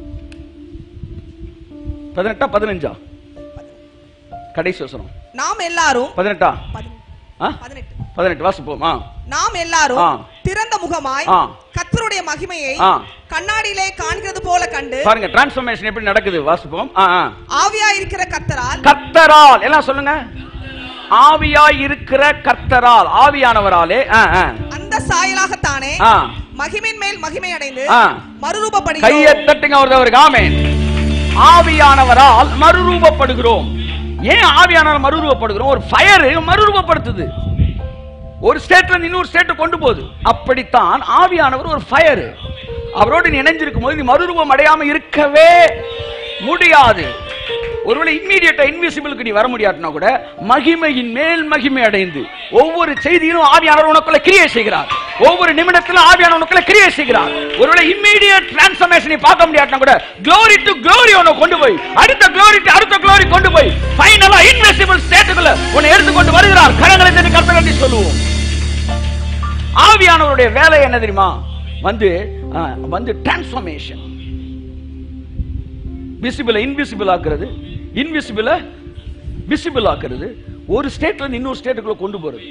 பதினெட்டா பதினஞ்சா கடைசி வசனம்
நாம் எல்லாரும்
பதினெட்டா
பதி-
ஆ?
பதினெட்டு
பதினெட்டு வாசிப்போம் ஆ
நாம் எல்லாரும்
ஆ.
திறந்த முகமாய்
ஆ.
கர்த்தருடைய மகிமையை
ஆ.
கண்ணாடியிலே காண்கிறது போல கண்டு
பாருங்க டிரான்ஸ்ஃபர்மேஷன் எப்படி நடக்குது வாசிப்போம் ஆ ஆ
ஆவியாய் இருக்கிற கர்த்தரால்
கர்த்தரால் எல்லாம் சொல்லுங்க ஆவியாய் இருக்கிற கர்த்தரால் ஆவியானவராலே ஆ ஆ
அந்த சாயலாகத்தானே
ஆ
மகிமையின் மேல் மகிமை அடைந்து
ஆ.
மறுரூபப்படுகிறோம்
கையை தட்டுங்க ஒருத்தவருக்கு ஆமென் ஆவியானவரால் மறுரூபப்படுகிறோம் ஏன் ஆவியானவர் மறுரூபப்படுகிறோம் ஒரு ஃபயர் மறுரூபப்படுத்துது ஒரு ஸ்டேட்ல இருந்து இன்னொரு ஸ்டேட் கொண்டு போகுது அப்படித்தான் ஆவியானவர் ஒரு ஃபயர் அவரோடு நீ இணைஞ்சிருக்கும் போது நீ மறுரூபம் அடையாம இருக்கவே முடியாது ஒருவேளை இம்மீடியட்டா இன்விசிபிளுக்கு நீ வர முடியாட்டினா கூட மகிமையின் மேல் மகிமை அடைந்து ஒவ்வொரு செய்தியிலும் ஆவியானவர் உனக்குள்ள கிரியை செய்கிறார் ஒவ்வொரு நிமிடத்திலும் ஆவியானவர் உனக்குள்ள கிரியை செய்கிறார் ஒருவேளை இம்மீடியட் டிரான்ஸ்ஃபர்மேஷன் நீ பார்க்க முடியாட்டினா கூட glory டு glory உன்னை கொண்டு போய் அடுத்த glory டு அடுத்த glory கொண்டு போய் ஃபைனலா இன்விசிபிள் ஸ்டேட்டுக்குள்ள உன்னை எடுத்துக்கொண்டு வருகிறார் கரங்களை தட்டி கர்த்தர் நன்றி சொல்லுவோம் ஆவியானவருடைய வேலை என்ன தெரியுமா வந்து அஹ், வந்து டிரான்ஸ்ஃபர்மேஷன் விசிபிள இன்விசிபிள் ஆக்குறது இன்விசிபிள விசிபிள் ஆக்குறது ஒரு ஸ்டேட்ல இருந்து இன்னொரு ஸ்டேட்டுக்குள்ள கொண்டு போறது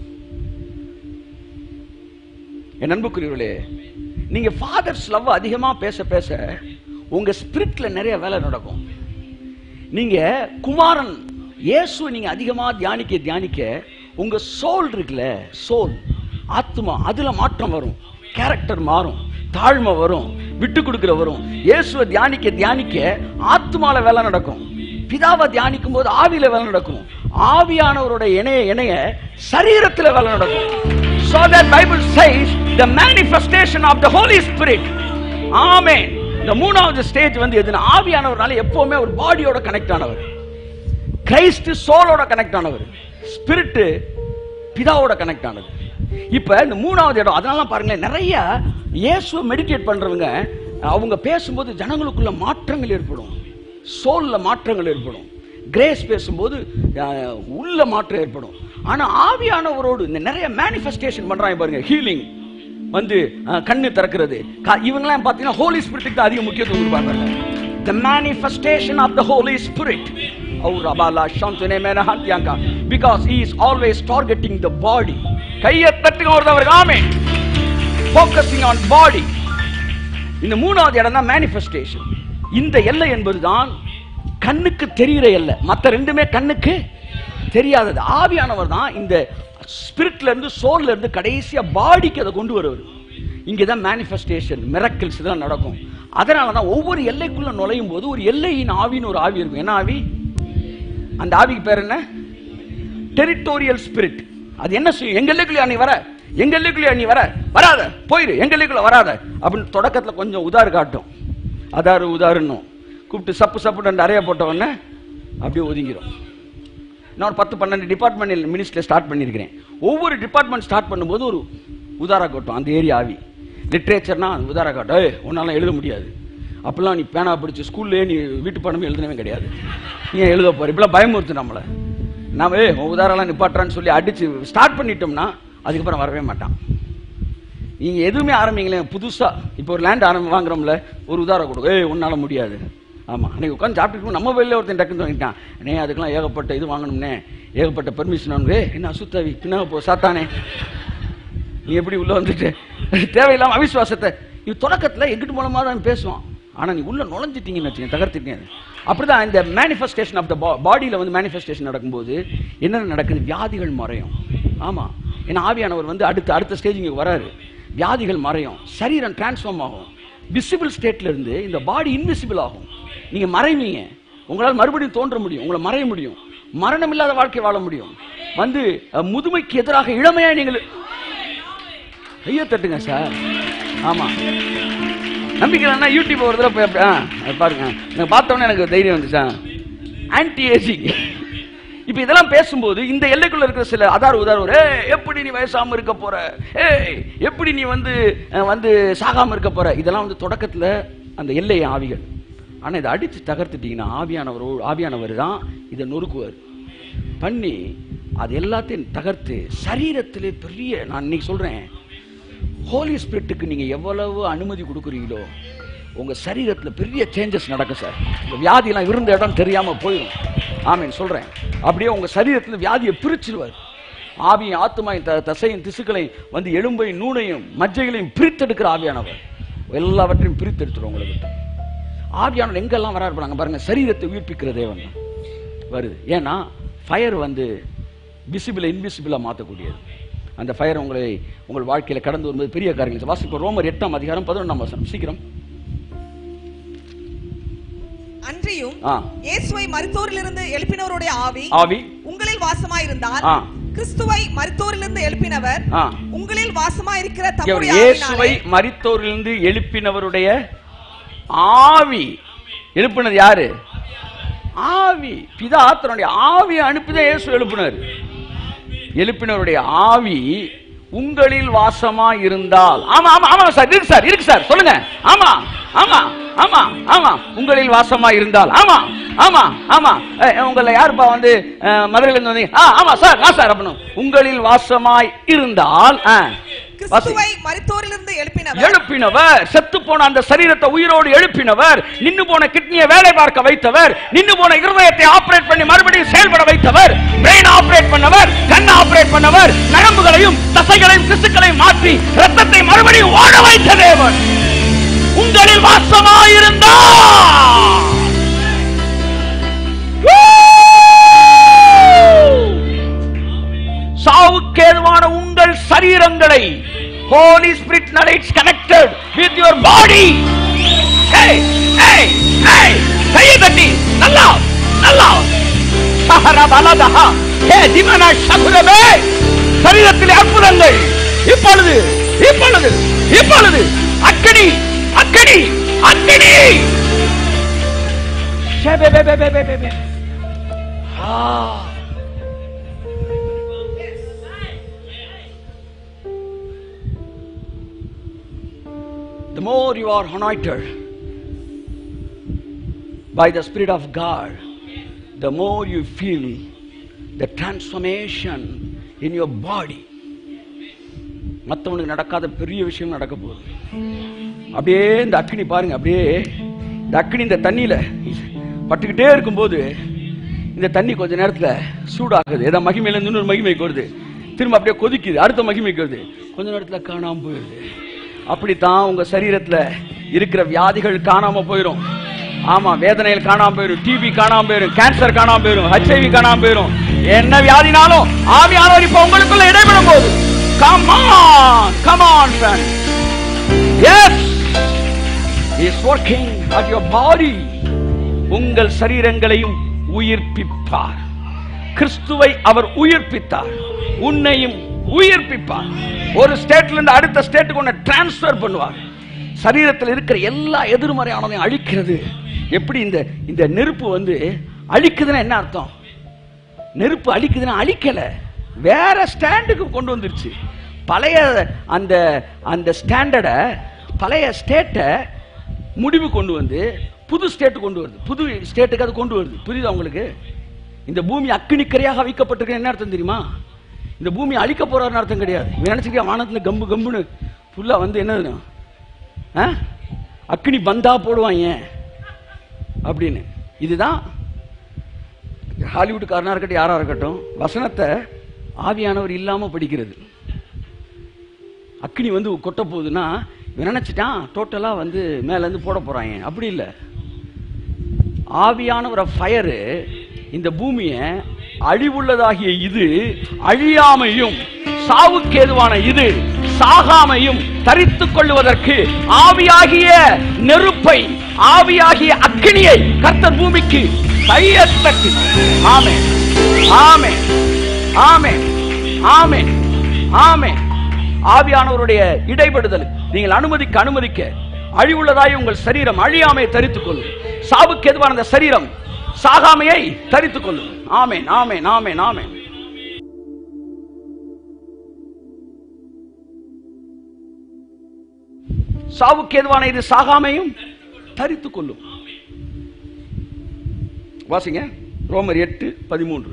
என் அன்புக்குரியவர்களே நீங்க ஃபாதர்ஸ் லவ் அதிகமா பேச பேச உங்க ஸ்பிரிட்ல நிறைய வேலை நடக்கும் நீங்க குமாரன் இயேசு நீங்க அதிகமா தியானிக்க தியானிக்க உங்க சோல் இருக்குல்ல சோல் ஆத்மா அதுல மாற்றம் வரும் கேரக்டர் மாறும் தாழ்மை வரும் விட்டு கொடுக்கிற வரும் இயேசுவை தியானிக்க தியானிக்க ஆத்மால வேலை நடக்கும் பிதாவை தியானிக்கும் போது ஆவியில வேலை நடக்கும் ஆவியானவரோட இணைய இணைய சரீரத்துல வேலை நடக்கும் so that bible says the manifestation of the holy spirit ஆமென் இந்த மூணாவது ஸ்டேஜ் வந்து எதுனா ஆவியானவர்னால எப்பவுமே ஒரு பாடியோட கனெக்ட் ஆனவர் கிரைஸ்ட் சோலோட கனெக்ட் ஆனவர் ஸ்பிரிட் பிதாவோட கனெக்ட் ஆனது இப்ப இந்த மூணாவது இடம் அதனால பாருங்களேன் நிறைய இயேசுவை மெடிடேட் பண்றவங்க அவங்க பேசும்போது ஜனங்களுக்குள்ள மாற்றங்கள் ஏற்படும் சோல்ல மாற்றங்கள் ஏற்படும் கிரேஸ் பேசும்போது அஹ், உள்ள மாற்றம் ஏற்படும் ஆனா ஆவியானவரோடு இந்த நிறைய மேனிஃபெஸ்டேஷன் பண்றாங்க பாருங்க ஹீலிங் வந்து அஹ், கண்ணு திறக்கிறது க- இவங்கெல்லாம் பார்த்தீங்கன்னா ஹோலி ஸ்பிரிட்டுக்கு தான் அதிக முக்கியத்துவம் கொடுப்பாங்க the manifestation of the Holy Spirit. Oh, Rabala Shantune Menahantyanka. Because he is always targeting the body. கையை தட்டுங்க ஒருத்தவருக்கு ஆமே ஃபோக்கஸிங் ஆன் பாடி இந்த மூணாவது இடம் தான் மேனிஃபெஸ்டேஷன் இந்த எல்லை என்பதுதான் கண்ணுக்கு தெரிகிற எல்லை மற்ற ரெண்டுமே கண்ணுக்கு தெரியாதது ஆவியானவர் தான் இந்த ஸ்பிரிட்ல இருந்து சோல்ல இருந்து கடைசியா பாடிக்கு அதை கொண்டு வருவார் இங்கே தான் மேனிஃபெஸ்டேஷன் மிரக்கிள்ஸ் தான் நடக்கும் அதனால தான் ஒவ்வொரு எல்லைக்குள்ள நுழையும் போது ஒரு எல்லையின் ஆவின்னு ஒரு ஆவி இருக்கும் என்ன ஆவி அந்த ஆவிக்கு பேர் என்ன டெரிட்டோரியல் ஸ்பிரிட் அது என்ன செய்யும் எங்க எல்லைக்குள்ளே நீ வர எங்க எல்லைக்குள்ளே நீ வர வராத போயிரு எங்க எல்லைக்குள்ள வராத அப்படின்னு தொடக்கத்துல கொஞ்சம் உதாறு காட்டும் அதாரு உதாருன்னும் கூப்பிட்டு சப்பு சப்பு நிறைய போட்ட உடனே அப்படியே ஒதுங்கிரும் நான் ஒரு பத்து பன்னெண்டு டிபார்ட்மெண்ட் மினிஸ்ட்ரியில் ஸ்டார்ட் பண்ணியிருக்கிறேன் ஒவ்வொரு டிபார்ட்மெண்ட் ஸ்டார்ட் பண்ணும்போது ஒரு உதார காட்டும் அந்த ஏரியா ஆவி லிட்ரேச்சர்னா அந்த உதார காட்டும் ஏய் உன்னால எழுத முடியாது அப்பெல்லாம் நீ பேனா பிடிச்சி ஸ்கூல்லே நீ வீட்டு பாடமே எழுதுனவே கிடையாது நீ ஏன் எழுத போற இப்பெல்லாம் பயமுறுத்து நம்மளை நாம ஏ உதாரெல்லாம் நிப்பாட்டுறான்னு சொல்லி அடிச்சு ஸ்டார்ட் பண்ணிட்டோம்னா அதுக்கப்புறம் வரவே மாட்டான் நீங்க எதுவுமே ஆரம்பிங்களேன் புதுசா இப்போ ஒரு லேண்ட் ஆரம்பி வாங்குறோம்ல ஒரு உதாரணம் கொடுக்கும் ஏய் உன்னால முடியாது ஆமா அன்னைக்கு உட்காந்து சாப்பிட்டு நம்ம வெளியில ஒருத்தன் டக்குன்னு வாங்கிட்டான் அண்ணே அதுக்கெல்லாம் ஏகப்பட்ட இது வாங்கணும்னே ஏகப்பட்ட பெர்மிஷன் வாங்க என்ன அசுத்தாவி பின்னாக போ சாத்தானே நீ எப்படி உள்ள வந்துட்டு தேவையில்லாம அவிசுவாசத்தை இது தொடக்கத்துல எங்கிட்டு மூலமா தான் பேசுவான் ஆனா நீ உள்ள நுழைஞ்சிட்டீங்கன்னு வச்சுங்க தகர்த்துட்டீங்க அப்படிதான் இந்த மேனிஃபெஸ்டேஷன் ஆஃப் த பாடியில வந்து மேனிஃபெஸ்டேஷன் நடக்கும்போது என்ன நடக்குது வியாதிகள் மறையும் ஆமா ஏன்னா ஆவியானவர் வந்து அடுத்த அடுத்த ஸ்டேஜிங்க வராரு வியாதிகள் மறையும் சரீரம் டிரான்ஸ்ஃபார்ம் ஆகும் விசிபிள் ஸ்டேட்ல இருந்து இந்த பாடி இன்விசிபிள் ஆகும் நீங்க மறைவீங்க உங்களால் மறுபடியும் தோன்ற முடியும் உங்களை மறைய முடியும் மரணம் இல்லாத வாழ்க்கை வாழ முடியும் வந்து அஹ், முதுமைக்கு எதிராக இளமையா நீங்கள் ஐயோ தட்டுங்க சார் ஆமா நம்பிக்கை இல்லைன்னா யூடியூப் ஒரு தடவை போய் அப்படி- ஆ, அது பாருங்க எனக்கு பார்த்தோன்னே எனக்கு தைரியம் வந்துச்சா ஆன்டி ஏஜிங் இப்போ இதெல்லாம் பேசும்போது இந்த எல்லைக்குள்ள இருக்கிற சில அதார் உதார் ஏ எப்படி நீ வயசாம இருக்க போற ஏய் எப்படி நீ வந்து அஹ், வந்து சாகாம இருக்க போற இதெல்லாம் வந்து தொடக்கத்துல அந்த எல்லை ஆவிகள் ஆனா இதை அடிச்சு தகர்த்துட்டீங்கன்னா ஆவியானவர் ஆவியானவர் தான் இதை நொறுக்குவார் பண்ணி அது எல்லாத்தையும் தகர்த்து சரீரத்திலே பெரிய நான் இன்னைக்கு சொல்றேன் ஹோலி ஸ்பிரிட்டுக்கு நீங்க எவ்வளவு அனுமதி கொடுக்குறீங்களோ உங்க சரீரத்துல பெரிய சேஞ்சஸ் நடக்கும் சார் இந்த வியாதியெல்லாம் இருந்த இடம் தெரியாம போயிடும் ஆமீன் சொல்றேன் அப்படியே உங்க சரீரத்துல வியாதியை பிரிச்சிருவார் ஆவியும் ஆத்துமாயும் த தசையும் திசுக்களையும் வந்து எலும்பையும் நூனையும் மஜ்ஜைகளையும் பிரித்தெடுக்கிற ஆவியானவர் எல்லாவற்றையும் பிரித்தெடுத்துரும் உங்களுக்கு ஆவியானவர் எங்கெல்லாம் வராரு பாருங்க பாருங்க சரீரத்தை உயிர்ப்பிக்கிற தேவன் தான் வருது ஏன்னா ஃபயர் வந்து விசிபிளை இன்விசிபிளா மாற்றக்கூடியது அந்த ஃபயர் உங்களை உங்கள் வாழ்க்கையில கடந்து வரும்போது பெரிய காரியங்கள் வாசிப்போம் ரோமர் எட்டாம் அதிகாரம் பதினொன்றாம் வசனம் சீக்கிரம்
அன்றியும்
ஆ
இயேசுவை மருத்தோரிலிருந்து எழுப்பினவருடைய ஆவி
ஆவி
உங்களில் வாசமாயிருந்தால்
ஆ.
கிறிஸ்துவை மருத்தோரிலிருந்து எழுப்பினவர்
ஆ
உங்களில் வாசமாயிருக்கிற
இவர்
தம்முடைய
இயேசுவை
ஆவியினாலே
மரித்தோரிலிருந்து எழுப்பினவருடைய ஆவி எழுப்பினது யாரு ஆவி பிதா தன்னுடைய ஆவியை அனுப்பிதான் இயேசு எழுப்பினார் எழுப்பினவருடைய ஆவி உங்களில் வாசமா இருந்தால் ஆமா ஆமா ஆமா சார் இருக்கு சார் இருக்கு சார் சொல்லுங்க ஆமா ஆமா ஆமா ஆமா உங்களில் வாசமா இருந்தால் ஆமா ஆமா ஆமா அஹ், உங்கள யாருப்பா வந்து அஹ், மதுரையில இருந்து வந்தீங்க ஆ ஆமா சார் நான் சார் அப்படின்னு உங்களில் வாசமாய் இருந்தால் ஆ, வாசி.
கிறிஸ்துவை மருத்தோரிலிருந்து எழுப்பினவர்
எழுப்பினவர் செத்து போன அந்த சரீரத்தை உயிரோடு எழுப்பினவர் நின்னு போன கிட்னியை வேலை பார்க்க வைத்தவர் நின்னு போன இருதயத்தை ஆபரேட் பண்ணி மறுபடியும் செயல்பட வைத்தவர் பிரெயின் ஆபரேட் பண்ணவர் கண் ஆபரேட் பண்ணவர் நரம்புகளையும் தசைகளையும் திசுக்களையும் மாற்றி ரத்தத்தை மறுபடியும் ஓட வைத்த தேவன் உங்களில் வாசமாயிருந்தார் சாவுக்கு ஏதுவான உங்கள் சரீரங்களை ஹோலி ஸ்பிரிட் நலைட்ஸ் கனெக்டட் வித் யுவர் பாடி ஏய் ஏய் ஏய் கையை தட்டி நல்லா நல்லா சஹர பலதஹ ஹே திமன சகுரமே சரீரத்தில் அற்புதங்கள் இப்பொழுது இப்பொழுது இப்பொழுது அக்கடி அக்கடி அக்கடி ஷே பே பே பே பே பே பே ஆ the more you are anointed by the Spirit of God, the more you feel the transformation in your body. மற்றவனுக்கு நடக்காத பெரிய விஷயம் நடக்க போகுது அப்படியே இந்த அக்னி பாருங்க அப்படியே இந்த அக்னி இந்த தண்ணியில பட்டுக்கிட்டே இருக்கும்போது இந்த தண்ணி கொஞ்ச நேரத்துல சூடாகுது ஏதோ மகிமையில இருந்து இன்னொரு மகிமைக்கு வருது திரும்ப அப்படியே கொதிக்குது அடுத்த மகிமைக்கு வருது கொஞ்ச நேரத்துல காணாம போயிடுது அப்படித்தான் உங்க சரீரத்துல இருக்கிற வியாதிகள் காணாம போயிடும் ஆமா வேதனைகள் காணாம போயிடும் டிபி காணாம போயிடும் கேன்சர் காணாம போயிடும் ஹெச்ஐவி காணாம போயிடும் என்ன வியாதினாலும் ஆவியானவர் இப்ப உங்களுக்குள்ள இடைபெறும் போது come on come on yes is working at your body உங்கள் சரீரங்களையும் உயிர்ப்பிப்பார் கிறிஸ்துவை அவர் உயிர்ப்பித்தார் உன்னையும் உயிர்ப்பிப்பார் ஒரு ஸ்டேட்ல இருந்து அடுத்த ஸ்டேட்டுக்கு உன்னை டிரான்ஸ்ஃபர் பண்ணுவார் சரீரத்தில் இருக்கிற எல்லா எதிர்மறையானதையும் அழிக்கிறது எப்படி இந்த இந்த நெருப்பு வந்து அழிக்குதுன்னா என்ன அர்த்தம் நெருப்பு அழிக்குதுன்னா அழிக்கல வேற ஸ்டாண்டுக்கு கொண்டு வந்துருச்சு பழைய அந்த அந்த ஸ்டாண்டர்டை பழைய ஸ்டேட்டை முடிவு கொண்டு வந்து புது ஸ்டேட் கொண்டு வருது புது ஸ்டேட்டுக்கு அது கொண்டு வருது புரியுதா உங்களுக்கு இந்த பூமி அக்கினிக்கரையாக வைக்கப்பட்டிருக்கு என்ன அர்த்தம் தெரியுமா இந்த பூமி அழிக்க போறாருன்னு அர்த்தம் கிடையாது இவன் நினைச்சுக்கியா வானத்துல கம்பு கம்புன்னு ஃபுல்லா வந்து என்னது ஆ? அக்கினி பந்தா போடுவாங்க அப்படின்னு இதுதான் ஹாலிவுட்காரனா இருக்கட்டும் யாரா இருக்கட்டும் வசனத்தை ஆவியானவர் இல்லாம படிக்கிறது அக்கினி வந்து கொட்ட போகுதுன்னா இவன் நினைச்சிட்டான் டோட்டலா வந்து மேல இருந்து போட போறாங்க அப்படி இல்லை ஆவியானவர ஃபயரு இந்த பூமியை அழிவுள்ளதாகிய இது அழியாமையும் சாவுக்கேதுவான இது சாகாமையும் தரித்துக் கொள்ளுவதற்கு ஆவியாகிய நெருப்பை ஆவியாகிய அக்கினியை கர்த்தர் பூமிக்கு கையத்தட்டி ஆமே ஆமே ஆமே ஆமே ஆமே ஆவியானவருடைய இடைபடுதல் நீங்கள் அனுமதிக்க அனுமதிக்க அழிவுள்ளதாய் உங்கள் சரீரம் அழியாமையை தரித்துக் கொள்ளும் சாவுக்கு எதுவான அந்த சரீரம் சாகாமையை தரித்துக் கொள்ளும் ஆமென் ஆமென் ஆமென் ஆமென் சாவுக்கு எதுவான இது சாகாமையும் தரித்துக் கொள்ளும் வாசிங்க ரோமர் எட்டு பதிமூன்று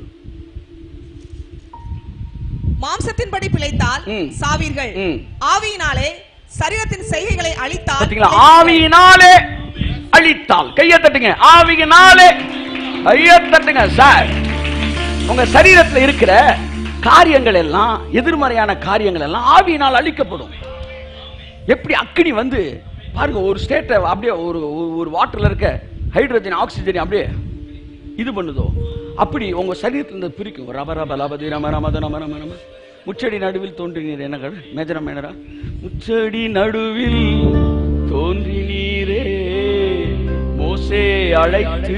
மாம்சத்தின்படி பிழைத்தால்
ம்.
சாவீர்கள்
ம்.
ஆவியினாலே சரீரத்தின் செய்கைகளை அழித்தால்
பாத்தீங்களா ஆவியினாலே அழித்தால் கையை தட்டுங்க ஆவியினாலே கையை தட்டுங்க சார் உங்க சரீரத்துல இருக்கிற காரியங்கள் எல்லாம் எதிர்மறையான காரியங்கள் எல்லாம் ஆவியினால் அழிக்கப்படும் எப்படி அக்கினி வந்து பாருங்க ஒரு ஸ்டேட்டை அப்படியே ஒரு ஒரு- ஒரு வாட்டர்ல இருக்க ஹைட்ரஜன் ஆக்சிஜன் அப்படியே இது பண்ணுதோ அப்படி உங்க சரீரத்துல இருந்து பிரிக்கும் ரப ரப லபதி ரம ரமத நம ரம ரம முச்சடி நடுவில் தோன்றினீர் என்ன கடல் மேஜரா மேனரா முச்சடி நடுவில் தோன்றினீரே மோசே அழைத்து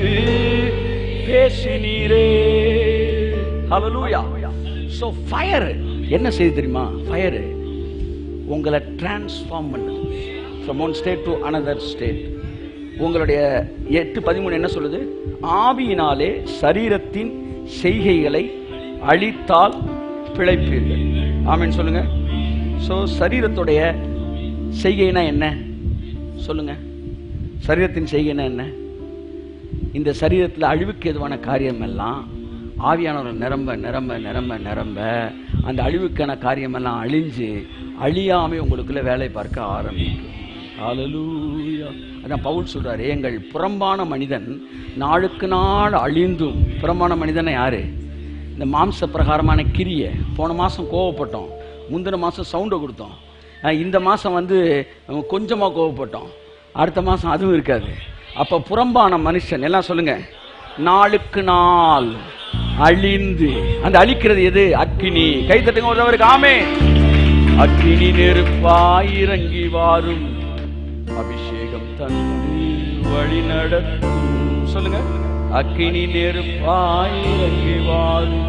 பேசினீரே ஹalleluya சோ ஃபயர் என்ன செய்யுது தெரியுமா ஃபயர் உங்களை டிரான்ஸ்ஃபார்ம் பண்ணு from one state to another state உங்களுடைய எட்டு பதிமூணு என்ன சொல்லுது ஆவியினாலே சரீரத்தின் செய்கைகளை அழித்தால் பிழைப்பீர்கள் ஆமென் சொல்லுங்க ஸோ சரீரத்துடைய செய்கைனா என்ன சொல்லுங்க சரீரத்தின் செய்கைனா என்ன இந்த சரீரத்தில் அழிவுக்கு எதுவான காரியம் எல்லாம் ஆவியானவர் நிரம்ப நிரம்ப நிரம்ப நிரம்ப அந்த அழிவுக்கான காரியமெல்லாம் அழிஞ்சு அழியாமை உங்களுக்குள்ள வேலை பார்க்க ஆரம்பிக்கும் ஹalleluya அதான் பவுல் சொல்றாரு எங்கள் புறம்பான மனிதன் நாளுக்கு நாள் அழிந்தும் புறம்பான மனிதனை யாரு இந்த மாம்ச பிரகாரமான கிரியை போன மாசம் கோவப்பட்டோம் முந்தின மாசம் சவுண்டை கொடுத்தோம் அஹ் இந்த மாசம் வந்து அஹ், கொஞ்சமா கோவப்பட்டோம் அடுத்த மாசம் அதுவும் இருக்காது அப்ப புறம்பான மனுஷன் எல்லாம் சொல்லுங்க நாளுக்கு நாள் அழிந்து அந்த அழிக்கிறது எது அக்கினி கை தட்டுங்க ஒருத்தவருக்கு ஆமே அக்கினி நெருப்பாய் இறங்கி வாரும் அபிஷேகம் தந்து வழி நடத்தும் சொல்லுங்க அக்கினி நெருப்பாய் இறங்கி வாரும்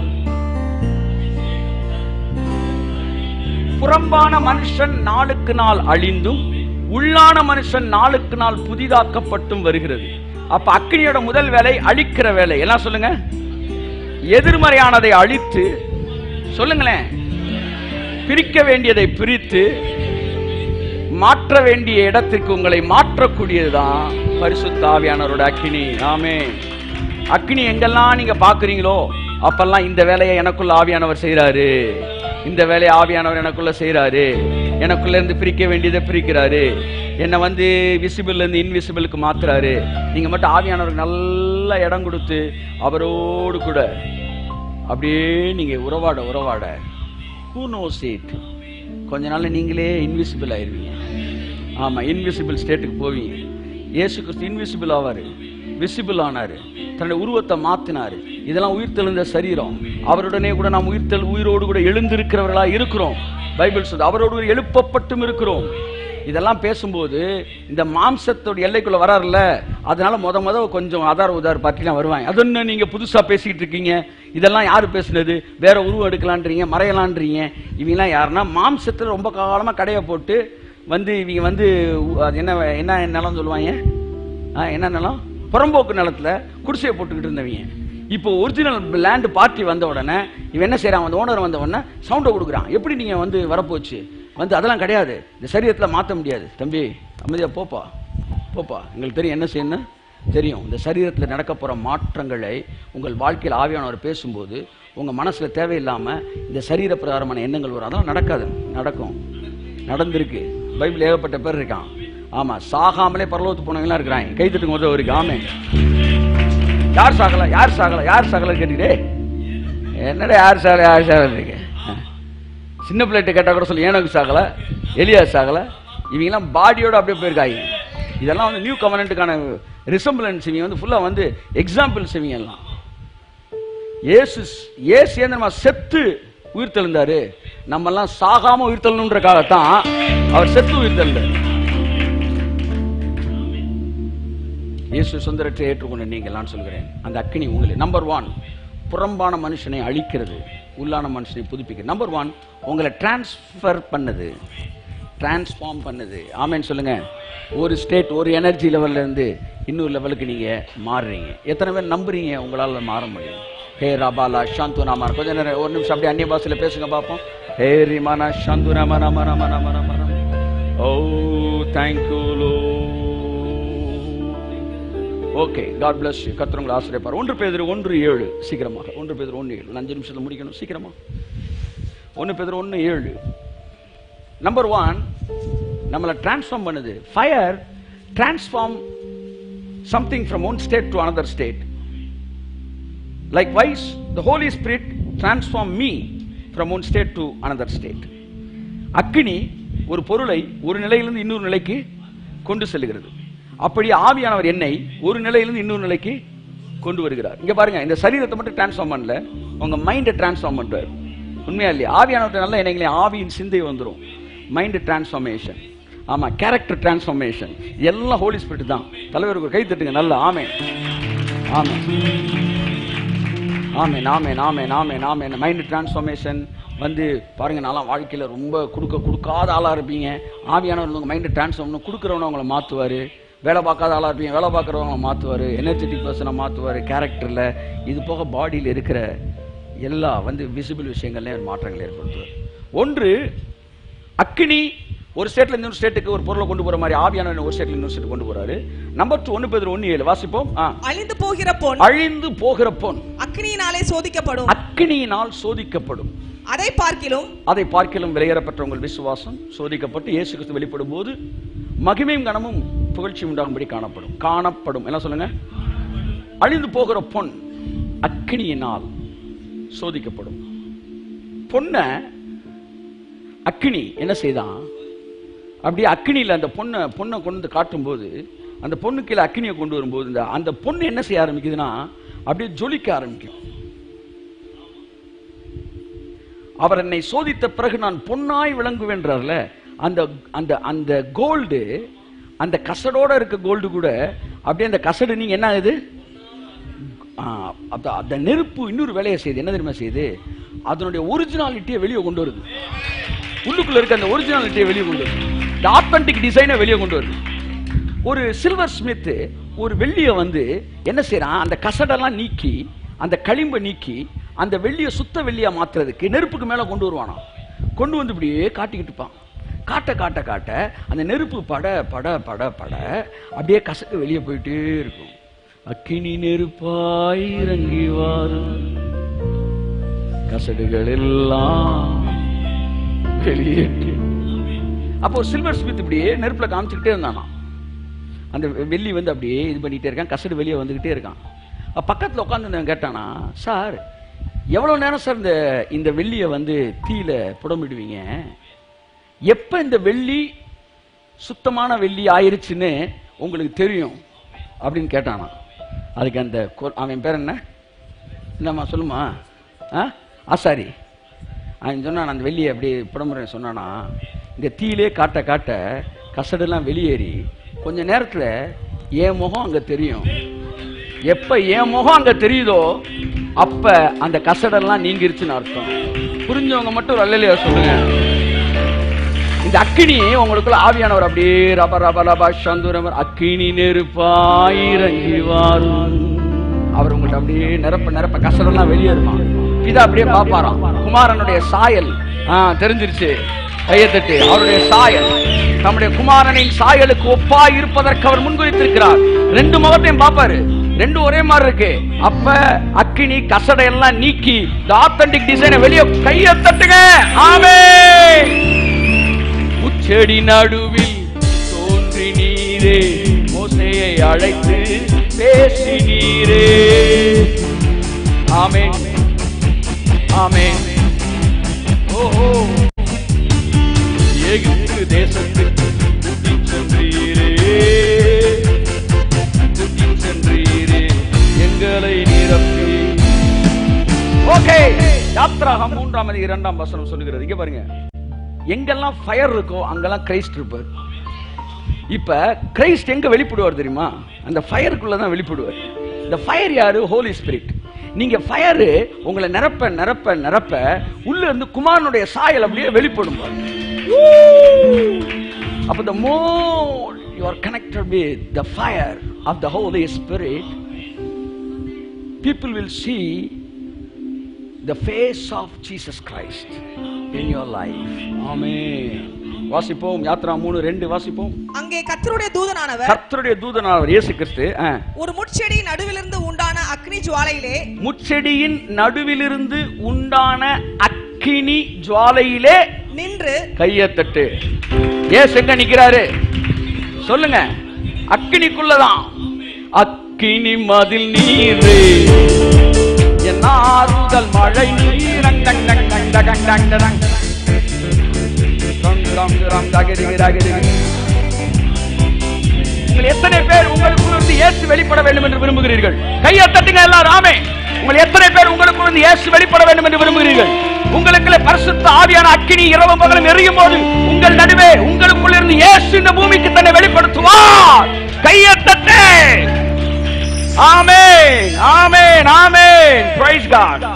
புறம்பான மனுஷன் நாளுக்கு நாள் அழிந்தும் உள்ளான மனுஷன் நாளுக்கு நாள் புதிதாக்கப்பட்டும் வருகிறது அப்ப அக்கினியோட முதல் வேலை அழிக்கிற வேலை எல்லாம் சொல்லுங்க எதிர்மறையானதை அழித்து சொல்லுங்களேன் பிரிக்க வேண்டியதை பிரித்து மாற்ற வேண்டிய இடத்திற்கு உங்களை மாற்றக்கூடியதுதான் பரிசுத்த ஆவியானவரோட அக்கினி ஆமே அக்கினி எங்கெல்லாம் நீங்க பாக்குறீங்களோ அப்பெல்லாம் இந்த வேலையை எனக்குள்ள ஆவியானவர் செய்றாரு இந்த வேலையை ஆவியானவர் எனக்குள்ள செய்றாரு எனக்குள்ள இருந்து பிரிக்க வேண்டியதை பிரிக்கிறாரு என்னை வந்து விசிபிள்ல இருந்து இன்விசிபிளுக்கு மாத்துறாரு நீங்க மட்டும் ஆவியானவருக்கு நல்ல இடம் கொடுத்து அவரோடு கூட அப்படியே நீங்க உறவாட உறவாட ஹூ நோஸ் இட் கொஞ்ச நாள்ல நீங்களே இன்விசிபிள் ஆயிருவீங்க ஆமா இன்விசிபிள் ஸ்டேட்டுக்கு போவீங்க இயேசு கிறிஸ்து இன்விசிபிள் ஆவாரு விசிபிள் ஆனாரு தன்னுடைய உருவத்தை மாத்தினாரு இதெல்லாம் உயிர் தெழுந்த சரீரம் அவருடனே கூட நாம் உயிர் தெழு உயிரோடு கூட எழுந்திருக்கிறவர்களா இருக்கிறோம் பைபிள் சொல்லுது அவரோடு கூட எழுப்பப்பட்டும் இருக்கிறோம் இதெல்லாம் பேசும்போது இந்த மாம்சத்தோட எல்லைக்குள்ள வராருல்ல அதனால முத முத கொஞ்சம் ஆதார் உதார் பார்ட்டிலாம் வருவாங்க அது என்ன நீங்க புதுசா பேசிக்கிட்டு இருக்கீங்க இதெல்லாம் யாரு பேசுனது வேற உருவம் எடுக்கலான்றீங்க மறையலான்றீங்க இவங்கெல்லாம் யாருன்னா மாம்சத்துல ரொம்ப காலமா கடையை போட்டு வந்து இவங்க வந்து உ- அது என்ன என்ன நிலம் சொல்லுவாங்க ஆ, என்ன நிலம் புறம்போக்கு நிலத்துல குடிசையை போட்டுக்கிட்டு இருந்தவங்க இப்போ ஒரிஜினல் லேண்ட் பார்ட்டி வந்த உடனே இவன் என்ன செய்றான் அந்த ஓனர் வந்த உடனே சவுண்டை கொடுக்குறான் எப்படி நீங்க வந்து வரப்போச்சு வந்து அதெல்லாம் கிடையாது இந்த சரீரத்தில் மாற்ற முடியாது தம்பி அமைதியா போப்பா போப்பா எங்களுக்கு தெரியும் என்ன செய்யணும் தெரியும் இந்த சரீரத்தில் நடக்க போகிற மாற்றங்களை உங்கள் வாழ்க்கையில் ஆவியானவர் பேசும்போது உங்கள் மனசில் தேவையில்லாமல் இந்த சரீர பிரகாரமான எண்ணங்கள் வரும் அதெல்லாம் நடக்காது நடக்கும் நடந்திருக்கு பைபிள் ஏகப்பட்ட பேர் இருக்கான் ஆமாம் சாகாமலே பரலோகத்து போனவங்களாம் இருக்கிறாங்க கை தட்டுங்க முதல் ஒரு ஆமே யார் சாகல யார் சாகல யார் சாகல கேட்டுக்கிட்டே என்னடா யார் சாகல யார் சாகல இருக்கு சின்ன பிள்ளைகிட்ட கேட்டால் கூட சொல்லி ஏனோக்கு சாகல எலியா சாகல இவங்கெல்லாம் பாடியோட அப்படியே போயிருக்காங்க இதெல்லாம் வந்து நியூ கவர்னண்ட்டுக்கான ரிசம்பிளன்ஸ் இவங்க வந்து ஃபுல்லாக வந்து எக்ஸாம்பிள்ஸ் இவங்க எல்லாம் ஏசு ஏசு ஏன் நம்ம செத்து உயிர் தெழுந்தாரு நம்ம எல்லாம் சாகாம உயிர் தெழணுன்றக்காகத்தான் அவர் செத்து உயிர் தெழுந்தார் இயேசு சுந்தரத்தை ஏற்றுக்கொண்ட நீங்களான்னு சொல்கிறேன் அந்த அக்கினி உங்களை நம்பர் ஒன் புறம்பான மனுஷனை அழிக்கிறது உள்ளான மனுஷனை புதுப்பிக்கிறது நம்பர் ஒன் உங்களை டிரான்ஸ்ஃபர் பண்ணுது டிரான்ஸ்ஃபார்ம் பண்ணுது ஆமேன்னு சொல்லுங்க ஒரு ஸ்டேட் ஒரு எனர்ஜி லெவல்ல இருந்து இன்னொரு லெவலுக்கு நீங்க மாறுறீங்க எத்தனை பேர் நம்புறீங்க உங்களால மாற முடியும் ஹே ரபாலா சாந்து நாம கொஞ்ச நேரம் ஒரு நிமிஷம் அப்படியே அந்நிய பாஷையில பேசுங்க பார்ப்போம் ஹே ரிமானா சாந்து நாம நம நம நம நம நம oh thank you lord okay God bless you கத்திரங்களை ஆசிரியப்பார் ஒன்று பேதர் ஒன்று ஏழு சீக்கிரமாக ஒன்று பேதர் ஒன்று ஏழு அஞ்சு நிமிஷத்துல முடிக்கணும் சீக்கிரமா ஒன்று பேதர் ஒன்று ஏழு நம்பர் ஒன் நம்மளை டிரான்ஸ்ஃபார்ம் பண்ணுது fire transform something from one state to another state likewise the Holi spirit transform me from one state to another state அக்கினி ஒரு பொருளை ஒரு நிலையிலிருந்து இன்னொரு நிலைக்கு கொண்டு செல்கிறது அப்படி ஆவியானவர் என்னை ஒரு நிலையிலிருந்து இன்னொரு நிலைக்கு கொண்டு வருகிறார் இங்க பாருங்க இந்த சரீரத்தை மட்டும் டிரான்ஸ்ஃபார்ம் பண்ணல உங்க மைண்டை டிரான்ஸ்ஃபார்ம் பண்றாரு உண்மையா இல்லையா ஆவியானவர் நல்ல என்னைங்களே ஆவியின் சிந்தை வந்துரும் மைண்ட் டிரான்ஸ்ஃபார்மேஷன் ஆமா கேரக்டர் டிரான்ஸ்ஃபார்மேஷன் எல்லாம் ஹோலி ஸ்பிரிட் தான் தலைவருக்கு ஒரு கை தட்டுங்க நல்ல ஆமே ஆமே ஆமே நாமே நாமே நாமே நாமே மைண்ட் டிரான்ஸ்ஃபார்மேஷன் வந்து பாருங்க நான்லாம் வாழ்க்கையில் ரொம்ப கொடுக்க கொடுக்காத ஆளாக இருப்பீங்க ஆவியானவர் உங்கள் மைண்டு டிரான்ஸ்ஃபார்ம் கொடுக்குறவனை உங்களை மாற்றுவார் வேலை பார்க்காத ஆளாக இருப்பீங்க வேலை பார்க்குறவங்களை மாற்றுவார் எனர்ஜெட்டிக் பர்சனை மாற்றுவார் கேரக்டரில் இது போக பாடியில் இருக்கிற எல்லா வந்து விசிபிள் விஷயங்கள்லையும் ஒரு மாற்றங்கள் ஏற்படுத்துவார் ஒன்று அக்கினி ஒரு ஸ்டேட்ல இன்னொரு ஸ்டேட்டுக்கு ஒரு பொருளை கொண்டு போற மாதிரி ஆவியானவர் ஒரு ஸ்டேட்ல இன்னொரு ஸ்டேட் கொண்டு போறாரு நம்பர் டூ ஒன்று பேர் ஒன்று ஏழு வாசிப்போம் ஆ.
அழிந்து போகிற பொன்
அழிந்து போகிற பொன்
அக்னியினாலே சோதிக்கப்படும்
அக்கினியினால் சோதிக்கப்படும்
அதை பார்க்கிலும்
அதை பார்க்கிலும் விலையேறப்பட்ட உங்கள் விசுவாசம் சோதிக்கப்பட்டு இயேசு கிறிஸ்து வெளிப்படும் போது மகிமையும் கனமும் புகழ்ச்சி உண்டாகும்படி காணப்படும் காணப்படும் என்ன சொல்லுங்க அழிந்து போகிற பொன் அக்கினியினால் சோதிக்கப்படும் பொண்ணை அக்கினி என்ன செய்தான் அப்படியே அக்கினியில் அந்த பொண்ணை பொண்ணை கொண்டு வந்து காட்டும்போது அந்த பொண்ணு கீழே அக்கினியை கொண்டு வரும்போது இந்த அந்த பொண்ணு என்ன செய்ய ஆரம்பிக்குதுன்னா அப்படியே ஜொலிக்க ஆரம்பிக்கும் அவர் என்னை சோதித்த பிறகு நான் பொன்னாய் விளங்குவேன்றார்ல அந்த அந்த அந்த கோல்டு அந்த கசடோட இருக்க கோல்டு கூட அப்படியே அந்த கசடு நீங்க என்ன ஆகுது ஆ, அப்ப அந்த நெருப்பு இன்னொரு வேலையை செய்யுது என்ன தெரியுமா செய்யுது அதனுடைய ஒரிஜினாலிட்டியை வெளியே கொண்டு வருது உள்ளுக்குள்ள இருக்க அந்த ஒரிஜினாலிட்டியை வெளியே கொண்டு வருது இந்த ஆத்தன்டிக் டிசைனை வெளியே கொண்டு வருது ஒரு சில்வர் ஸ்மித் ஒரு வெள்ளியை வந்து என்ன செய்றான் அந்த கசடெல்லாம் நீக்கி அந்த களிம்பை நீக்கி அந்த வெள்ளியை சுத்த வெள்ளியா மாத்துறதுக்கு நெருப்புக்கு மேல கொண்டு வருவானாம் கொண்டு வந்து இப்படியே காட்டிக்கிட்டு இருப்பான் காட்ட காட்ட காட்ட அந்த நெருப்பு பட பட பட பட அப்படியே கசக்கு வெளியே போயிட்டே இருக்கும் அக்கினி நெருப்பாய் இறங்கி வாரும் கசடுகள் எல்லாம் வெளியேற்றி அப்போ சில்வர் ஸ்மித் இப்படியே நெருப்புல காமிச்சுக்கிட்டே இருந்தானா அந்த வெ- வெள்ளி வந்து அப்படியே இது பண்ணிட்டே இருக்கான் கசடு வெளியே வந்துகிட்டே இருக்கான் அப்ப பக்கத்துல உட்காந்து கேட்டானா சார் எவ்வளவு நேரம் சார் இந்த இந்த வெள்ளியை வந்து தீயில புடமிடுவீங்க எப்ப இந்த வெள்ளி சுத்தமான வெள்ளி ஆயிருச்சுன்னு உங்களுக்கு தெரியும் அப்படின்னு கேட்டானா அதுக்கு அந்த கொ- அவன் பேர் என்ன என்னம்மா சொல்லுமா ஆ ஆசாரி அவன் சொன்னான் அந்த வெள்ளியை அப்படி புடமுறை சொன்னானா இந்த தீயிலே காட்ட காட்ட கசடெல்லாம் வெளியேறி கொஞ்ச நேரத்துல என் முகம் அங்க தெரியும் எப்ப என் முகம் அங்க தெரியுதோ அப்ப அந்த கசடெல்லாம் நீங்கிருச்சுன்னு அர்த்தம் புரிஞ்சவங்க மட்டும் அல்லையா சொல்லுங்க இந்த அக்கினி உங்களுக்குள்ள ஆவியானவர் அப்படியே ரப ரப ரப சந்துரமர் அக்கினி நெருப்பாய் இறங்கி வாரும் அவர் உங்கள்ட்ட அப்படியே நிரப்ப நிரப்ப கசடெல்லாம் வெளியேறுமா பிதா அப்படியே பாப்பாராம் குமாரனுடைய சாயல் ஆ தெரிஞ்சிருச்சு கையை தட்டி அவருடைய சாயல் நம்முடைய குமாரனின் சாயலுக்கு ஒப்பாய் இருப்பதற்கு அவர் முன்குறித்திருக்கிறார் ரெண்டு முகத்தையும் பாப்பாரு ரெண்டும் ஒரே மாதிரி இருக்கு அப்ப அக்கினி கசடை எல்லாம் நீக்கி இந்த ஆத்தன்டிக் டிசைனை வெளியே கையை தட்டுங்க ஆமென் முச்செடி நடுவில் தோன்றி நீரே மோசையை அழைத்து பேசி நீரே ஆமென் ஆமென் ஓஹோ எகிப்து தேசத்துக்கு கூட்டிச் சென்றீரே கூட்டிச் சென்றீரே எங்களை நிரப்பி ஓகே யாத்ராகம் மூன்றாம் அதிகாரம் இரண்டாம் வசனம் சொல்லுகிறது இங்க பாருங்க எங்கெல்லாம் ஃபயர் இருக்கோ அங்கெல்லாம் கிரைஸ்ட் இருப்பார் இப்ப கிரைஸ்ட் எங்க வெளிப்படுவார் தெரியுமா அந்த ஃபயருக்குள்ள தான் வெளிப்படுவார் இந்த ஃபயர் யாரு ஹோலி ஸ்பிரிட் நீங்க ஃபயர் உங்களை நிரப்ப நிரப்ப நிரப்ப உள்ள இருந்து குமாரனுடைய சாயல் அப்படியே வெளிப்படும் பாருங்க. அப்ப the more you are connected with the fire of the Holy Spirit, people will see the face of Jesus Christ in your life. Amen. வாசிப்போம் யாத்ரா மூணு ரெண்டு வாசிப்போம்
அங்கே கர்த்தருடைய தூதனானவர்
கர்த்தருடைய தூதனானவர் இயேசு கிறிஸ்து ஆ.
ஒரு முட்செடி நடுவிலிருந்து உண்டான அக்னி ஜுவாலையிலே
முச்செடியின் நடுவிலிருந்து உண்டான அக்கினி ஜுவாலையிலே
நின்று
கையை தட்டு ஏசு எங்க நிக்கிறாரு சொல்லுங்க அக்கினிக்குள்ளதான் அக்கினி மதில் நீரு என் ஆறுதல் மழை நீரங் டங் டங் டங் டங் டங் டங் ரம் ரம் ரம் தகிரிகி தகிரிகி. உங்கள் எத்தனை பேர் உங்களுக்குள் இருந்து இயேசு வெளிப்பட வேண்டும் என்று விரும்புகிறீர்கள் கையை தட்டுங்க எல்லாரும் ஆமே உங்கள் எத்தனை பேர் உங்களுக்குள் இருந்து இயேசு வெளிப்பட வேண்டும் என்று விரும்புகிறீர்கள் உங்களுக்குள்ளே பரிசுத்த ஆவியான அக்கினி இரவு பகலும் எரியும் போது உங்கள் நடுவே உங்களுக்குள் இருந்து இயேசு இந்த பூமிக்கு தன்னை வெளிப்படுத்துவார் கையை தட்டு ஆமென் ஆமென் ஆமென் பிரைஸ் காட்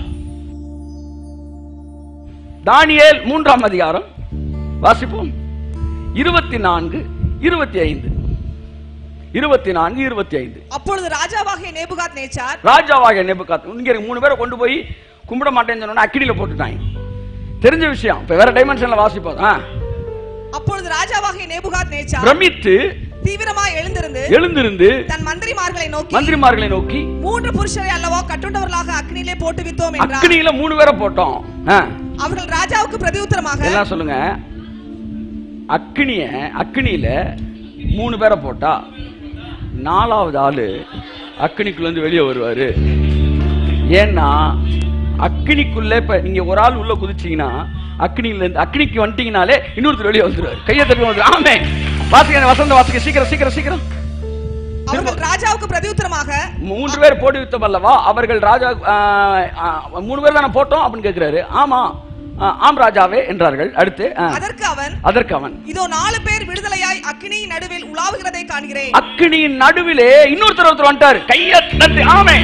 தானியேல் மூன்றாம் அதிகாரம் வாசிப்போம் இருபத்தி நான்கு இருபத்தி ஐந்து இருபத்தி நான்கு இருபத்தி ஐந்து
அப்பொழுது ராஜாவாகிய நேபுகாத் நேச்சார்
ராஜாவாக நெபுகாத் இங்க இருக்க மூணு பேரை கொண்டு போய் கும்பிட மாட்டேன்னு சொன்னா அக்கினியில போட்டுட்டாங்க தெரிஞ்ச விஷயம் இப்ப வேற டைமென்ஷன்ல வாசிப்போம் ஆ.
அப்பொழுது ராஜாவாகிய நேபுகாத் நேச்சார்
பிரமித்து
தீவிரமாய் எழுந்திருந்து
எழுந்திருந்து
தன் மந்திரிமார்களை நோக்கி
மந்திரிமார்களை நோக்கி
மூன்று புருஷரை அல்லவோ கட்டுண்டவர்களாக அக்னியிலே போட்டு வித்தோம் என்றார்
அக்கினியில மூணு பேரை போட்டோம் ஆ.
அவர்கள் ராஜாவுக்கு பிரதியுத்தரமாக
எல்லாம் சொல்லுங்க அக்கினிய அக்கினியில மூணு பேரை போட்டா நாலாவது ஆளு அக்கினிக்குள்ள இருந்து வெளியே வருவாரு ஏன்னா அக்கினிக்குள்ள இப்ப நீங்க ஒரு ஆள் உள்ள குதிச்சீங்கன்னா அக்கினியில இருந்து அக்கினிக்கு வந்துட்டீங்கனாலே இன்னொருத்தர் வெளியே வந்துருவாரு கையை தட்டி வந்து ஆமே வாசிக்க வசந்த வாசிக்க சீக்கிரம் சீக்கிரம் சீக்கிரம்
அவர்கள் ராஜாவுக்கு பிரதியுத்தரமாக
மூன்று பேர் போட்டு வித்தம் அல்லவா அவர்கள் ராஜா ஆ, ஆ, மூணு பேர் தானே போட்டோம் அப்படின்னு கேட்கிறாரு ஆமா ஆ, ஆம் ராஜாவே என்றார்கள் அடுத்து ஆ,
அதற்கு அவன்
அதற்கு அவன்
இதோ நாலு பேர் விடுதலையாய் அக்னியின் நடுவில் உலாவுகிறதை காண்கிறேன்
அக்கினியின் நடுவிலே இன்னொருத்தர் ஒருத்தர் வந்துட்டாரு கைய தட்டி ஆமே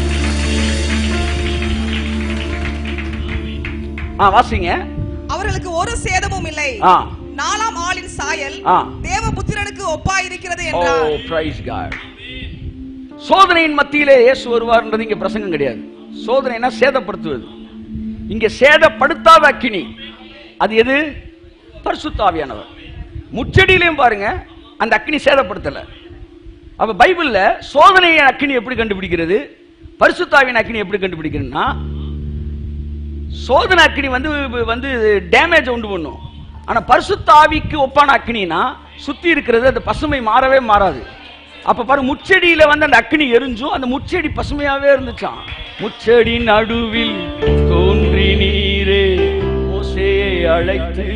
ஆ வாசிங்க
அவர்களுக்கு ஒரு சேதமும் இல்லை
ஆ
நாலாம் ஆளின் சாயல்
ஆ.
தேவபுத்திரனுக்கு ஒப்பாய் இருக்கிறது
ஓ
என்றார்
பிரைஸ் காட் சோதனையின் மத்தியிலே இயேசு வருவார்ன்றது இங்க பிரசங்கம் கிடையாது சோதனைனா சேதப்படுத்துவது இங்க சேதப்படுத்தாத அக்கினி அது எது பரிசுத்தாவியானவர் முச்செடியிலையும் பாருங்க அந்த அக்கினி சேதப்படுத்தல அப்ப பைபிள்ல சோதனையின் அக்கினி எப்படி கண்டுபிடிக்கிறது பரிசுத்தாவின் அக்கினி எப்படி கண்டுபிடிக்கிறதுன்னா சோதனை அக்கினி வந்து வந்து டேமேஜ் உண்டு பண்ணும் ஆனா பரிசுத்த ஆவிக்கு ஒப்பான அக்கினினா சுத்தி இருக்கிறது அந்த பசுமை மாறவே மாறாது அப்ப பாரு முச்செடியில வந்து அந்த அக்னி எரிஞ்சும் அந்த முச்செடி பசுமையாவே இருந்துச்சாம் முச்செடி நடுவில் தோன்றி நீரே மோசேயை அழைத்து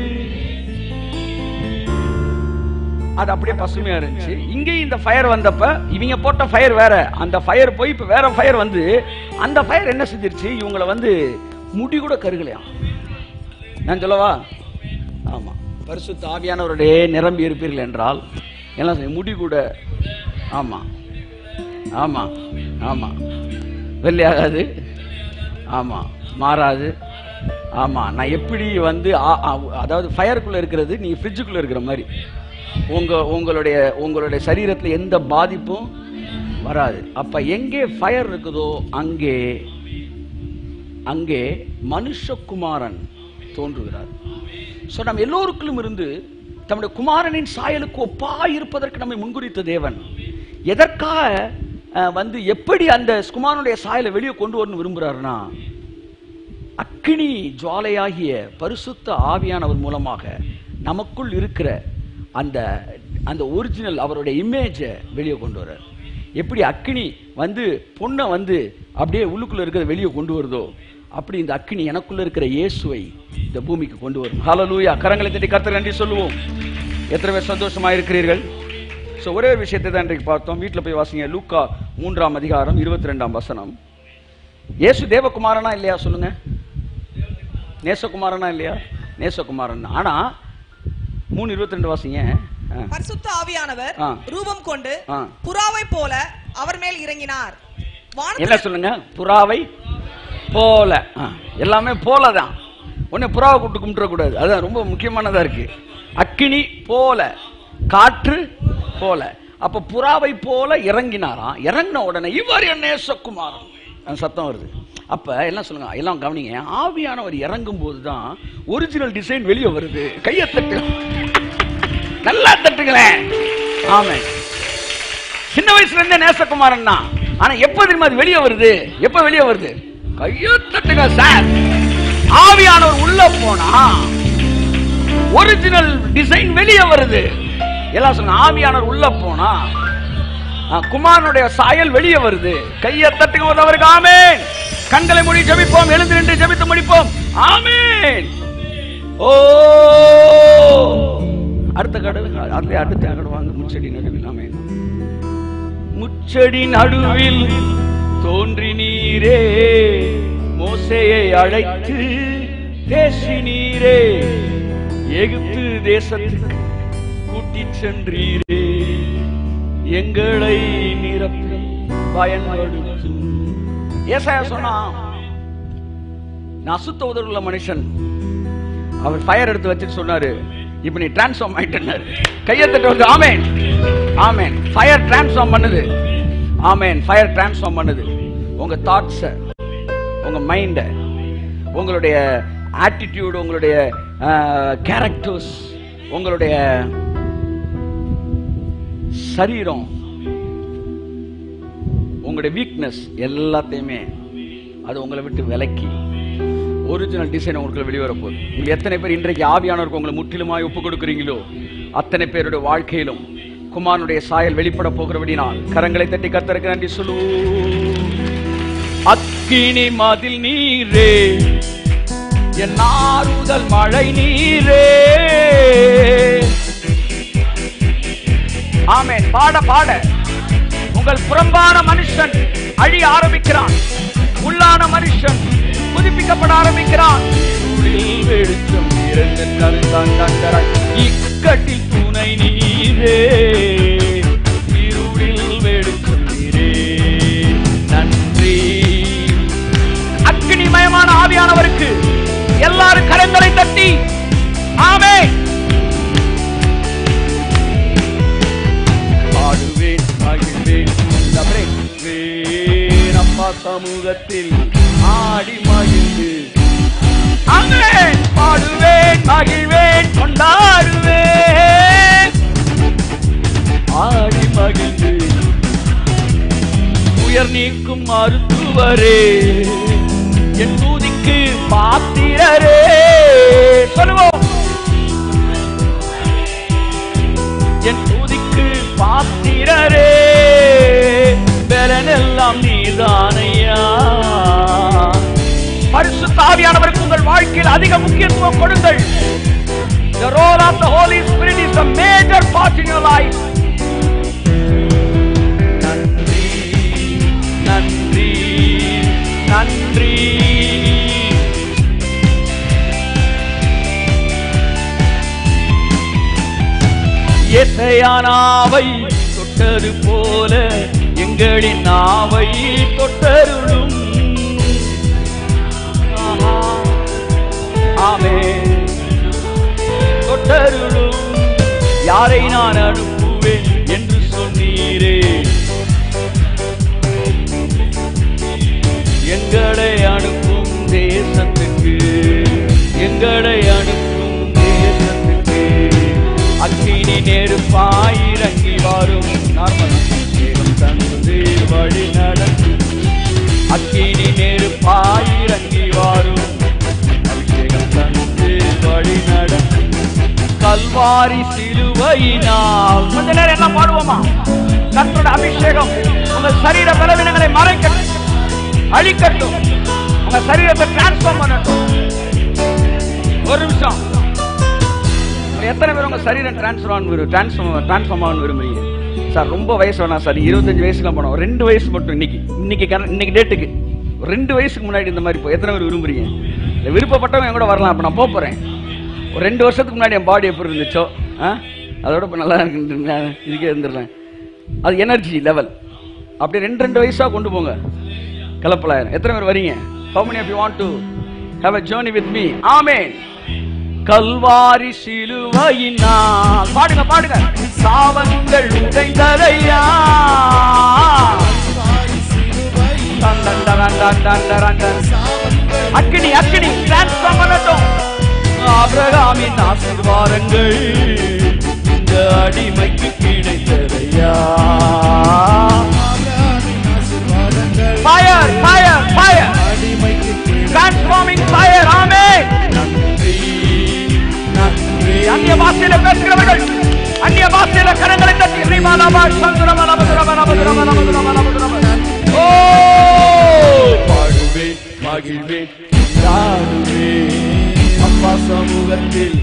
அது அப்படியே பசுமையா இருந்துச்சு இங்கேயும் இந்த ஃபயர் வந்தப்ப இவங்க போட்ட ஃபயர் வேற அந்த ஃபயர் போய் இப்ப வேற ஃபயர் வந்து அந்த ஃபயர் என்ன செஞ்சிருச்சு இவங்கள வந்து முடி கூட கருகலையாம் நான் சொல்லவா ஆமா பரிசுத்த ஆவியானவருடைய நிரம்பி இருப்பீர்கள் என்றால் எல்லாம் செய்ய- முடி கூட ஆமா ஆமா ஆமா வெள்ளையாகாது ஆமா மாறாது ஆமா நான் எப்படி வந்து ஆ- ஆ- அதாவது ஃபயருக்குள்ள இருக்கிறது நீங்க ஃப்ரிட்ஜுக்குள்ள இருக்கிற மாதிரி உங்க உங்களுடைய உங்களுடைய சரீரத்துல எந்த பாதிப்பும் வராது அப்ப எங்கே ஃபயர் இருக்குதோ அங்கே அங்கே மனுஷகுமாரன் தோன்றுகிறார் ஸோ நம்ம எல்லோருக்குள்ளும் இருந்து தம்முடைய குமாரனின் சாயலுக்கு ஒப்பாய் இருப்பதற்கு நம்மை முன்குறித்த தேவன் எதற்காக அஹ், வந்து எப்படி அந்த குமாரனுடைய சாயலை வெளியே கொண்டு வரணும் விரும்புகிறாருன்னா அக்கினி ஜுவாலையாகிய பரிசுத்த ஆவியானவர் மூலமாக நமக்குள் இருக்கிற அந்த அந்த ஒரிஜினல் அவருடைய இமேஜை வெளியே கொண்டு வர்றார் எப்படி அக்கினி வந்து பொண்ணை வந்து அப்படியே உள்ளுக்குள்ள இருக்கிறத வெளியே கொண்டு வருதோ அப்படி இந்த அக்கினி எனக்குள்ள இருக்கிற இயேசுவை இந்த பூமிக்கு கொண்டு வரும் ஹalleluya கரங்களை தட்டி கர்த்தர் நன்றி சொல்லுவோம் எத்தனை பேர் சந்தோஷமா இருக்கிறீர்கள் ஸோ ஒரே ஒரு விஷயத்தை தான் இன்றைக்கு பார்த்தோம் வீட்டில் போய் வாசிங்க லூக்கா மூன்றாம் அதிகாரம் இருபத்தி ரெண்டாம் வசனம் இயேசு தேவகுமாரனா இல்லையா சொல்லுங்க நேசகுமாரனா இல்லையா நேசகுமாரன் தான். ஆனா மூணு இருபத்தி ரெண்டு வாசிங்க ஆ.
பரிசுத்த ஆவியானவர்
ஆ.
ரூபம் கொண்டு
ஆ.
புறாவை போல அவர் மேல் இறங்கினார்
என்ன
வானத்தில்
சொல்லுங்க புறாவை போல ஆ, எல்லாமே போல தான் உடனே புறாவை கூப்பிட்டு கும்பிட்டுற கூடாது அதுதான் ரொம்ப முக்கியமானதா இருக்கு அக்கினி போல காற்று போல அப்ப புறாவை போல இறங்கினாராம் இறங்கின உடனே இவர் என் நேசகுமாரன் அந்த சத்தம் வருது அப்ப எல்லாம் சொல்லுங்க எல்லாம் கவனிங்க ஆவியானவர் இறங்கும் போது தான் ஒரிஜினல் டிசைன் வெளியே வருது கையை தட்டு நல்லா தட்டுங்களேன் ஆமென் சின்ன வயசுல இருந்தே நேசகுமாரன் தான் ஆனா எப்ப தெரியுமா அது வெளியே வருது எப்ப வெளியே வருது கையோ தட்டுங்க சார் ஆவியானவர் உள்ள போனா ஒரிஜினல் டிசைன் வெளியே வருது எல்லாம் சொன்ன ஆவியானவர் உள்ள போனா ஆ, குமாரனுடைய சாயல் வெளியே வருது கையை தட்டுங்க போது அவருக்கு ஆமென் கண்களை மூடி ஜெபிப்போம் எழுந்து நின்று ஜெபித்து முடிப்போம் ஆமென் ஓ அடுத்த கடல் அடுத்த அடுத்த கடல் வாங்க முச்செடி நடுவில் ஆமென் முச்செடி நடுவில் தோன்றி நீரே மோசேயை அழைத்து பேசினீரே எகிப்து தேசத்துக்கு கூட்டிச் சென்றீரே எங்களை நிரப்பி பயன்படுத்தும் ஏசாயா சொன்னான் நான் அசுத்த உதடுள்ள மனுஷன் அவர் ஃபயர் எடுத்து வச்சுட்டு சொன்னாரு இப்ப நீ டிரான்ஸ்ஃபார்ம் ஆயிட்டேன்னாரு கையை தட்டு வந்து ஆமேன் ஆமேன் ஃபயர் டிரான்ஸ்ஃபார்ம் பண்ணுது ஆமேன் ஃபயர் டிரான்ஸ்ஃபார்ம் பண்ணுது உங்க தாட்ஸ உங்க மைண்ட உங்களுடைய ஆட்டிடியூட் உங்களுடைய கேரக்டர்ஸ் உங்களுடைய சரீரம் உங்களுடைய வீக்னஸ் எல்லாத்தையுமே அது உங்களை விட்டு விலக்கி ஒரிஜினல் டிசைன் உங்களுக்கு வெளிவர போகுது நீங்க எத்தனை பேர் இன்றைக்கு ஆவியானவருக்கு உங்களை முற்றிலுமாய் ஒப்பு கொடுக்குறீங்களோ அத்தனை பேருடைய வாழ்க்கையிலும் குமாரனுடைய சாயல் வெளிப்பட போகிறபடினால் கரங்களை தட்டி கத்தருக்கு நன்றி சொல்லுவோம் அக்கினி மதில் நீரே என் ஆறுதல் மழை நீரே ஆமென் பாட பாட உங்கள் புறம்பான மனுஷன் அழிய ஆரம்பிக்கிறான் உள்ளான மனுஷன் புதுப்பிக்கப்பட ஆரம்பிக்கிறான் இருளில் வெளிச்சம் நிறைந்த கருத்தான் கண்டராய். இக்கட்டில் துணை நீரே இருளில் வெளிச்சம் நீரே நன்றி அக்னிமயமான ஆவியானவருக்கு எல்லாரும் கரங்களை தட்டி ஆமென் பாடுவேன் மகிழ்வேன் வேன் அப்பா சமூகத்தில் ஆடி மகிழ்ந்து ஆமென் பாடுவேன் மகிழ்வேன் கொண்டாடுவேன் ஆடி மகிழ்ந்து உயர் நீக்கும் மருத்துவரே என் தூதிக்கு பாத்திரரே சொல்லுவோம் என் தூதிக்கு பாத்திரரே பலனெல்லாம் நீதானையா பரிசுத்தாவியானவருக்கு உங்கள் வாழ்க்கையில் அதிக முக்கியத்துவம் கொடுங்கள் The role of the Holy Spirit is a major part in your life. நன்றி நன்றி நன்றி எசையானாவை தொட்டது போல எங்களின் நாவை தொட்டருளும் ஆஹா. ஆமென் தொட்டருளும் யாரை நான் அனுப்புவேன் என்று சொன்னீரே எங்களை அனுப்பும் தேசத்துக்கு எங்களை அனுப்பும் தேசத்துக்கு அக்கினி நெருப்பாய் இறங்கி வரும் நார்மல் தேவன் தந்து வழி நடக்கும் அக்கினி நெருப்பாய் இறங்கி வரும் அபிஷேகம் தந்து வழி நடக்கும் கல்வாரி சிலுவையினால் கொஞ்ச நேரம் எல்லாம் பாடுவோமா கர்த்தரோட அபிஷேகம் உங்க சரீர பலவீனங்களை மறைக்கட்டும் அழிக்கட்டும் உங்க சரீரத்தை டிரான்ஸ்ஃபார்ம் பண்ணட்டும் ஒரு நிமிஷம் உங்க எத்தனை பேர் உங்க சரீரம் டிரான்ஸ்ஃபார்ம் ஆகணும் டிரான்ஸ்ஃபார்ம் டிரான்ஸ்ஃபார்ம் ஆகணும் விரும்புறீங்க சார் ரொம்ப வயசு வேணாம் சார் இருபத்தஞ்சு வயசுல போனோம் ரெண்டு வயசு மட்டும் இன்னைக்கு இன்னைக்கு கர- இன்னைக்கு டேட்டுக்கு ஒரு ரெண்டு வயசுக்கு முன்னாடி இந்த மாதிரி போ எத்தனை பேர் விரும்புறீங்க இல்லை விருப்பப்பட்டவங்க என் கூட வரலாம் அப்போ நான் போப் போறேன் ஒரு ரெண்டு வருஷத்துக்கு முன்னாடி என் பாடி எப்படி இருந்துச்சோ ஆ அதோட இப்போ நல்லா இருக்கு நான் இதுக்கே இருந்துடுறேன் அது எனர்ஜி லெவல் அப்படியே ரெண்டு ரெண்டு வயசா கொண்டு போங்க கலப்பலாயிரம் எத்தனை பேர் வரீங்க how many of you want to have a journey with me ஆமென் கல்வாரி சிலுவையினால் பாடுங்க பாடுங்க சாவங்கள் உடைந்ததையா டன் டன் டன் டன் டன் டன் டன். அக்கினி அக்கினி டிரான்ஸ்ஃபார்ம் பண்ணட்டும் ஆபிரகாமின் ஆசீர்வாதங்கள் இந்த அடிமைக்கு கிடைத்ததையா fire fire fire transforming fire ஆமே நன்றி நன்றி அந்நிய பாஷையில பேசுகிறவர்கள் அந்நிய பாஷையில கரங்களை தட்டி ரீமாலாபா சந்துரம நமதுரம நமதுரம நமதுரம நமதுரம ஓ பாடுவேன் மகிழ்வேன் கொண்டாடுவேன் அப்பா சமூகத்தில்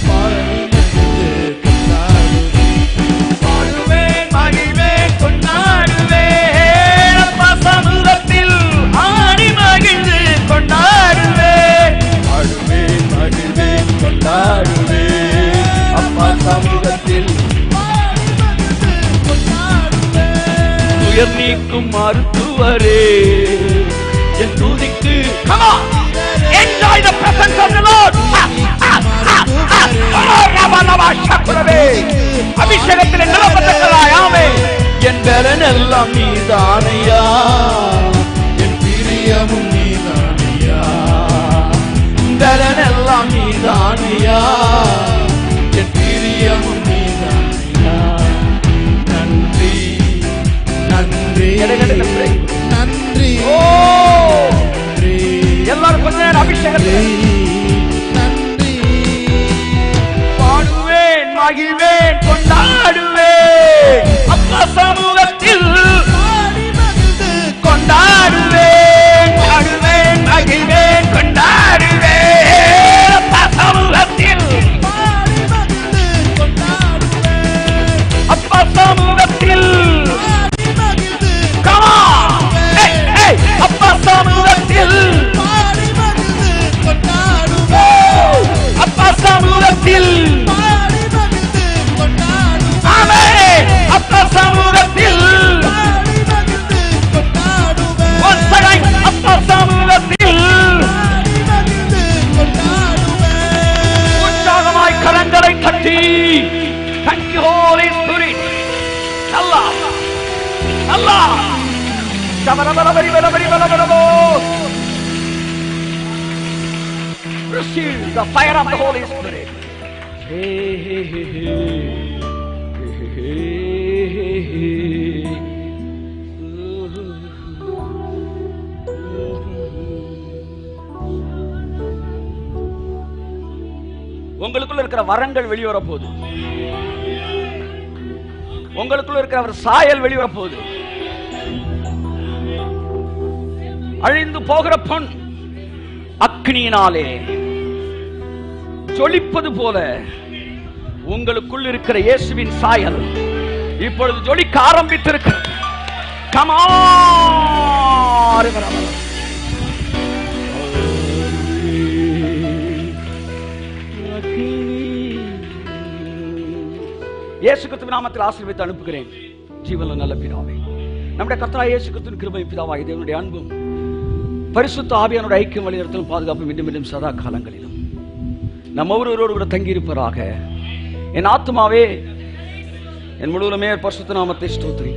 பாடுவேன் மகிழ்வேன் கொண்டாடுவேன் அப்பா சமூகத்தில் ஆடி மகிழ்ந்து கொண்டாடுவேன் பாடுவேன் மகிழ்வேன் கொண்டாடுவேன் அப்பா சமூகத்தில் துயர் நீக்கும் மருத்துவரே என் துதிக்கு come on enjoy the presence of the Lord Ah, ah, ah, ah. Oh, ரபா, ரபா, சக்குரவே. அபிஷேகத்தில் நிலப்பட்டங்களாய் ஆமே என் பலன் எல்லாம் நீதானையா என் பிரியமும் நீதானையா பலன் எல்லாம் நீதானையா என் பிரியமும் நீதானையா நன்றி நன்றி இடையில break.
நன்றி
ஓ எல்லாரும் கொஞ்ச நேரம் அபிஷேகத்தில்
நன்றி
பாடுவேன் மகிழ்வேன் கொண்டாடுவேன் அப்பா சமூகத்தில் கொண்டாடுவேன் பாடுவேன் மகிழ்வேன் கொண்டாடுவேன் அப்பா சமூகத்தில் அப்பா சமூகத்தில் Come on! Hey, hey! அப்பா சமூகத்தில் Woo! அப்பா சமூகத்தில் ஆமென் அப்பா சமூகத்தில் Once again, அப்பா சமூகத்தில் உற்சாகமாய் கரங்களை தட்டி Thank you, Holy Spirit. நல்லா நல்லா சபரபரபரி பரபரி பரபரபோ Receive the fire of the Holy Spirit. Hey, hey, hey, hey. Hey, hey, hey, hey. உங்களுக்குள்ள இருக்கிற வரங்கள் வெளிவர போகுது உங்களுக்குள்ள இருக்கிற அவர் சாயல் வெளிவர போகுது அழிந்து போகிற பொன் அக்னியினாலே ஜொலிப்பது போல உங்களுக்குள் இருக்கிற இயேசுவின் சாயல் இப்பொழுது ஜொலிக்க ஆரம்பித்திருக்கிறது கமாறு இயேசு கிறிஸ்துவின் நாமத்தில் ஆசீர்வதித்து அனுப்புகிறேன் ஜீவன நல்ல பிதாவே நம்முடைய கர்த்தராகிய இயேசு கிறிஸ்துவின் கிருபை பிதாவாய் தேவனுடைய அன்பும் பரிசுத்த ஆவியானுடைய ஐக்கியம் வழிநடத்தலும் பாதுகாப்பு மீண்டும் மீண்டும் சதா காலங்களிலும் நம்ம ஒருவரோடு கூட தங்கியிருப்பதாக என் ஆத்மாவே என் முழுவதுமே பரிசுத்த நாமத்தை ஸ்தோத்திரி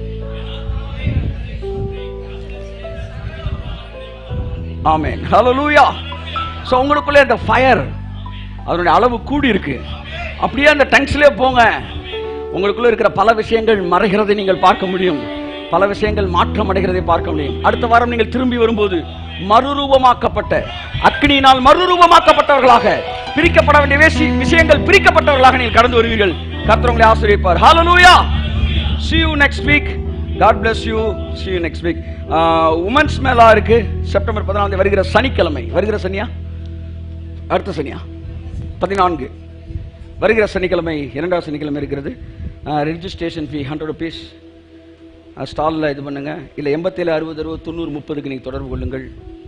ஆமென் ஹalleluya சோ உங்களுக்குள்ள இந்த ஃபயர் அதனுடைய அளவு கூடி இருக்கு அப்படியே அந்த டங்ஸ்லயே போங்க உங்களுக்குள்ள இருக்கிற பல விஷயங்கள் மறைகிறதை நீங்கள் பார்க்க முடியும் பல விஷயங்கள் மாற்றம் அடைகிறதை பார்க்க முடியும் அடுத்த வாரம் நீங்கள் திரும்பி வரும்போது மறுரூபமாக்கப்பட்ட அக்னியினால் மறுரூபமாக்கப்பட்டவர்களாக பிரிக்கப்பட வேண்டிய வேசி- விஷயங்கள் பிரிக்கப்பட்டவர்களாக நீங்கள் கடந்து வருவீர்கள் கர்த்தர் உங்களை ஆசீர்வதிப்பார் ஹalleluya see you next week god bless you see you next week women's மேலா இருக்கு செப்டம்பர் பதினாலாம் தேதி வருகிற சனிக்கிழமை வருகிற சனியா அடுத்த சனியா பதினான்கு வருகிற சனிக்கிழமை இரண்டாவது சனிக்கிழமை இருக்கிறது ரெஜிஸ்ட்ரேஷன் ஃபீ ஹண்ட்ரட் ருபீஸ் ஸ்டாலில் இது பண்ணுங்க இல்லை எண்பத்தேழு அறுபது அறுபது தொண்ணூறு முப்பதுக்கு நீங்கள் தொடர்பு கொள்ளுங்கள்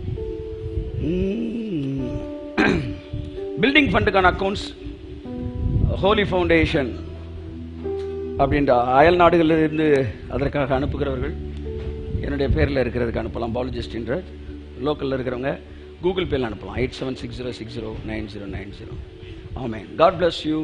பில்டிங் ஃபண்டுக்கான அக்கௌண்ட்ஸ் ஹோலி ஃபவுண்டேஷன் அப்படின்ற அயல் நாடுகளில் இருந்து அதற்காக அனுப்புகிறவர்கள் என்னுடைய பேரில் இருக்கிறதுக்கு அனுப்பலாம் பாலஜிஸ்ட் என்ற லோக்கலில் இருக்கிறவங்க கூகுள் பேல அனுப்பலாம் eight seven six zero six zero nine zero nine zero ஆமேன் காட் பிளஸ் யூ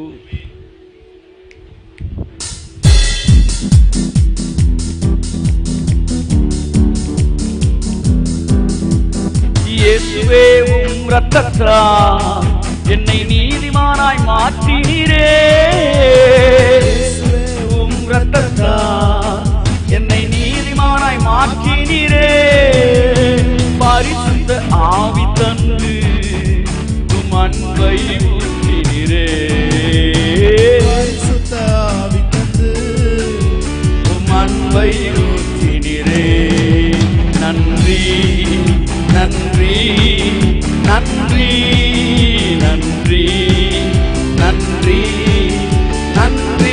இயேசுவே உம் ரத்தத்தா என்னை நீதிமானாய் மாற்றினீரே இயேசுவே உம் ரத்தத்தா என்னை நீதிமானாய் மாற்றினீரே பரிசுத்த ஆவி தந்து உம் அன்பை ஊற்றினீரே
பரிசுத்த ஆவி தந்து
உம் அன்பை ஊற்றினீரே நன்றி நன்றி நன்றி நன்றி நன்றி நன்றி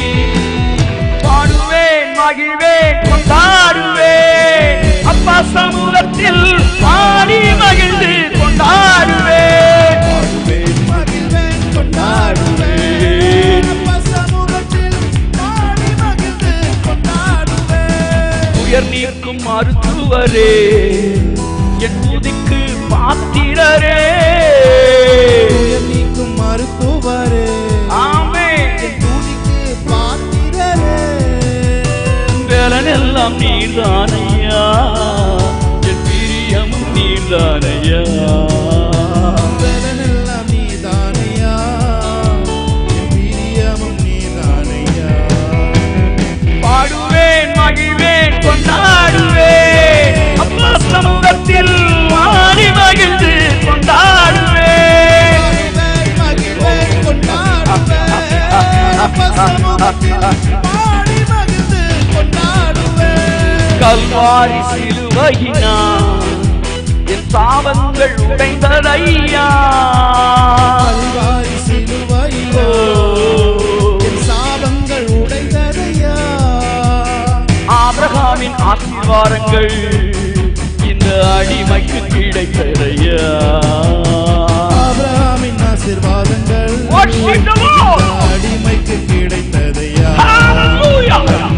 பாடுவேன் மகிழ்வேன் கொண்டாடுவேன் அப்பா சமூகத்தில் பாடி மகிழ்ந்து கொண்டாடுவேன்
பாடுவேன், மகிழ்வேன், கொண்டாடுவேன். அப்பா சமூகத்தில் பாடி மகிழ்ந்து கொண்டாடுவேன்.
உயர் நீக்கும் மருத்துவரே என் துதிக்கு பாத்திரரே
உயர் நீக்கும் மருத்துவரே
ஆமே
துதிக்கு பாத்திரரே
வேலனெல்லாம் நீர்தானையா என் பிரியமும் நீர்தானையா
வேலனெல்லாம் நீதானையா என் பிரியமும் நீதானையா
பாடுவேன் மகிழ்வேன் கொண்டாடுவேன் அப்பா சமூகத்தில் மாறி மகிழ்ந்து கொண்டாடுவேன்
மகிழ்வேன், மகிழ்வேன், கொண்டாடுவேன். அப்பா சமூகத்தில் பாடி மகிழ்ந்து கொண்டாடுவேன்.
கல்வாரி சிலுவையினா என் பாவங்கள் உடைந்ததையா
கல்வாரி சிலுவையிலோ என் சாபங்கள் உடைந்ததையா
ஆபிரகாமின் ஆசீர்வாதங்கள் இந்த அடிமைக்கு கிடைத்ததையா
ஆபிரகாமின் ஆசீர்வாதங்கள்
Worship the Lord.
இந்த அடிமைக்கு கிடைத்ததையா
Hallelujah.